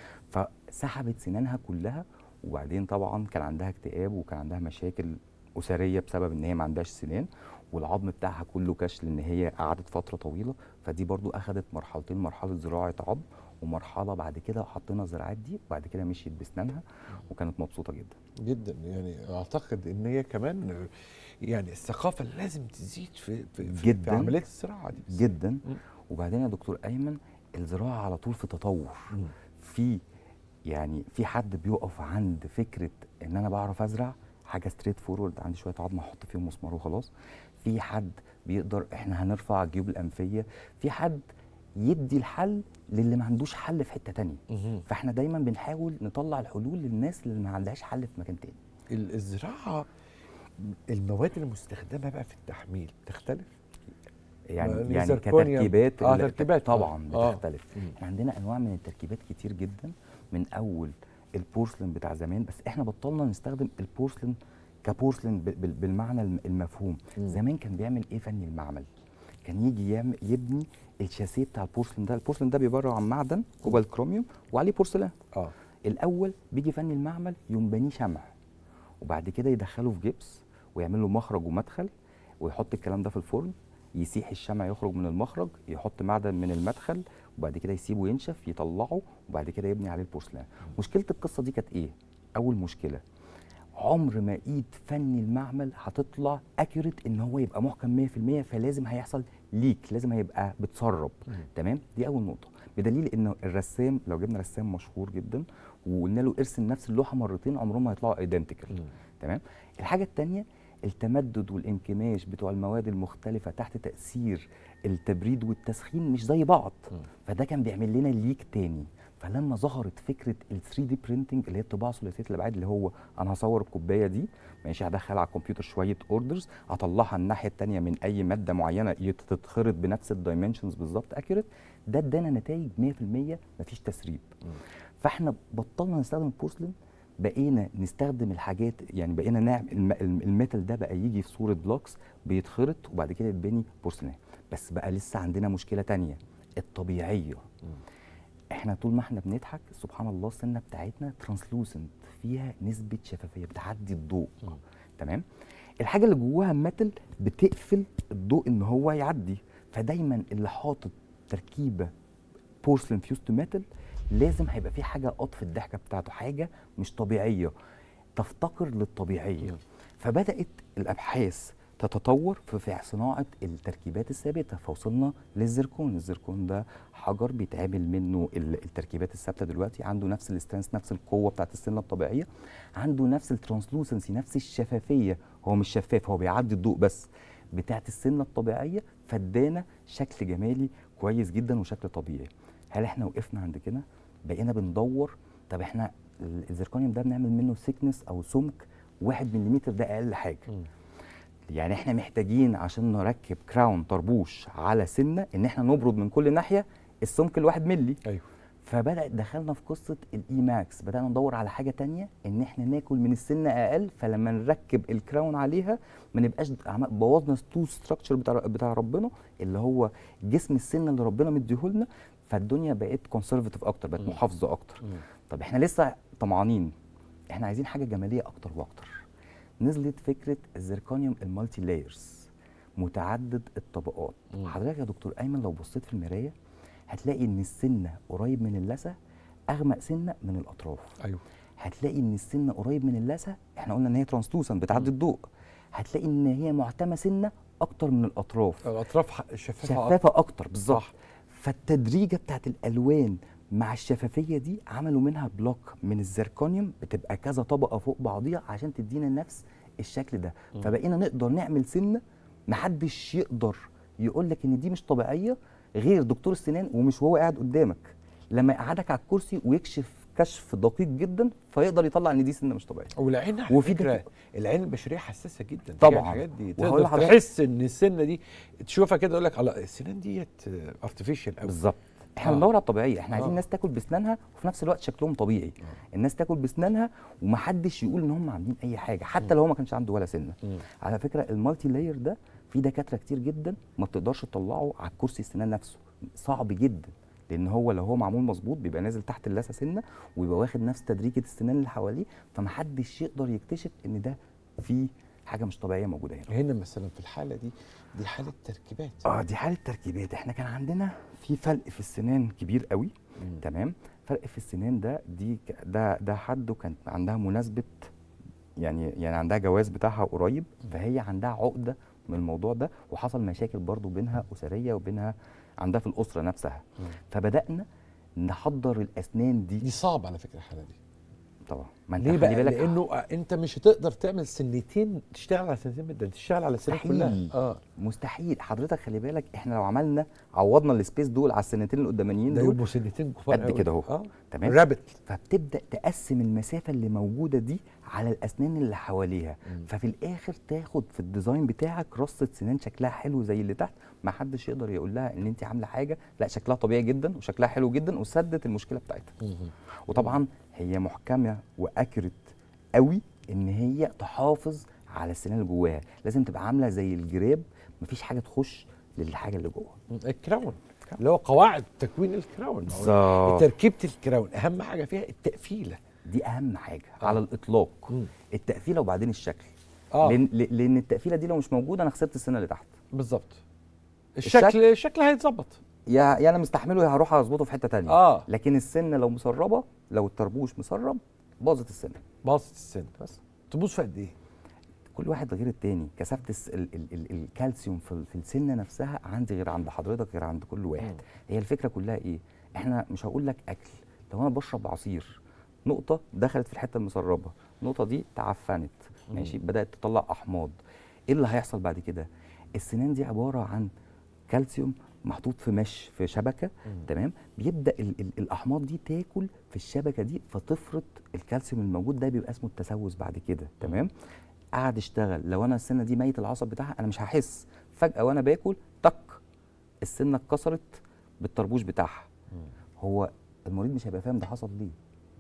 فسحبت سنانها كلها وبعدين طبعا كان عندها اكتئاب وكان عندها مشاكل اسريه بسبب ان هي ما عندهاش سنان والعظم بتاعها كله كش لان هي قعدت فتره طويله فدي برضو اخذت مرحلتين مرحله زراعه عظم ومرحله بعد كده حطينا الزراعات دي وبعد كده مشيت بسنانها وكانت مبسوطه جدا جدا يعني اعتقد ان هي كمان يعني الثقافه لازم تزيد في في, في, في جداً. عمليه الزراعه دي بالذات. جدا وبعدين يا دكتور ايمن الزراعه على طول في تطور في يعني في حد بيقف عند فكره ان انا بعرف ازرع حاجه ستريت فورورد عندي شويه عظم احط فيهم مسمار وخلاص في حد بيقدر احنا هنرفع الجيوب الانفيه في حد يدي الحل للي ما عندوش حل في حته تانية فاحنا دايما بنحاول نطلع الحلول للناس اللي ما عندهاش حل في مكان تاني ال- الزراعه المواد المستخدمه بقى في التحميل تختلف يعني ما- يعني زركونيوم. كتركيبات آه، ال- تركيبات. طبعا آه. بتختلف مم. احنا عندنا انواع من التركيبات كتير جدا من اول البورسلين بتاع زمان بس احنا بطلنا نستخدم البورسلين كبورسلين ب- بال- بالمعنى الم- المفهوم مم. زمان كان بيعمل ايه فني المعمل كان يجي يعمل يبني الشاسيه بتاع البورسلين ده البورسلين ده بيبرع عن معدن كوبالت كروميوم وعليه بورسلين اه الاول بيجي فني المعمل يقوم بانيه شمع وبعد كده يدخله في جبس ويعمل له مخرج ومدخل ويحط الكلام ده في الفرن يسيح الشمع يخرج من المخرج يحط معدن من المدخل وبعد كده يسيبه ينشف يطلعه وبعد كده يبني عليه البورسلان مشكله القصه دي كانت ايه اول مشكله عمر ما ايد فني المعمل هتطلع اكيوريت ان هو يبقى محكم 100% فلازم هيحصل ليك لازم هيبقى بتسرب تمام دي اول نقطه بدليل ان الرسام لو جبنا رسام مشهور جدا وقلنا له ارسم نفس اللوحه مرتين عمرهم ما هيطلعوا ايدنتيكال تمام الحاجه الثانيه التمدد والانكماش بتوع المواد المختلفه تحت تاثير التبريد والتسخين مش زي بعض فده كان بيعمل لنا ليك تاني فلما ظهرت فكره ال 3 دي برينتنج اللي هي الطباعه ثلاثيه الابعاد اللي هو انا هصور الكوبايه دي ماشي هدخل على الكمبيوتر شويه اوردرز اطلعها الناحيه الثانيه من اي ماده معينه يت- تتخرط بنفس الدايمنشنز بالظبط اكيوريت ده ادانا نتائج 100% مفيش تسريب فاحنا بطلنا نستخدم البورسلين بقينا نستخدم الحاجات يعني بقينا نعمل الم- الم- الميتال ده بقى يجي في صوره بلوكس بيتخرط وبعد كده يتبني بورسلين بس بقى لسه عندنا مشكله تانية الطبيعيه احنا طول ما احنا بنضحك سبحان الله السنه بتاعتنا ترانسلوسنت فيها نسبه شفافيه بتعدي الضوء تمام الحاجه اللي جواها ميتال بتقفل الضوء ان هو يعدي فدايما اللي حاطط تركيبه بورسلين فيوز تو ميتال لازم هيبقى في حاجه قطف الضحكه بتاعته حاجه مش طبيعيه تفتقر للطبيعيه فبدات الابحاث تتطور في في صناعه التركيبات الثابته فوصلنا للزركون الزركون ده حجر بيتعمل منه ال- التركيبات الثابته دلوقتي عنده نفس الاستانس نفس القوه بتاعت السنه الطبيعيه عنده نفس الترانسلوسنسي نفس الشفافيه هو مش شفاف هو بيعدي الضوء بس بتاعت السنه الطبيعيه فادانا شكل جمالي كويس جدا وشكل طبيعي هل احنا وقفنا عند كده بقينا بندور طب احنا ال- الزركونيوم ده بنعمل منه سيكنس او سمك واحد مليمتر ده اقل حاجه يعني احنا محتاجين عشان نركب كراون طربوش على سنه ان احنا نبرد من كل ناحيه السمك الواحد ملي ايوه فبدات دخلنا في قصه الاي ماكس بدانا ندور على حاجه تانية ان احنا ناكل من السنه اقل فلما نركب الكراون عليها ما نبقاش عم- بوظنا تو ستراكشر بتاع بتاع ربنا اللي هو جسم السنه اللي ربنا مديهولنا فالدنيا بقت كونسرفتيف اكتر بقت محافظه اكتر طب احنا لسه طمعانين احنا عايزين حاجه جماليه اكتر واكتر نزلت فكره الزركونيوم المالتي لايرز متعدد الطبقات مم. حضرتك يا دكتور ايمن لو بصيت في المرايه هتلاقي ان السنه قريب من اللثه اغمق سنه من الاطراف ايوه هتلاقي ان السنه قريب من اللثه احنا قلنا ان هي ترانسلوسن بتعدي الضوء هتلاقي ان هي معتمه سنه اكتر من الاطراف الاطراف ح- شفافه شفافه اكتر بالظبط صح. فالتدريجه بتاعت الالوان مع الشفافيه دي عملوا منها بلوك من الزركونيوم بتبقى كذا طبقه فوق بعضيها عشان تدينا نفس الشكل ده فبقينا نقدر نعمل سنه محدش يقدر يقول لك ان دي مش طبيعيه غير دكتور السنان ومش وهو قاعد قدامك لما يقعدك على الكرسي ويكشف كشف دقيق جدا فيقدر يطلع ان دي سنه مش طبيعيه والعين على وفي فكره ده- العين البشريه حساسه جدا طبعاً. فيها الحاجات دي وهقول تقدر لحضرتك- تحس ان السنه دي تشوفها كده يقول لك الله السنان ديت ارتفيشال قوي بالظبط احنا آه. بندور على الطبيعيه احنا عايزين آه. الناس تاكل باسنانها وفي نفس الوقت شكلهم طبيعي الناس تاكل باسنانها ومحدش يقول ان هم عاملين اي حاجه حتى لو هو ما كانش عنده ولا سنه مم. على فكره المالتي لاير ده في دكاتره كتير جدا ما بتقدرش تطلعه على الكرسي السنان نفسه صعب جدا لان هو لو هو معمول مظبوط بيبقى نازل تحت اللثه سنه ويبقى واخد نفس تدريجه السنان اللي حواليه فمحدش يقدر يكتشف ان ده في حاجه مش طبيعيه موجوده هنا هنا مثلا في الحاله دي دي حاله تركيبات اه دي حاله تركيبات احنا كان عندنا في فرق في السنان كبير قوي مم. تمام فرق في السنان ده دي ك- ده ده حد وكانت عندها مناسبه يعني يعني عندها جواز بتاعها قريب فهي عندها عقده من الموضوع ده وحصل مشاكل برضو بينها اسريه وبينها عندها في الاسره نفسها مم. فبدانا نحضر الاسنان دي دي صعب على فكره الحاله دي طبعا ما انت ليه خلي بقى بالك لانه انت مش هتقدر تعمل سنتين تشتغل على سنتين ده انت تشتغل على السنين مستحيل. كلها اه مستحيل حضرتك خلي بالك احنا لو عملنا عوضنا السبيس دول على السنتين القدامانيين ده دول يبقوا سنتين كبار قد قوي. كده اهو. اه تمام رابط فبتبدا تقسم المسافه اللي موجوده دي على الاسنان اللي حواليها مم. ففي الاخر تاخد في الديزاين بتاعك رصه سنان شكلها حلو زي اللي تحت ما حدش يقدر يقول لها ان انت عامله حاجه لا شكلها طبيعي جدا وشكلها حلو جدا وسدت المشكله بتاعتها وطبعا هي محكمه واكرت قوي ان هي تحافظ على السنان اللي جواها لازم تبقى عامله زي الجراب مفيش حاجه تخش للحاجه اللي جوه الكراون اللي هو قواعد تكوين الكراون بالظبط. تركيبه الكراون اهم حاجه فيها التقفيله دي اهم حاجه على الاطلاق مم. التقفيله وبعدين الشكل اه لان ل- لان التقفيله دي لو مش موجوده انا خسرت السنه اللي تحت بالظبط الشكل الشكل- الشكل هيتظبط يا يا انا مستحمله يا هروح اظبطه في حته تانية اه لكن السنه لو مسربه لو الطربوش مسرب باظت السنه باظت السن بس تبوظ في قد ايه؟ كل واحد غير التاني كثافه الس- ال ال ال الكالسيوم في, ال- في السنه نفسها عندي غير عند حضرتك غير عند كل واحد مم. هي الفكره كلها ايه احنا مش هقول لك اكل لو انا بشرب عصير نقطه دخلت في الحته المسربه النقطه دي تعفنت ماشي بدات تطلع احماض ايه اللي هيحصل بعد كده السنان دي عباره عن كالسيوم محطوط في مش في شبكه تمام بيبدا ال ال الاحماض دي تاكل في الشبكه دي فتفرط الكالسيوم الموجود ده بيبقى اسمه التسوس بعد كده تمام قعد يشتغل لو انا السنه دي ميت العصب بتاعها انا مش هحس فجاه وانا باكل تك السنه اتكسرت بالطربوش بتاعها هو المريض مش هيبقى فاهم ده حصل ليه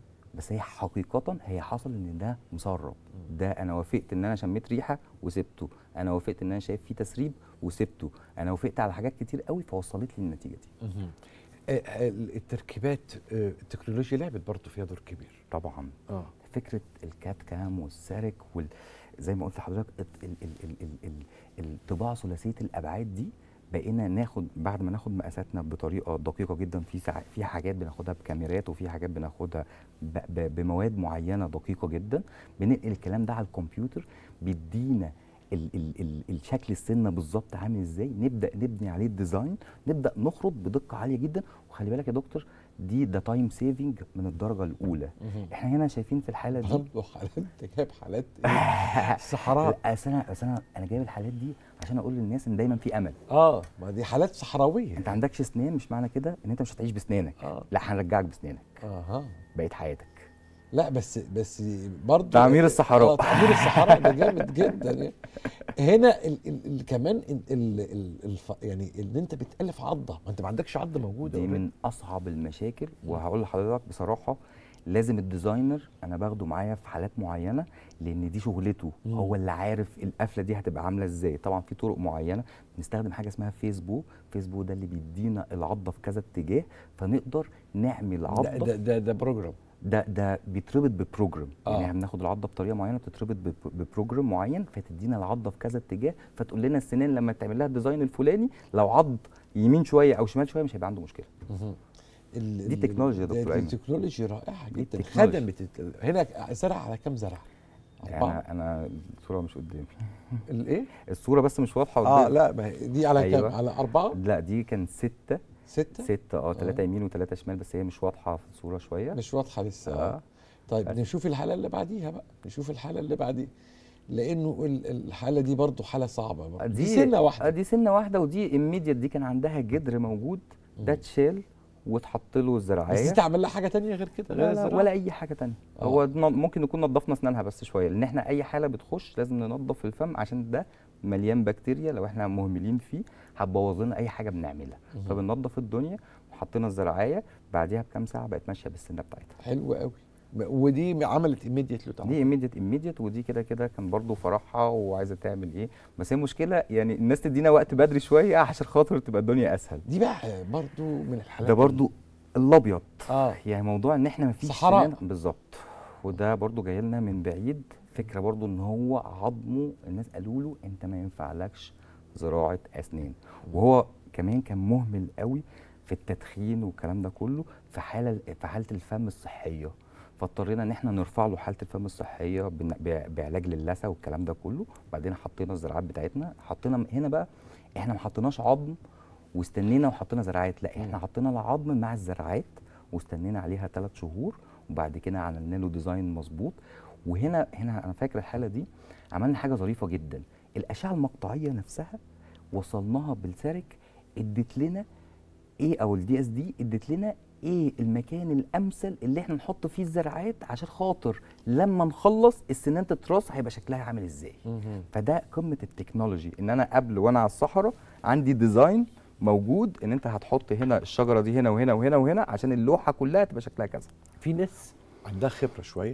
بس هي حقيقة هي حصل ان ده مسرب ده انا وافقت ان انا شميت ريحة وسبته انا وافقت ان انا شايف فيه تسريب وسبته انا وافقت على حاجات كتير قوي فوصلت لي النتيجة دي آه، آه، التركيبات آه، التكنولوجيا لعبت برضه فيها دور كبير طبعا اه فكره الكات كام والسارك وال زي ما قلت لحضرتك الت- ال- ال- ال- ال- ال- الطباعه ثلاثيه الابعاد دي بقينا ناخد بعد ما ناخد مقاساتنا بطريقه دقيقه جدا في ساع- في حاجات بناخدها بكاميرات وفي حاجات بناخدها ب- ب- بمواد معينه دقيقه جدا بننقل الكلام ده على الكمبيوتر بيدينا ال ال ال الشكل السنه بالظبط عامل ازاي نبدا نبني عليه الديزاين نبدا نخرط بدقه عاليه جدا وخلي بالك يا دكتور دي ده تايم سيفنج من الدرجه الاولى احنا هنا شايفين في الحاله دي برضه حالات انت جايب حالات إيه؟ صحراء لا أصل انا أصل انا انا جايب الحالات دي عشان اقول للناس ان دايما في امل اه ما دي حالات صحراويه انت عندكش اسنان مش معنى كده ان انت مش هتعيش باسنانك آه. لا هنرجعك باسنانك اها بقيت حياتك لا بس بس برضه تعمير الصحراء. اه تعمير الصحراء ده جامد جدا يعني. هنا ال ال ال كمان ال ال ال الف يعني ان انت بتالف عضه ما انت ما عندكش عضه موجوده دي already. من اصعب المشاكل وهقول لحضرتك بصراحه لازم الديزاينر انا باخده معايا في حالات معينه لان دي شغلته مم. هو اللي عارف القفله دي هتبقى عامله ازاي طبعا في طرق معينه بنستخدم حاجه اسمها فيسبوك فيسبوك ده اللي بيدينا العضه في كذا اتجاه فنقدر نعمل ده عضه ده ده, ده بروجرام ده ده بيتربط ببروجرام آه. يعني احنا بناخد العضه بطريقه معينه بتتربط بب- ببروجرام معين فتدينا العضه في كذا اتجاه فتقول لنا السنان لما تعمل لها الديزاين الفلاني لو عض يمين شويه او شمال شويه مش هيبقى عنده مشكله ال- دي ال- تكنولوجيا يا ده- دكتور دي أيمن. تكنولوجيا رائعه دي جدا تكنولوجيا. خدمت الت- هنا زرع على كام زرع؟ يعني أربعة انا انا الصوره مش قدامي الايه؟ الصوره بس مش واضحه قدامي اه لا ما هي دي على كام؟ أيوة. على أربعة؟ لا دي كان ستة ستة؟ ستة اه ثلاثة يمين وثلاثة شمال بس هي مش واضحة في الصورة شوية مش واضحة لسه آه. آه. طيب بس. نشوف الحالة اللي بعديها بقى نشوف الحالة اللي بعديها لأنه ال- الحالة دي برضو حالة صعبة بقى. دي, سنة آه، واحدة دي سنة واحدة ودي immediate دي كان عندها جدر موجود ده اتشال واتحط له بس دي الزراعية تعمل لها حاجة تانية غير كده غير لا لا الزراعة؟ ولا أي حاجة تانية آه. هو ن- ممكن نكون نضفنا أسنانها بس شوية لأن احنا أي حالة بتخش لازم ننضف الفم عشان ده مليان بكتيريا لو احنا مهملين فيه هتبوظ لنا أي حاجة بنعملها فبننضف الدنيا وحطينا الزراعية بعديها بكام ساعة بقت ماشية بالسنة بتاعتها حلو قوي ودي عملت immediately طبعا دي immediate immediate ودي كده كده كان برضو فرحها وعايزه تعمل ايه بس هي المشكله يعني الناس تدينا وقت بدري شويه عشان خاطر تبقى الدنيا اسهل دي بقى برضو من الحالات ده برضو الابيض اه يعني موضوع ان احنا مفيش صحراء. سنان بالظبط وده برضو جاي لنا من بعيد فكره برضو ان هو عظمه الناس قالوا له انت ما ينفعلكش زراعه اسنان وهو كمان كان مهمل قوي في التدخين والكلام ده كله في حاله في حاله الفم الصحيه فاضطرينا ان احنا نرفع له حاله الفم الصحيه بن- ب- بعلاج للثه والكلام ده كله وبعدين حطينا الزراعات بتاعتنا حطينا هنا بقى احنا ما حطيناش عظم واستنينا وحطينا زراعات لا احنا حطينا العظم مع الزراعات واستنينا عليها ثلاث شهور وبعد كده عملنا له ديزاين مظبوط وهنا هنا انا فاكر الحاله دي عملنا حاجه ظريفه جدا الاشعه المقطعيه نفسها وصلناها بالسارك ادت لنا ايه او الدي اس دي ادت لنا ايه المكان الامثل اللي احنا نحط فيه الزراعات عشان خاطر لما نخلص السنان تتراص هيبقى شكلها عامل ازاي فده قمه التكنولوجي ان انا قبل وانا على الصحراء عندي ديزاين موجود ان انت هتحط هنا الشجره دي هنا وهنا وهنا وهنا عشان اللوحه كلها تبقى شكلها كذا في ناس عندها خبره شويه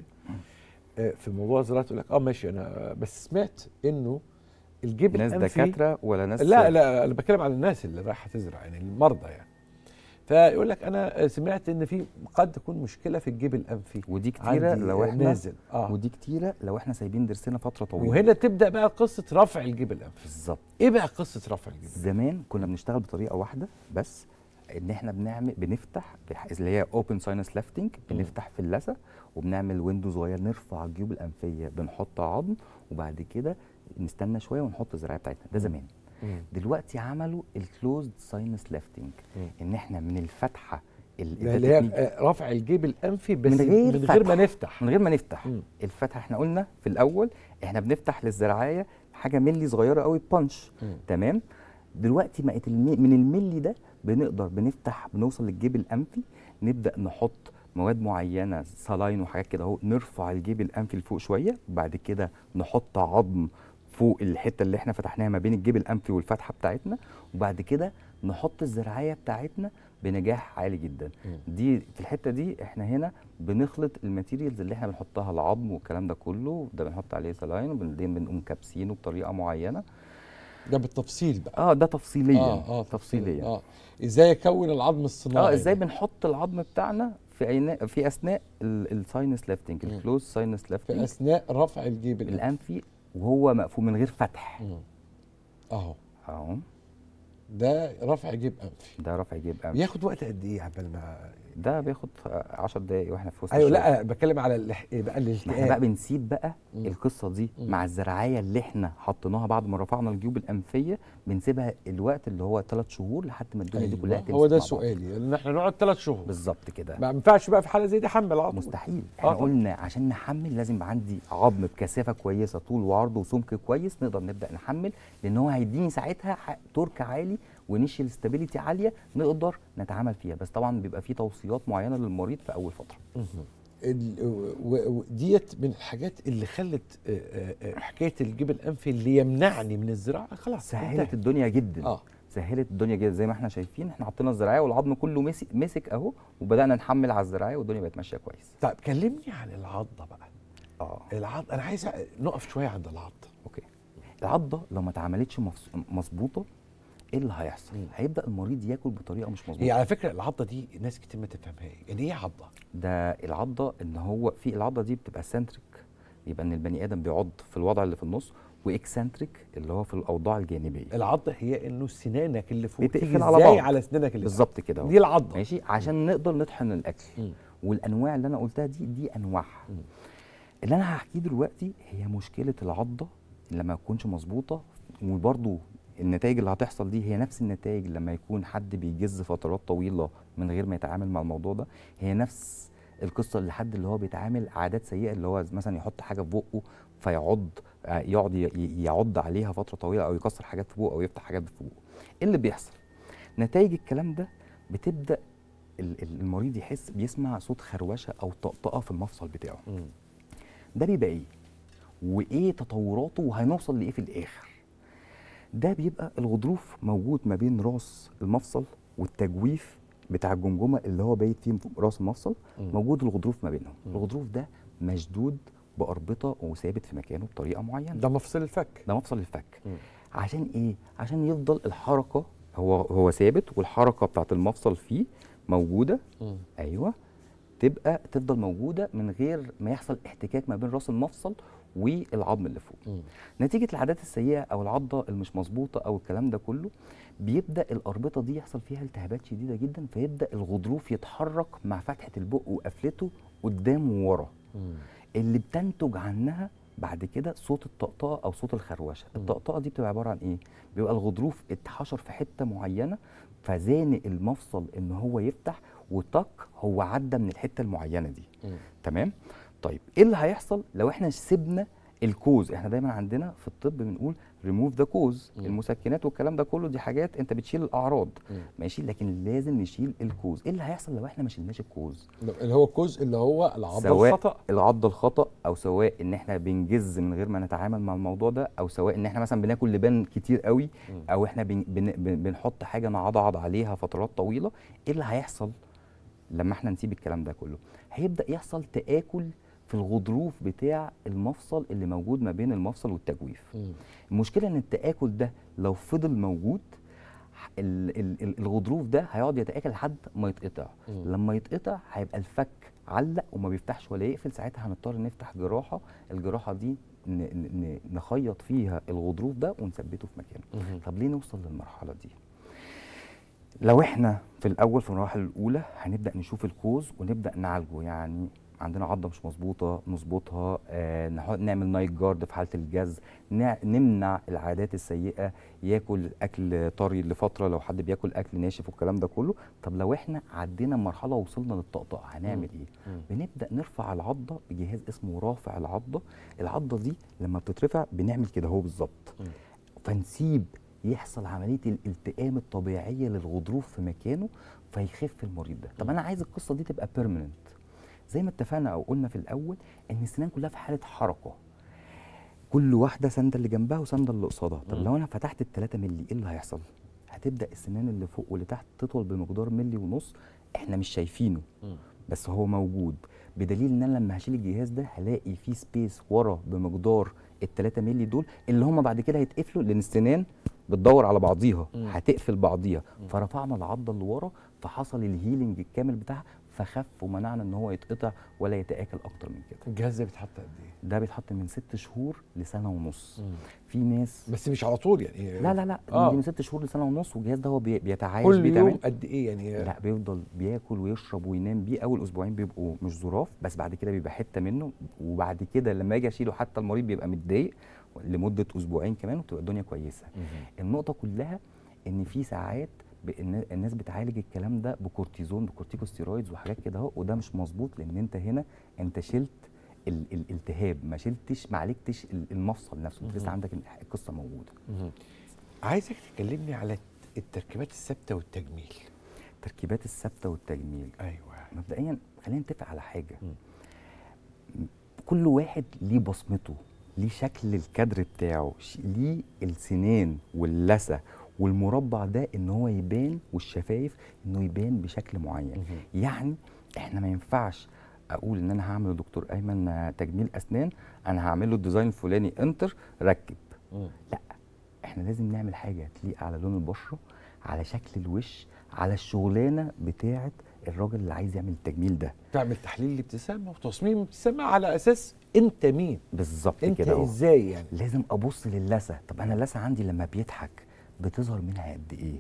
آه، في موضوع الزراعه تقول لك اه ماشي انا بس سمعت انه الجيب ناس الانفي دكاتره ولا ناس لا لا انا بتكلم على الناس اللي رايحه تزرع يعني المرضى يعني فيقول لك انا سمعت ان في قد تكون مشكله في الجيب الانفي ودي كتيره عندي لو احنا نازل اه ودي كتيره لو احنا سايبين ضرسنا فتره طويله وهنا تبدا بقى قصه رفع الجيب الانفي بالظبط ايه بقى قصه رفع الجيب زمان كنا بنشتغل بطريقه واحده بس ان احنا بنعمل بنفتح بح- اللي هي اوبن ساينس ليفتنج بنفتح في اللثه وبنعمل ويندو صغير نرفع الجيوب الانفيه بنحط عظم وبعد كده نستنى شويه ونحط الزراعه بتاعتنا ده زمان مم. دلوقتي عملوا الكلوزد ساينس ليفتنج مم. ان احنا من الفتحه ال- ده ده اللي هي تكنيك- آه، رفع الجيب الانفي بس من غير من غير ما فتح. نفتح من غير ما نفتح مم. الفتحه احنا قلنا في الاول احنا بنفتح للزراعيه حاجه ملي صغيره قوي بانش مم. تمام دلوقتي بقت المي من الملي ده بنقدر بنفتح بنوصل للجيب الانفي نبدا نحط مواد معينه سلاين وحاجات كده اهو نرفع الجيب الانفي لفوق شويه وبعد كده نحط عظم فوق الحته اللي احنا فتحناها ما بين الجيب الانفي والفتحه بتاعتنا وبعد كده نحط الزراعيه بتاعتنا بنجاح عالي جدا مم. دي في الحته دي احنا هنا بنخلط الماتيريالز اللي احنا بنحطها العظم والكلام ده كله ده بنحط عليه سلاين وبعدين بنقوم كابسينه بطريقه معينه ده بالتفصيل بقى اه ده تفصيليا اه اه تفصيليا اه ازاي اكون العظم الصناعي اه ازاي ده؟ بنحط العظم بتاعنا في أينا في اثناء الساينس ليفتنج مم. الكلوز ساينس في ليفتنج اثناء رفع الجيب الانفي الانفي وهو مقفول من غير فتح مم. اهو اهو ده رفع جيب انفي ده رفع جيب انفي بياخد وقت قد ايه عبال ما ده بياخد 10 دقايق واحنا في وسط ايوه الشغل. لا بتكلم على الح... بقى ما احنا بقى الالتئام بنسيب بقى مم. القصه دي مم. مع الزراعيه اللي احنا حطيناها بعد ما رفعنا الجيوب الانفيه بنسيبها الوقت اللي هو ثلاث شهور لحد ما الدنيا دي كلها أيوة. تمسك هو ده مع بعض. سؤالي ان احنا نقعد ثلاث شهور بالظبط كده ما ينفعش بقى في حاله زي دي حمل عظم مستحيل احنا طبعا. قلنا عشان نحمل لازم يبقى عندي عظم بكثافه كويسه طول وعرض وسمك كويس نقدر نبدا نحمل لان هو هيديني ساعتها ح- تورك عالي ونيشال ستابيليتي عاليه نقدر نتعامل فيها بس طبعا بيبقى في توصيات معينه للمريض في اول فتره ال- و- و- ديت من الحاجات اللي خلت آه، آه، آه، حكايه الجيب الانفي اللي يمنعني من الزراعه خلاص سهلت انتهت. الدنيا جدا اه سهلت الدنيا جدا زي ما احنا شايفين احنا حطينا الزراعيه والعظم كله مسك مسك اهو وبدانا نحمل على الزراعيه والدنيا بقت ماشيه كويس طيب كلمني عن العضه بقى اه العض انا عايز أ- نقف شويه عند العضه اوكي العضه لو ما اتعملتش مفص- مظبوطه ايه اللي هيحصل مم. هيبدا المريض ياكل بطريقه مش هي مظبوطه على فكره العضه دي ناس كتير ما تفهمها يعني ايه عضه ده العضه ان هو في العضه دي بتبقى سنتريك يبقى ان البني ادم بيعض في الوضع اللي في النص واكسنتريك اللي هو في الاوضاع الجانبيه العضه هي انه سنانك اللي فوق بتقفل تيجي على ازاي بعض. على سنانك اللي بالظبط كده تحت. أهو. دي العضه ماشي عشان نقدر نطحن الاكل مم. والانواع اللي انا قلتها دي دي انواعها مم. اللي انا هحكيه دلوقتي هي مشكله العضه لما تكونش مظبوطه وبرضو النتائج اللي هتحصل دي هي نفس النتائج لما يكون حد بيجز فترات طويله من غير ما يتعامل مع الموضوع ده هي نفس القصه اللي حد اللي هو بيتعامل عادات سيئه اللي هو مثلا يحط حاجه في بقه فيعض آه، يقعد ي- ي- يعض عليها فتره طويله او يكسر حاجات في بقه او يفتح حاجات في بقه ايه اللي بيحصل نتائج الكلام ده بتبدا ال- ال- المريض يحس بيسمع صوت خروشه او طقطقه في المفصل بتاعه مم. ده بيبقى ايه وايه تطوراته وهنوصل لايه في الاخر ده بيبقى الغضروف موجود ما بين راس المفصل والتجويف بتاع الجمجمه اللي هو بايت فيه راس المفصل مم. موجود الغضروف ما بينهم مم. الغضروف ده مشدود باربطه وثابت في مكانه بطريقه معينه ده مفصل الفك ده مفصل الفك مم. عشان ايه عشان يفضل الحركه هو هو ثابت والحركه بتاعت المفصل فيه موجوده مم. ايوه تبقى تفضل موجوده من غير ما يحصل احتكاك ما بين راس المفصل والعظم اللي فوق مم. نتيجه العادات السيئه او العضه المش مظبوطه او الكلام ده كله بيبدا الاربطه دي يحصل فيها التهابات شديده جدا فيبدا الغضروف يتحرك مع فتحه البق وقفلته قدام وورا مم. اللي بتنتج عنها بعد كده صوت الطقطقه او صوت الخروشه مم. الطقطقه دي بتبقى عباره عن ايه بيبقى الغضروف اتحشر في حته معينه فزانق المفصل ان هو يفتح وطق هو عدى من الحته المعينه دي مم. تمام طيب ايه اللي هيحصل لو احنا سيبنا الكوز احنا دايما عندنا في الطب بنقول ريموف ذا كوز مم. المسكنات والكلام ده كله دي حاجات انت بتشيل الاعراض مم. ماشي لكن لازم نشيل الكوز ايه اللي هيحصل لو احنا ما شلناش الكوز اللي هو الجزء اللي هو العضه سواء الخطا العض الخطا او سواء ان احنا بنجز من غير ما نتعامل مع الموضوع ده او سواء ان احنا مثلا بناكل لبان كتير قوي مم. او احنا بن بن بن بنحط حاجه نعضعض عليها فترات طويله ايه اللي هيحصل لما احنا نسيب الكلام ده كله هيبدا يحصل تاكل في الغضروف بتاع المفصل اللي موجود ما بين المفصل والتجويف مم. المشكله ان التاكل ده لو فضل موجود ال- ال- ال- الغضروف ده هيقعد يتاكل لحد ما يتقطع مم. لما يتقطع هيبقى الفك علق وما بيفتحش ولا يقفل ساعتها هنضطر نفتح جراحه الجراحه دي ن- ن- ن- نخيط فيها الغضروف ده ونثبته في مكانه مم. طب ليه نوصل للمرحله دي لو احنا في الاول في المراحل الاولى هنبدا نشوف الكوز ونبدا نعالجه يعني عندنا عضه مش مظبوطه نظبطها آه نحط- نعمل نايت جارد في حاله الجز نع- نمنع العادات السيئه ياكل اكل طري لفتره لو حد بياكل اكل ناشف والكلام ده كله طب لو احنا عدينا مرحله وصلنا للطقطقه هنعمل ايه مم. بنبدا نرفع العضه بجهاز اسمه رافع العضه العضه دي لما بتترفع بنعمل كده اهو بالظبط مم. فنسيب يحصل عمليه الالتئام الطبيعيه للغضروف في مكانه فيخف المريض ده طب انا عايز القصه دي تبقى بيرمننت زي ما اتفقنا او قلنا في الاول ان السنان كلها في حاله حركه كل واحده سنده اللي جنبها وسنده اللي قصادها طب مم. لو انا فتحت ال 3 مللي ايه اللي هيحصل هتبدا السنان اللي فوق واللي تحت تطول بمقدار ملي ونص احنا مش شايفينه مم. بس هو موجود بدليل ان انا لما هشيل الجهاز ده هلاقي فيه سبيس ورا بمقدار ال 3 مللي دول اللي هم بعد كده هيتقفلوا لان السنان بتدور على بعضيها مم. هتقفل بعضيها مم. فرفعنا العضه اللي ورا فحصل الهيلينج الكامل بتاعها فخف ومنعنا ان هو يتقطع ولا يتاكل اكتر من كده الجهاز ده بيتحط قد ايه؟ ده بيتحط من ست شهور لسنه ونص مم. في ناس بس مش على طول يعني لا لا لا آه. دي من ست شهور لسنه ونص والجهاز ده هو بي- بيتعايش كل بيه يوم تمام قد ايه يعني لا بيفضل بياكل ويشرب وينام بيه اول اسبوعين بيبقوا مش ظراف بس بعد كده بيبقى حته منه وبعد كده لما اجي اشيله حتى المريض بيبقى متضايق لمده اسبوعين كمان وبتبقى الدنيا كويسه مم. النقطه كلها ان في ساعات ب- النا- الناس بتعالج الكلام ده بكورتيزون بكورتيكوستيرويدز وحاجات كده اهو وده مش مظبوط لان انت هنا انت شلت ال- الالتهاب ما شلتش ما عالجتش ال- المفصل نفسه انت لسه مهم. عندك القصه موجوده مم. عايزك تكلمني على التركيبات الثابته والتجميل التركيبات الثابته والتجميل ايوه مبدئيا خلينا نتفق على حاجه مم. كل واحد ليه بصمته ليه شكل الكادر بتاعه ش- ليه السنان واللثه والمربع ده ان هو يبان والشفايف انه يبان بشكل معين مهم. يعني احنا ما ينفعش اقول ان انا هعمل لدكتور ايمن تجميل اسنان انا هعمل له الديزاين الفلاني انتر ركب مم. لا احنا لازم نعمل حاجه تليق على لون البشره على شكل الوش على الشغلانه بتاعه الراجل اللي عايز يعمل التجميل ده تعمل تحليل الابتسامه وتصميم الابتسامه على اساس انت مين بالظبط انت كده اهو ازاي يعني لازم ابص للثه طب انا اللثه عندي لما بيضحك بتظهر منها قد ايه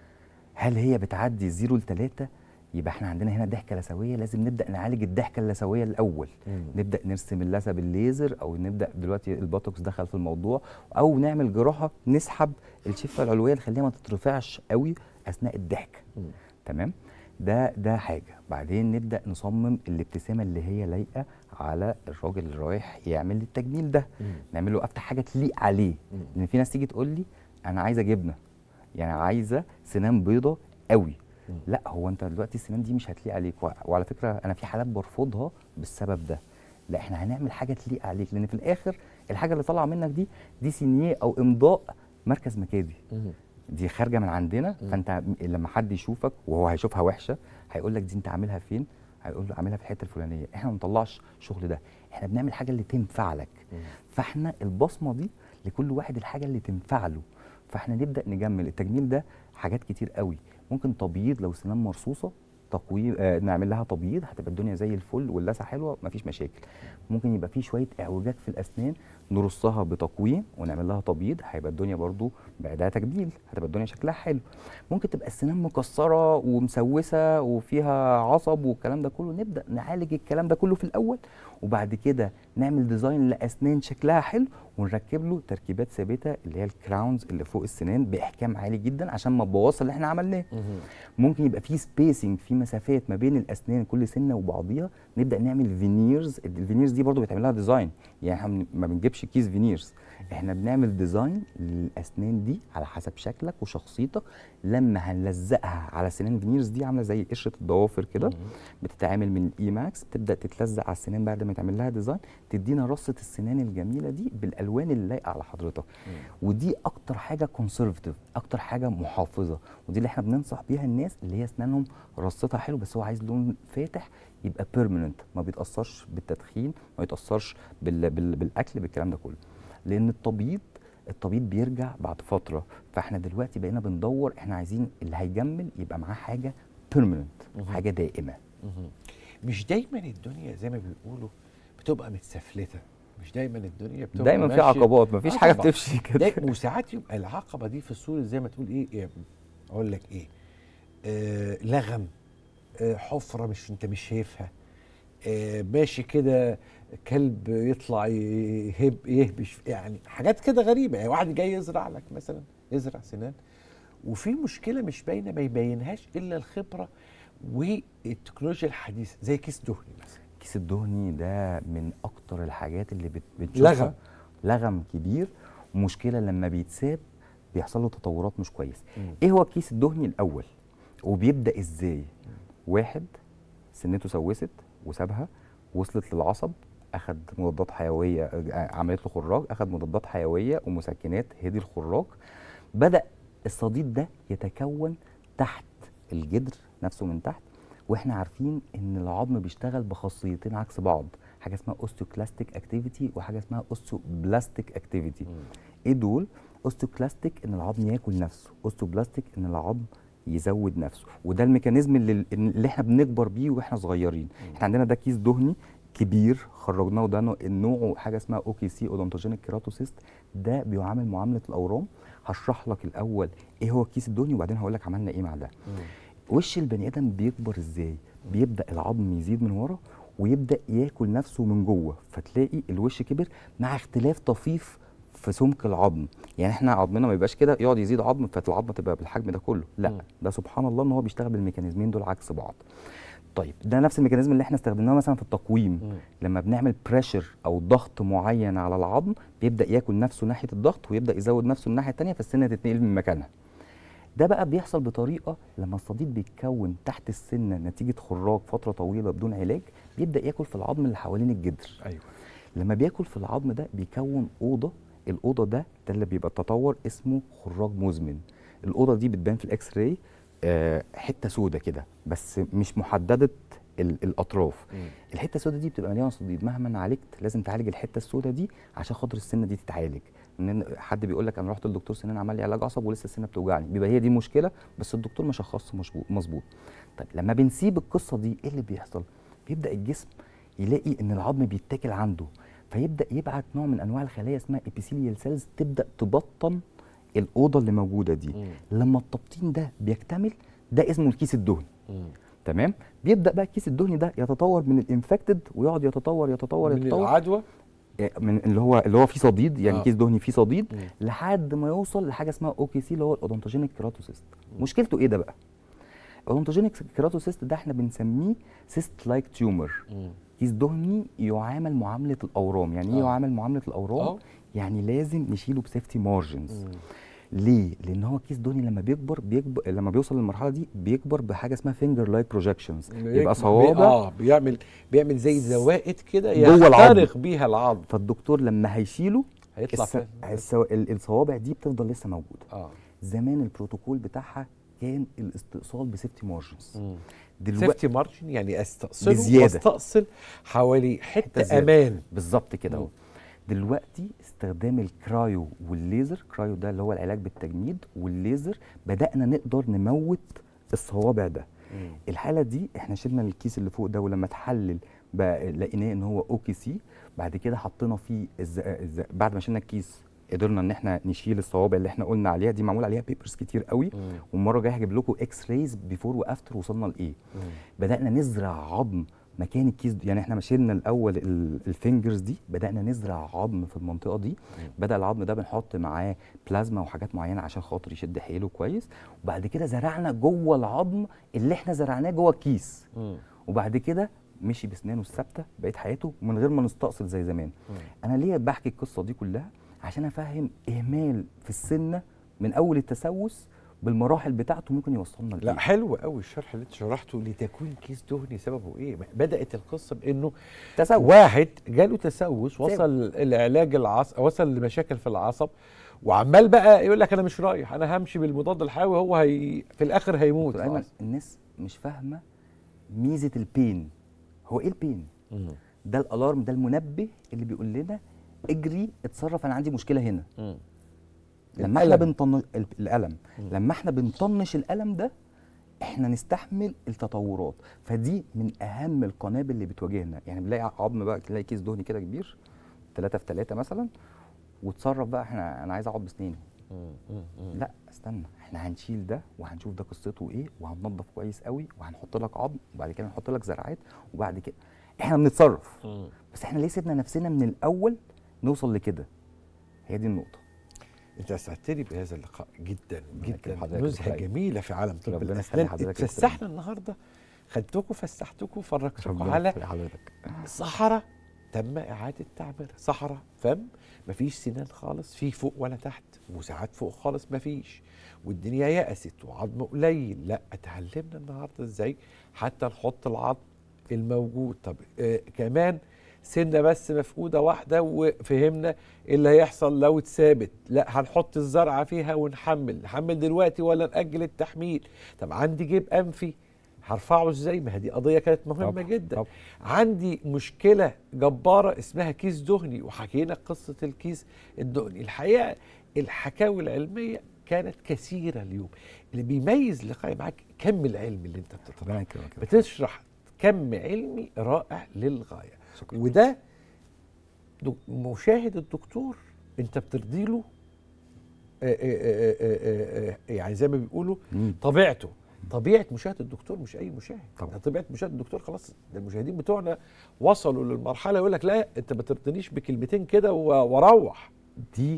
هل هي بتعدي 0 ل 3 يبقى احنا عندنا هنا ضحكه لثويه لازم نبدا نعالج الضحكه اللثويه الاول مم. نبدا نرسم اللثه بالليزر او نبدا دلوقتي البوتوكس دخل في الموضوع او نعمل جراحه نسحب الشفه العلويه نخليها ما تترفعش قوي اثناء الضحك مم. تمام ده ده حاجه بعدين نبدا نصمم الابتسامه اللي هي لايقه على الراجل اللي رايح يعمل التجميل ده مم. نعمل له افتح حاجه تليق عليه مم. لان في ناس تيجي تقول لي انا عايزه جبنه يعني عايزه سنان بيضه قوي مم. لا هو انت دلوقتي السنان دي مش هتليق عليك وع- وعلى فكره انا في حالات برفضها بالسبب ده لا احنا هنعمل حاجه تليق عليك لان في الاخر الحاجه اللي طالعه منك دي دي سينيه او امضاء مركز مكادي مم. دي خارجه من عندنا مم. فانت م- لما حد يشوفك وهو هيشوفها وحشه هيقول لك دي انت عاملها فين هيقول له عاملها في الحته الفلانيه احنا ما بنطلعش شغل ده احنا بنعمل حاجه اللي تنفع لك مم. فاحنا البصمه دي لكل واحد الحاجه اللي تنفع له فاحنا نبدا نجمل التجميل ده حاجات كتير قوي ممكن تبييض لو سنان مرصوصه تقويم آه نعمل لها تبييض هتبقى الدنيا زي الفل واللثه حلوه مفيش مشاكل ممكن يبقى في شويه اعوجاج في الاسنان نرصها بتقويم ونعمل لها تبييض هيبقى الدنيا برضو بعدها تجميل هتبقى الدنيا شكلها حلو ممكن تبقى السنان مكسره ومسوسه وفيها عصب والكلام ده كله نبدا نعالج الكلام ده كله في الاول وبعد كده نعمل ديزاين لاسنان شكلها حلو ونركب له تركيبات ثابته اللي هي الكراونز اللي فوق السنان باحكام عالي جدا عشان ما تبوظش اللي احنا عملناه مم. ممكن يبقى في سبيسنج في مسافات ما بين الاسنان كل سنه وبعضيها نبدا نعمل فينيرز الفينيرز دي برضو بيتعمل لها ديزاين يعني احنا بن- ما بنجيبش كيس فينيرز احنا بنعمل ديزاين للاسنان دي على حسب شكلك وشخصيتك لما هنلزقها على سنان فينيرز دي عامله زي قشره الضوافر كده بتتعمل من الاي ماكس بتبدا تتلزق على السنان بعد ما يتعمل لها ديزاين تدينا رصه السنان الجميله دي بالالوان اللي لايقه على حضرتك ودي اكتر حاجه كونسرفتيف اكتر حاجه محافظه ودي اللي احنا بننصح بيها الناس اللي هي اسنانهم رصتها حلو بس هو عايز لون فاتح يبقى بيرمننت ما بيتاثرش بالتدخين ما يتاثرش بال بال بالاكل بالكلام ده كله لان التبييض التبييض بيرجع بعد فتره فاحنا دلوقتي بقينا بندور احنا عايزين اللي هيجمل يبقى معاه حاجه بيرمننت حاجه دائمه مم. مش دايما الدنيا زي ما بيقولوا بتبقى متسفلته مش دايما الدنيا بتبقى دايما في ماشية- عقبات مفيش آه حاجه طبعاً. بتمشي كده ده وساعات يبقى العقبه دي في الصوره زي ما تقول ايه, إيه اقول لك ايه آه لغم آه حفره مش انت مش شايفها آه ماشي كده كلب يطلع يهب يهبش يعني حاجات كده غريبه يعني واحد جاي يزرع لك مثلا يزرع سنان وفي مشكله مش باينه ما يبينهاش الا الخبره والتكنولوجيا الحديثه زي كيس دهني مثلا الكيس الدهني ده من اكتر الحاجات اللي بت- بتشوفها لغم. لغم كبير مشكله لما بيتساب بيحصل له تطورات مش كويس مم. ايه هو الكيس الدهني الاول وبيبدا ازاي واحد سنته سوست وسابها وصلت للعصب اخد مضادات حيويه آه، عملت له خراج اخد مضادات حيويه ومسكنات هدي الخراج بدا الصديد ده يتكون تحت الجدر نفسه من تحت واحنا عارفين ان العظم بيشتغل بخاصيتين عكس بعض حاجه اسمها اوستيوكلاستيك اكتيفيتي وحاجه اسمها اوستيوبلاستيك اكتيفيتي ايه دول اوستيوكلاستيك ان العظم ياكل نفسه اوستيوبلاستيك ان العظم يزود نفسه وده الميكانيزم اللي, اللي احنا بنكبر بيه واحنا صغيرين احنا عندنا ده كيس دهني كبير خرجناه وده نوع- نوعه حاجه اسمها اوكي سي اودونتوجينيك كيراتوسيست ده بيعامل معامله الاورام هشرح لك الاول ايه هو الكيس الدهني وبعدين هقول لك عملنا ايه مع ده وش البني ادم بيكبر ازاي بيبدا العظم يزيد من ورا ويبدا ياكل نفسه من جوه فتلاقي الوش كبر مع اختلاف طفيف في سمك العظم يعني احنا عظمنا ما يبقاش كده يقعد يزيد عظم فالعظمه تبقى بالحجم ده كله لا مم. ده سبحان الله ان هو بيشتغل بالميكانيزمين دول عكس بعض طيب ده نفس الميكانيزم اللي احنا استخدمناه مثلا في التقويم مم. لما بنعمل بريشر او ضغط معين على العظم بيبدا ياكل نفسه ناحيه الضغط ويبدا يزود نفسه الناحيه الثانيه فالسنه تتنقل من مكانها ده بقى بيحصل بطريقه لما الصديد بيتكون تحت السنه نتيجه خراج فتره طويله بدون علاج بيبدا ياكل في العظم اللي حوالين الجدر ايوه لما بياكل في العظم ده بيكون اوضه الاوضه ده ده اللي بيبقى التطور اسمه خراج مزمن الاوضه دي بتبان في الاكس راي آه حته سودة كده بس مش محدده ال- الاطراف مم. الحته السوداء دي بتبقى مليانه صديد مهما عالجت لازم تعالج الحته السوداء دي عشان خاطر السنه دي تتعالج ان حد بيقول لك انا رحت للدكتور سنان عمل لي علاج عصب ولسه السنه بتوجعني بيبقى هي دي المشكله بس الدكتور ما شخصش مشبو- مظبوط طيب لما بنسيب القصه دي ايه اللي بيحصل بيبدا الجسم يلاقي ان العظم بيتاكل عنده فيبدا يبعت نوع من انواع الخلايا اسمها ابيثيليال سيلز تبدا تبطن الاوضه اللي موجوده دي مم. لما التبطين ده بيكتمل ده اسمه الكيس الدهني مم. تمام بيبدا بقى الكيس الدهني ده يتطور من الانفكتد ويقعد يتطور يتطور من يتطور العدوى من اللي هو اللي هو فيه صديد يعني آه. آه. كيس دهني فيه صديد مم. لحد ما يوصل لحاجه اسمها اوكي سي اللي هو الاودونتوجينيك كيراتوسيست مشكلته ايه ده بقى الاودونتوجينيك كيراتوسيست ده احنا بنسميه سيست لايك تيومر مم. كيس دهني يعامل معامله الاورام يعني ايه آه. يعامل معامله الاورام آه. يعني لازم نشيله بسيفتي مارجنز مم. ليه؟ لان هو كيس دهني لما بيكبر بيكبر لما بيوصل للمرحله دي بيكبر بحاجه اسمها فينجر لايك بروجكشنز بيك- يبقى بي- صوابع اه بيعمل بيعمل زي زوائد كده جوه العظم. يخترق بيها العظم فالدكتور لما هيشيله هيطلع الس... فين؟ السو... ال- الصوابع دي بتفضل لسه موجوده اه زمان البروتوكول بتاعها كان الاستئصال بسيفتي مارجنز مم. دلوقتي سيفتي مارجن يعني استأصله بزيادة. واستأصل حوالي حته زيادة. امان بالظبط كده مم. اهو دلوقتي استخدام الكرايو والليزر كرايو ده اللي هو العلاج بالتجميد والليزر بدأنا نقدر نموت الصوابع ده الحاله دي احنا شلنا الكيس اللي فوق ده ولما اتحلل بقى لقيناه ان هو اوكي سي بعد كده حطينا فيه الز... الز... بعد ما شلنا الكيس قدرنا ان احنا نشيل الصوابع اللي احنا قلنا عليها دي معمول عليها بيبرز كتير قوي مم. والمره الجايه هجيب لكم اكس رايز بيفور وافتر وصلنا لايه بدانا نزرع عظم مكان الكيس دي يعني احنا شلنا الاول ال- الفينجرز دي بدانا نزرع عظم في المنطقه دي بدا العظم ده بنحط معاه بلازما وحاجات معينه عشان خاطر يشد حيله كويس وبعد كده زرعنا جوه العظم اللي احنا زرعناه جوه الكيس مم. وبعد كده مشي بسنانه الثابته بقيت حياته من غير ما نستأصل زي زمان انا ليه بحكي القصه دي كلها عشان افهم اهمال في السنه من اول التسوس بالمراحل بتاعته ممكن يوصلنا لا لايه حلو قوي الشرح اللي انت شرحته لتكوين كيس دهني سببه ايه بدات القصه بانه تسوس واحد جاله تسوس وصل العلاج العصب وصل لمشاكل في العصب وعمال بقى يقول لك انا مش رايح انا همشي بالمضاد الحيوي هو هي في الاخر هيموت دكتور ايمن خلاص. الناس مش فاهمه ميزه البين هو ايه البين مم. ده الالارم ده المنبه اللي بيقول لنا اجري اتصرف انا عندي مشكله هنا مم. لما احنا الألم. بنطنش الالم لما احنا بنطنش الالم ده احنا نستحمل التطورات فدي من اهم القنابل اللي بتواجهنا يعني بنلاقي عظم بقى تلاقي كيس دهني كده كبير 3 في 3 مثلا وتصرف بقى احنا انا عايز اقعد بسنيني مم. مم. مم. لا استنى احنا هنشيل ده وهنشوف ده قصته ايه وهننضف كويس قوي وهنحط لك عظم وبعد كده نحط لك زرعات وبعد كده احنا بنتصرف مم. بس احنا ليه سيبنا نفسنا من الاول نوصل لكده هي دي النقطه انت اسعدتني بهذا اللقاء جدا يكرم جدا حضرتك نزهه يا دكتور. جميله في عالم طب ربنا الاسنان يخلي حضرتك يا اتفسحنا النهارده خدتكم فسحتكم فرجتكم على حضرتك صحراء تم إعادة تعميرها صحراء فم مفيش سنان خالص في فوق ولا تحت وساعات فوق خالص مفيش والدنيا يأست وعظم قليل لا اتعلمنا النهارده ازاي حتى نحط العظم الموجود طب آه كمان سنه بس مفقوده واحده وفهمنا ايه اللي هيحصل لو اتثابت لا هنحط الزرعه فيها ونحمل نحمل دلوقتي ولا نأجل التحميل طب عندي جيب انفي هرفعه ازاي ما هي دي قضيه كانت مهمه طبعاً، جدا طبعاً. عندي مشكله جباره اسمها كيس دهني وحكينا قصه الكيس الدهني الحقيقه الحكاوي العلميه كانت كثيره اليوم اللي بيميز لقائي معاك كم العلم اللي انت بتطرحه ربنا يكرمك يا بتشرح كم علمي رائع للغايه شكراً. وده دك- مشاهد الدكتور انت بترضي له آه، آه، آه، آه، آه، آه، يعني زي ما بيقولوا مم. طبيعته طبيعه مشاهد الدكتور مش اي مشاهد طبعا. ده طبيعه مشاهد الدكتور خلاص ده المشاهدين بتوعنا وصلوا للمرحله يقول لك لا انت ما ترضنيش بكلمتين كده و- واروح دي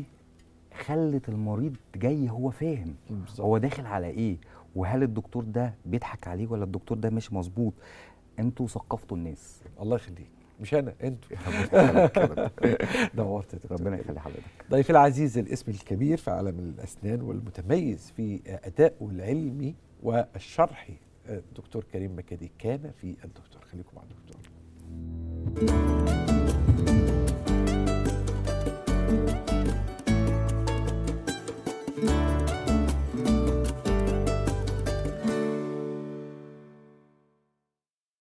خلت المريض جاي هو فاهم بالظبط. هو داخل على ايه وهل الدكتور ده بيضحك عليه ولا الدكتور ده مش مظبوط انتوا ثقفتوا الناس الله يخليك مش انا انتوا دورت يا دكتور ربنا كريم. يخلي حضرتك ضيفي العزيز الاسم الكبير في عالم الأسنان والمتميز في أدائه العلمي والشرحي الدكتور كريم مكادي كان في الدكتور خليكم مع الدكتور